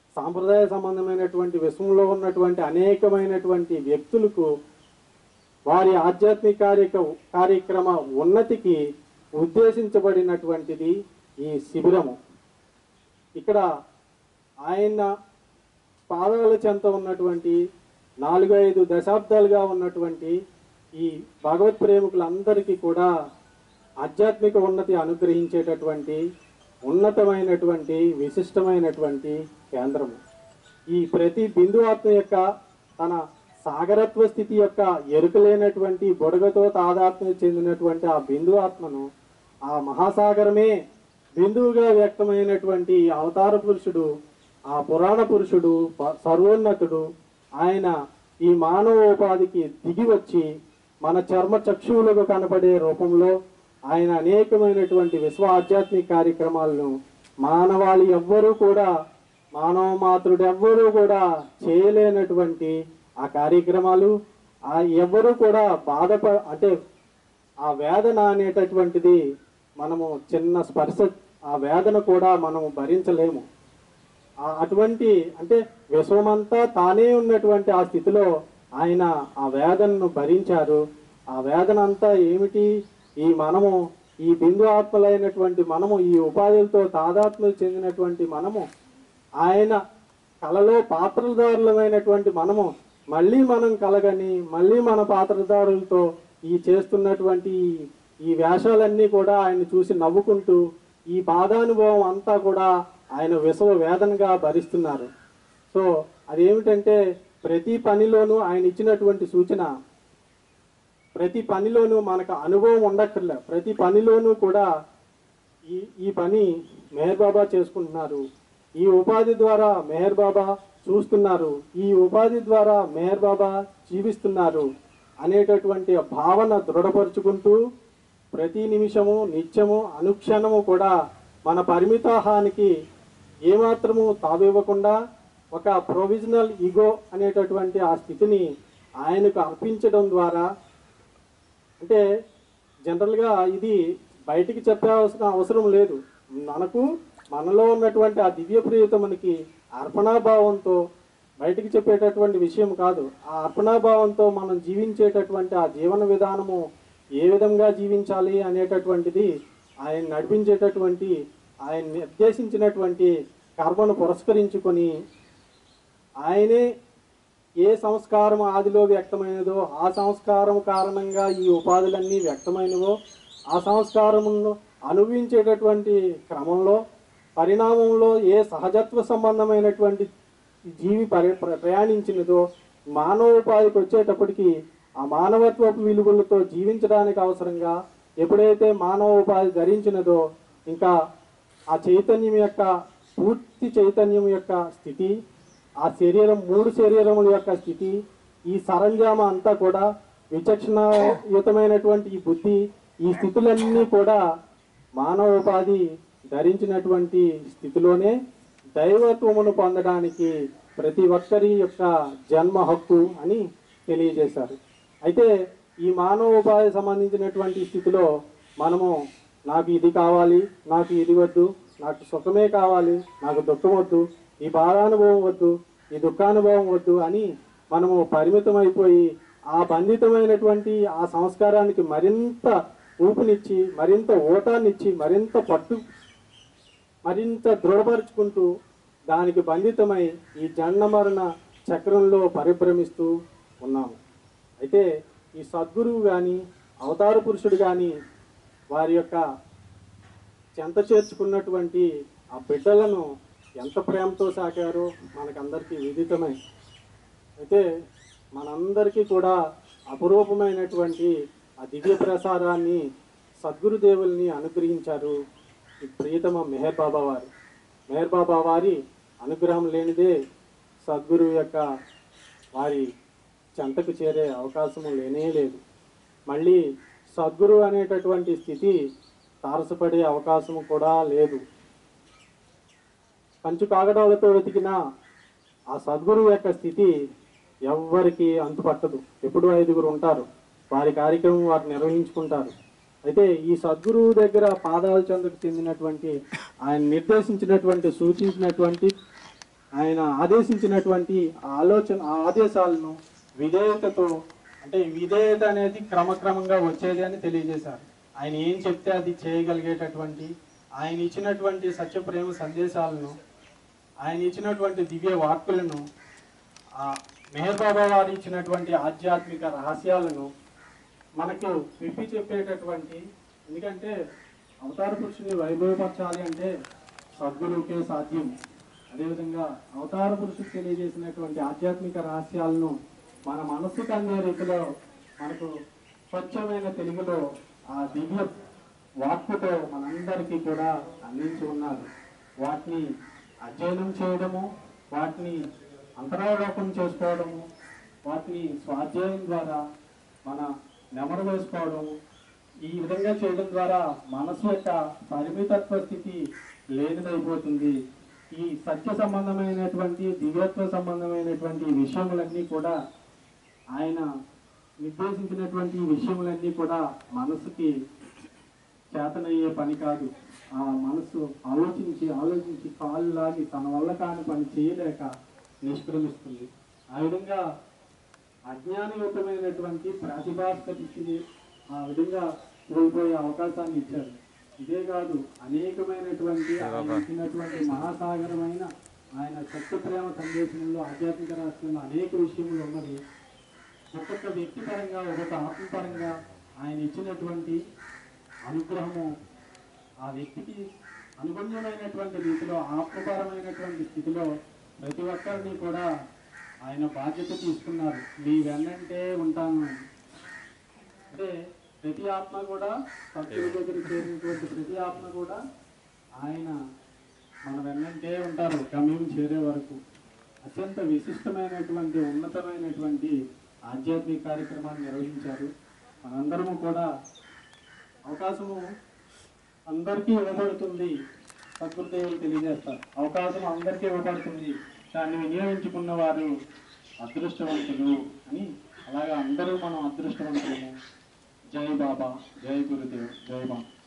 సాంప్రదాయ సంబంధమైనటువంటి విశ్వంలో ఉన్నటువంటి అనేకమైనటువంటి వ్యక్తులకు వారి ఆధ్యాత్మిక కార్యక కార్యక్రమ ఉన్నతికి ఉద్దేశించబడినటువంటిది ఈ శిబిరము ఇక్కడ ఆయన పాదాల చెంత ఉన్నటువంటి నాలుగు ఐదు దశాబ్దాలుగా ఉన్నటువంటి ఈ భగవత్ ప్రేమికులందరికీ కూడా ఆధ్యాత్మిక ఉన్నతి అనుగ్రహించేటటువంటి ఉన్నతమైనటువంటి విశిష్టమైనటువంటి కేంద్రము ఈ ప్రతి బిందు ఆత్మ యొక్క తన సాగరత్వ స్థితి యొక్క ఎరుకలేనటువంటి బుడగతో తాదాత్మ్యం చెందినటువంటి ఆ బిందు ఆత్మను ఆ మహాసాగరమే బిందువుగా వ్యక్తమైనటువంటి ఈ అవతార పురుషుడు ఆ పురాణ పురుషుడు ప- సర్వోన్నతుడు ఆయన ఈ మానవోపాధికి దిగి వచ్చి మన చర్మ చక్షువులకు కనపడే రూపంలో ఆయన అనేకమైనటువంటి విశ్వ ఆధ్యాత్మిక కార్యక్రమాలను మానవాళి ఎవ్వరూ కూడా మానవ మాతృడు ఎవ్వరూ కూడా చేయలేనటువంటి ఆ కార్యక్రమాలు ఆ ఎవ్వరూ కూడా బాధప అంటే ఆ వేదన అనేటటువంటిది మనము చిన్న స్పర్శ ఆ వేదన కూడా మనము భరించలేము ఆ- అటువంటి అంటే విశ్వమంతా తానే ఉన్నటువంటి ఆ స్థితిలో ఆయన ఆ వేదనను భరించారు ఆ వేదన అంతా ఏమిటి ఈ మనము ఈ బిందు ఆత్మలైనటువంటి మనము ఈ ఉపాధులతో తాదాత్మ్యం చెందినటువంటి మనము ఆయన కళలో పాత్రదారులమైనటువంటి మనము మళ్ళీ మనం కలగని మళ్ళీ మన పాత్రదారులతో ఈ చేస్తున్నటువంటి ఈ- ఈ వేషాలన్నీ కూడా ఆయన చూసి నవ్వుకుంటూ ఈ బాధానుభవం అంతా కూడా ఆయన విషవ వేదనగా భరిస్తున్నారు సో అదేమిటంటే ప్రతి పనిలోనూ ఆయన ఇచ్చినటువంటి సూచన ప్రతి పనిలోనూ మనకు అనుభవం ఉండక్కర్లే ప్రతి పనిలోనూ కూడా ఈ ఈ పని మెహర్ బాబా చేసుకుంటున్నారు ఈ ఉపాధి ద్వారా మెహర్ బాబా చూస్తున్నారు ఈ ఉపాధి ద్వారా మెహర్ బాబా జీవిస్తున్నారు అనేటటువంటి భావన దృఢపరుచుకుంటూ ప్రతి నిమిషము నిత్యము అనుక్షణము కూడా మన పరిమితాహానికి ఏమాత్రము తావివ్వకుండా ఒక ప్రొవిజనల్ ఈగో అనేటటువంటి ఆ స్థితిని ఆయనకు అర్పించడం ద్వారా అంటే జనరల్గా ఇది బయటికి చెప్పాల్సిన అవసరం లేదు మనకు మనలో ఉన్నటువంటి ఆ దివ్య ప్రియతమునికి అర్పణాభావంతో బయటికి చెప్పేటటువంటి విషయం కాదు ఆ అర్పణాభావంతో మనం జీవించేటటువంటి ఆ జీవన విధానము ఏ విధంగా జీవించాలి అనేటటువంటిది ఆయన నడిపించేటటువంటి ఆయన నిర్దేశించినటువంటి కర్మను పురస్కరించుకొని ఆయనే ఏ సంస్కారం ఆదిలో వ్యక్తమైనదో ఆ సంస్కారం కారణంగా ఈ ఉపాధులన్నీ వ్యక్తమైనవో ఆ సంస్కారమును అనుభవించేటటువంటి క్రమంలో పరిణామంలో ఏ సహజత్వ సంబంధమైనటువంటి జీవి పరి ప్ర- ప్రయాణించినదో మానవోపాధికి వచ్చేటప్పటికి ఆ మానవత్వపు విలువలతో జీవించడానికి అవసరంగా ఎప్పుడైతే మానవోపాధి ధరించినదో ఇంకా ఆ చైతన్యం యొక్క పూర్తి చైతన్యం యొక్క స్థితి ఆ శరీరం మూడు శరీరముల యొక్క స్థితి ఈ సరంజామ అంతా కూడా విచక్షణయుతమైనటువంటి ఈ బుద్ధి ఈ స్థితులన్నీ కూడా మానవోపాధి ధరించినటువంటి స్థితిలోనే దైవత్వమును పొందడానికి ప్రతి ఒక్కరి యొక్క జన్మ హక్కు అని తెలియజేశారు అయితే ఈ మానవోపాధి సంబంధించినటువంటి స్థితిలో మనము నాకు ఇది కావాలి నాకు ఇది వద్దు నాకు సుఖమే కావాలి నాకు దుఃఖం వద్దు ఈ బాధానుభవం వద్దు ఈ దుఃఖానుభవం వద్దు అని మనము పరిమితం అయిపోయి ఆ బంధితమైనటువంటి ఆ సంస్కారానికి మరింత ఊపునిచ్చి మరింత ఓటాన్నిచ్చి మరింత పట్టు మరింత దృఢపరుచుకుంటూ దానికి బంధితమై ఈ జన్మ మరణ చక్రంలో పరిభ్రమిస్తూ ఉన్నాము అయితే ఈ సద్గురువు కానీ అవతార పురుషుడు కానీ వారి యొక్క చెంత చేర్చుకున్నటువంటి ఆ బిడ్డలను ఎంత ప్రేమతో సాకారో మనకందరికీ విదితమై అయితే మనందరికీ కూడా అపురూపమైనటువంటి ఆ దివ్య ప్రసాదాన్ని సద్గురుదేవుల్ని అనుగ్రహించారు ఈ ప్రియతమ మెహర్ బాబా వారు మెహర్ బాబా వారి అనుగ్రహం లేనిదే సద్గురు యొక్క వారి చెంతకు చేరే అవకాశం లేనే లేదు మళ్ళీ సద్గురు అనేటటువంటి స్థితి తారసపడే అవకాశం కూడా లేదు కంచు కాగడాలతో వెతికిన ఆ సద్గురువు యొక్క స్థితి ఎవ్వరికి అంతుపట్టదు ఎప్పుడు ఐదుగురు ఉంటారు వారి కార్యక్రమం వారు నిర్వహించుకుంటారు అయితే ఈ సద్గురువు దగ్గర పాదాల చెందుకు చెందినటువంటి ఆయన నిర్దేశించినటువంటి సూచించినటువంటి ఆయన ఆదేశించినటువంటి ఆ ఆలోచన ఆ ఆదేశాలను విధేయతతో అంటే విధేయత అనేది క్రమక్రమంగా వచ్చేది అని తెలియజేశారు ఆయన ఏం చెప్తే అది చేయగలిగేటటువంటి ఆయన ఇచ్చినటువంటి సత్యప్రేమ సందేశాలను ఆయన ఇచ్చినటువంటి దివ్య వాక్కులను ఆ మెహర్ బాబా వారు ఇచ్చినటువంటి ఆధ్యాత్మిక రహస్యాలను మనకు విప్పి చెప్పేటటువంటి ఎందుకంటే అవతార పురుషుని వైభవపరచాలి అంటే సద్గురువుకే సాధ్యం అదేవిధంగా అవతార పురుషుడు తెలియజేసినటువంటి ఆధ్యాత్మిక రహస్యాలను మన మనస్సుకు అందే రీతిలో మనకు స్వచ్ఛమైన తెలుగులో ఆ దివ్య వాక్కుతో మనందరికీ కూడా అందించి ఉన్నారు వాటిని అధ్యయనం చేయడము వాటిని అంతరాలోకం చేసుకోవడము వాటిని స్వాధ్యాయం ద్వారా మన నెమరు వేసుకోవడము ఈ విధంగా చేయడం ద్వారా మనసు యొక్క పరిమితత్వ స్థితి లేనిదైపోతుంది ఈ సత్య సంబంధమైనటువంటి దివ్యత్వ సంబంధమైనటువంటి విషయములన్నీ కూడా ఆయన నిర్దేశించినటువంటి విషయములన్నీ కూడా మనసుకి చేతనయ్యే పని కాదు ఆ మనసు ఆలోచించి ఆలోచించి కాళ్ళు లాగి తన వల్ల కాని పని చేయలేక నిష్క్రమిస్తుంది ఆ విధంగా అజ్ఞానయుతమైనటువంటి ప్రాతిభాసిక దిశని ఆ విధంగా కోల్పోయే అవకాశాన్ని ఇచ్చారు ఇదే కాదు అనేకమైనటువంటి ఆయన ఇచ్చినటువంటి మహాసాగరమైన ఆయన సత్యప్రేమ సందేశంలో ఆధ్యాత్మిక రాష్ట్రంలో అనేక విషయములు ఉన్నది ఒక్కొక్క వ్యక్తి పరంగా ఒక్కొక్క ఆత్మపరంగా ఆయన ఇచ్చినటువంటి అనుగ్రహము ఆ వ్యక్తికి అనుగుణ్యమైనటువంటి రీతిలో ఆత్మపరమైనటువంటి స్థితిలో ప్రతి ఒక్కరిని కూడా ఆయన బాధ్యత తీసుకున్నారు మీ వెన్నంటే ఉంటాను అని. అంటే ప్రతి ఆత్మ కూడా భక్తుల దగ్గర చేరినటువంటి ప్రతి ఆత్మ కూడా ఆయన మన వెన్నంటే ఉంటారు గమ్యం చేరే వరకు అత్యంత విశిష్టమైనటువంటి ఉన్నతమైనటువంటి ఆధ్యాత్మిక కార్యక్రమాన్ని నిర్వహించారు మనందరము కూడా అవకాశము అందరికీ ఇవ్వబడుతుంది సద్గురుదేవులు తెలియజేస్తారు అవకాశం అందరికీ ఇవ్వబడుతుంది దాన్ని వినియోగించుకున్న వారు అదృష్టవంతులు అని అలాగా అందరూ మనం అదృష్టవంతులము జై బాబా జై గురుదేవ్ జై బాబా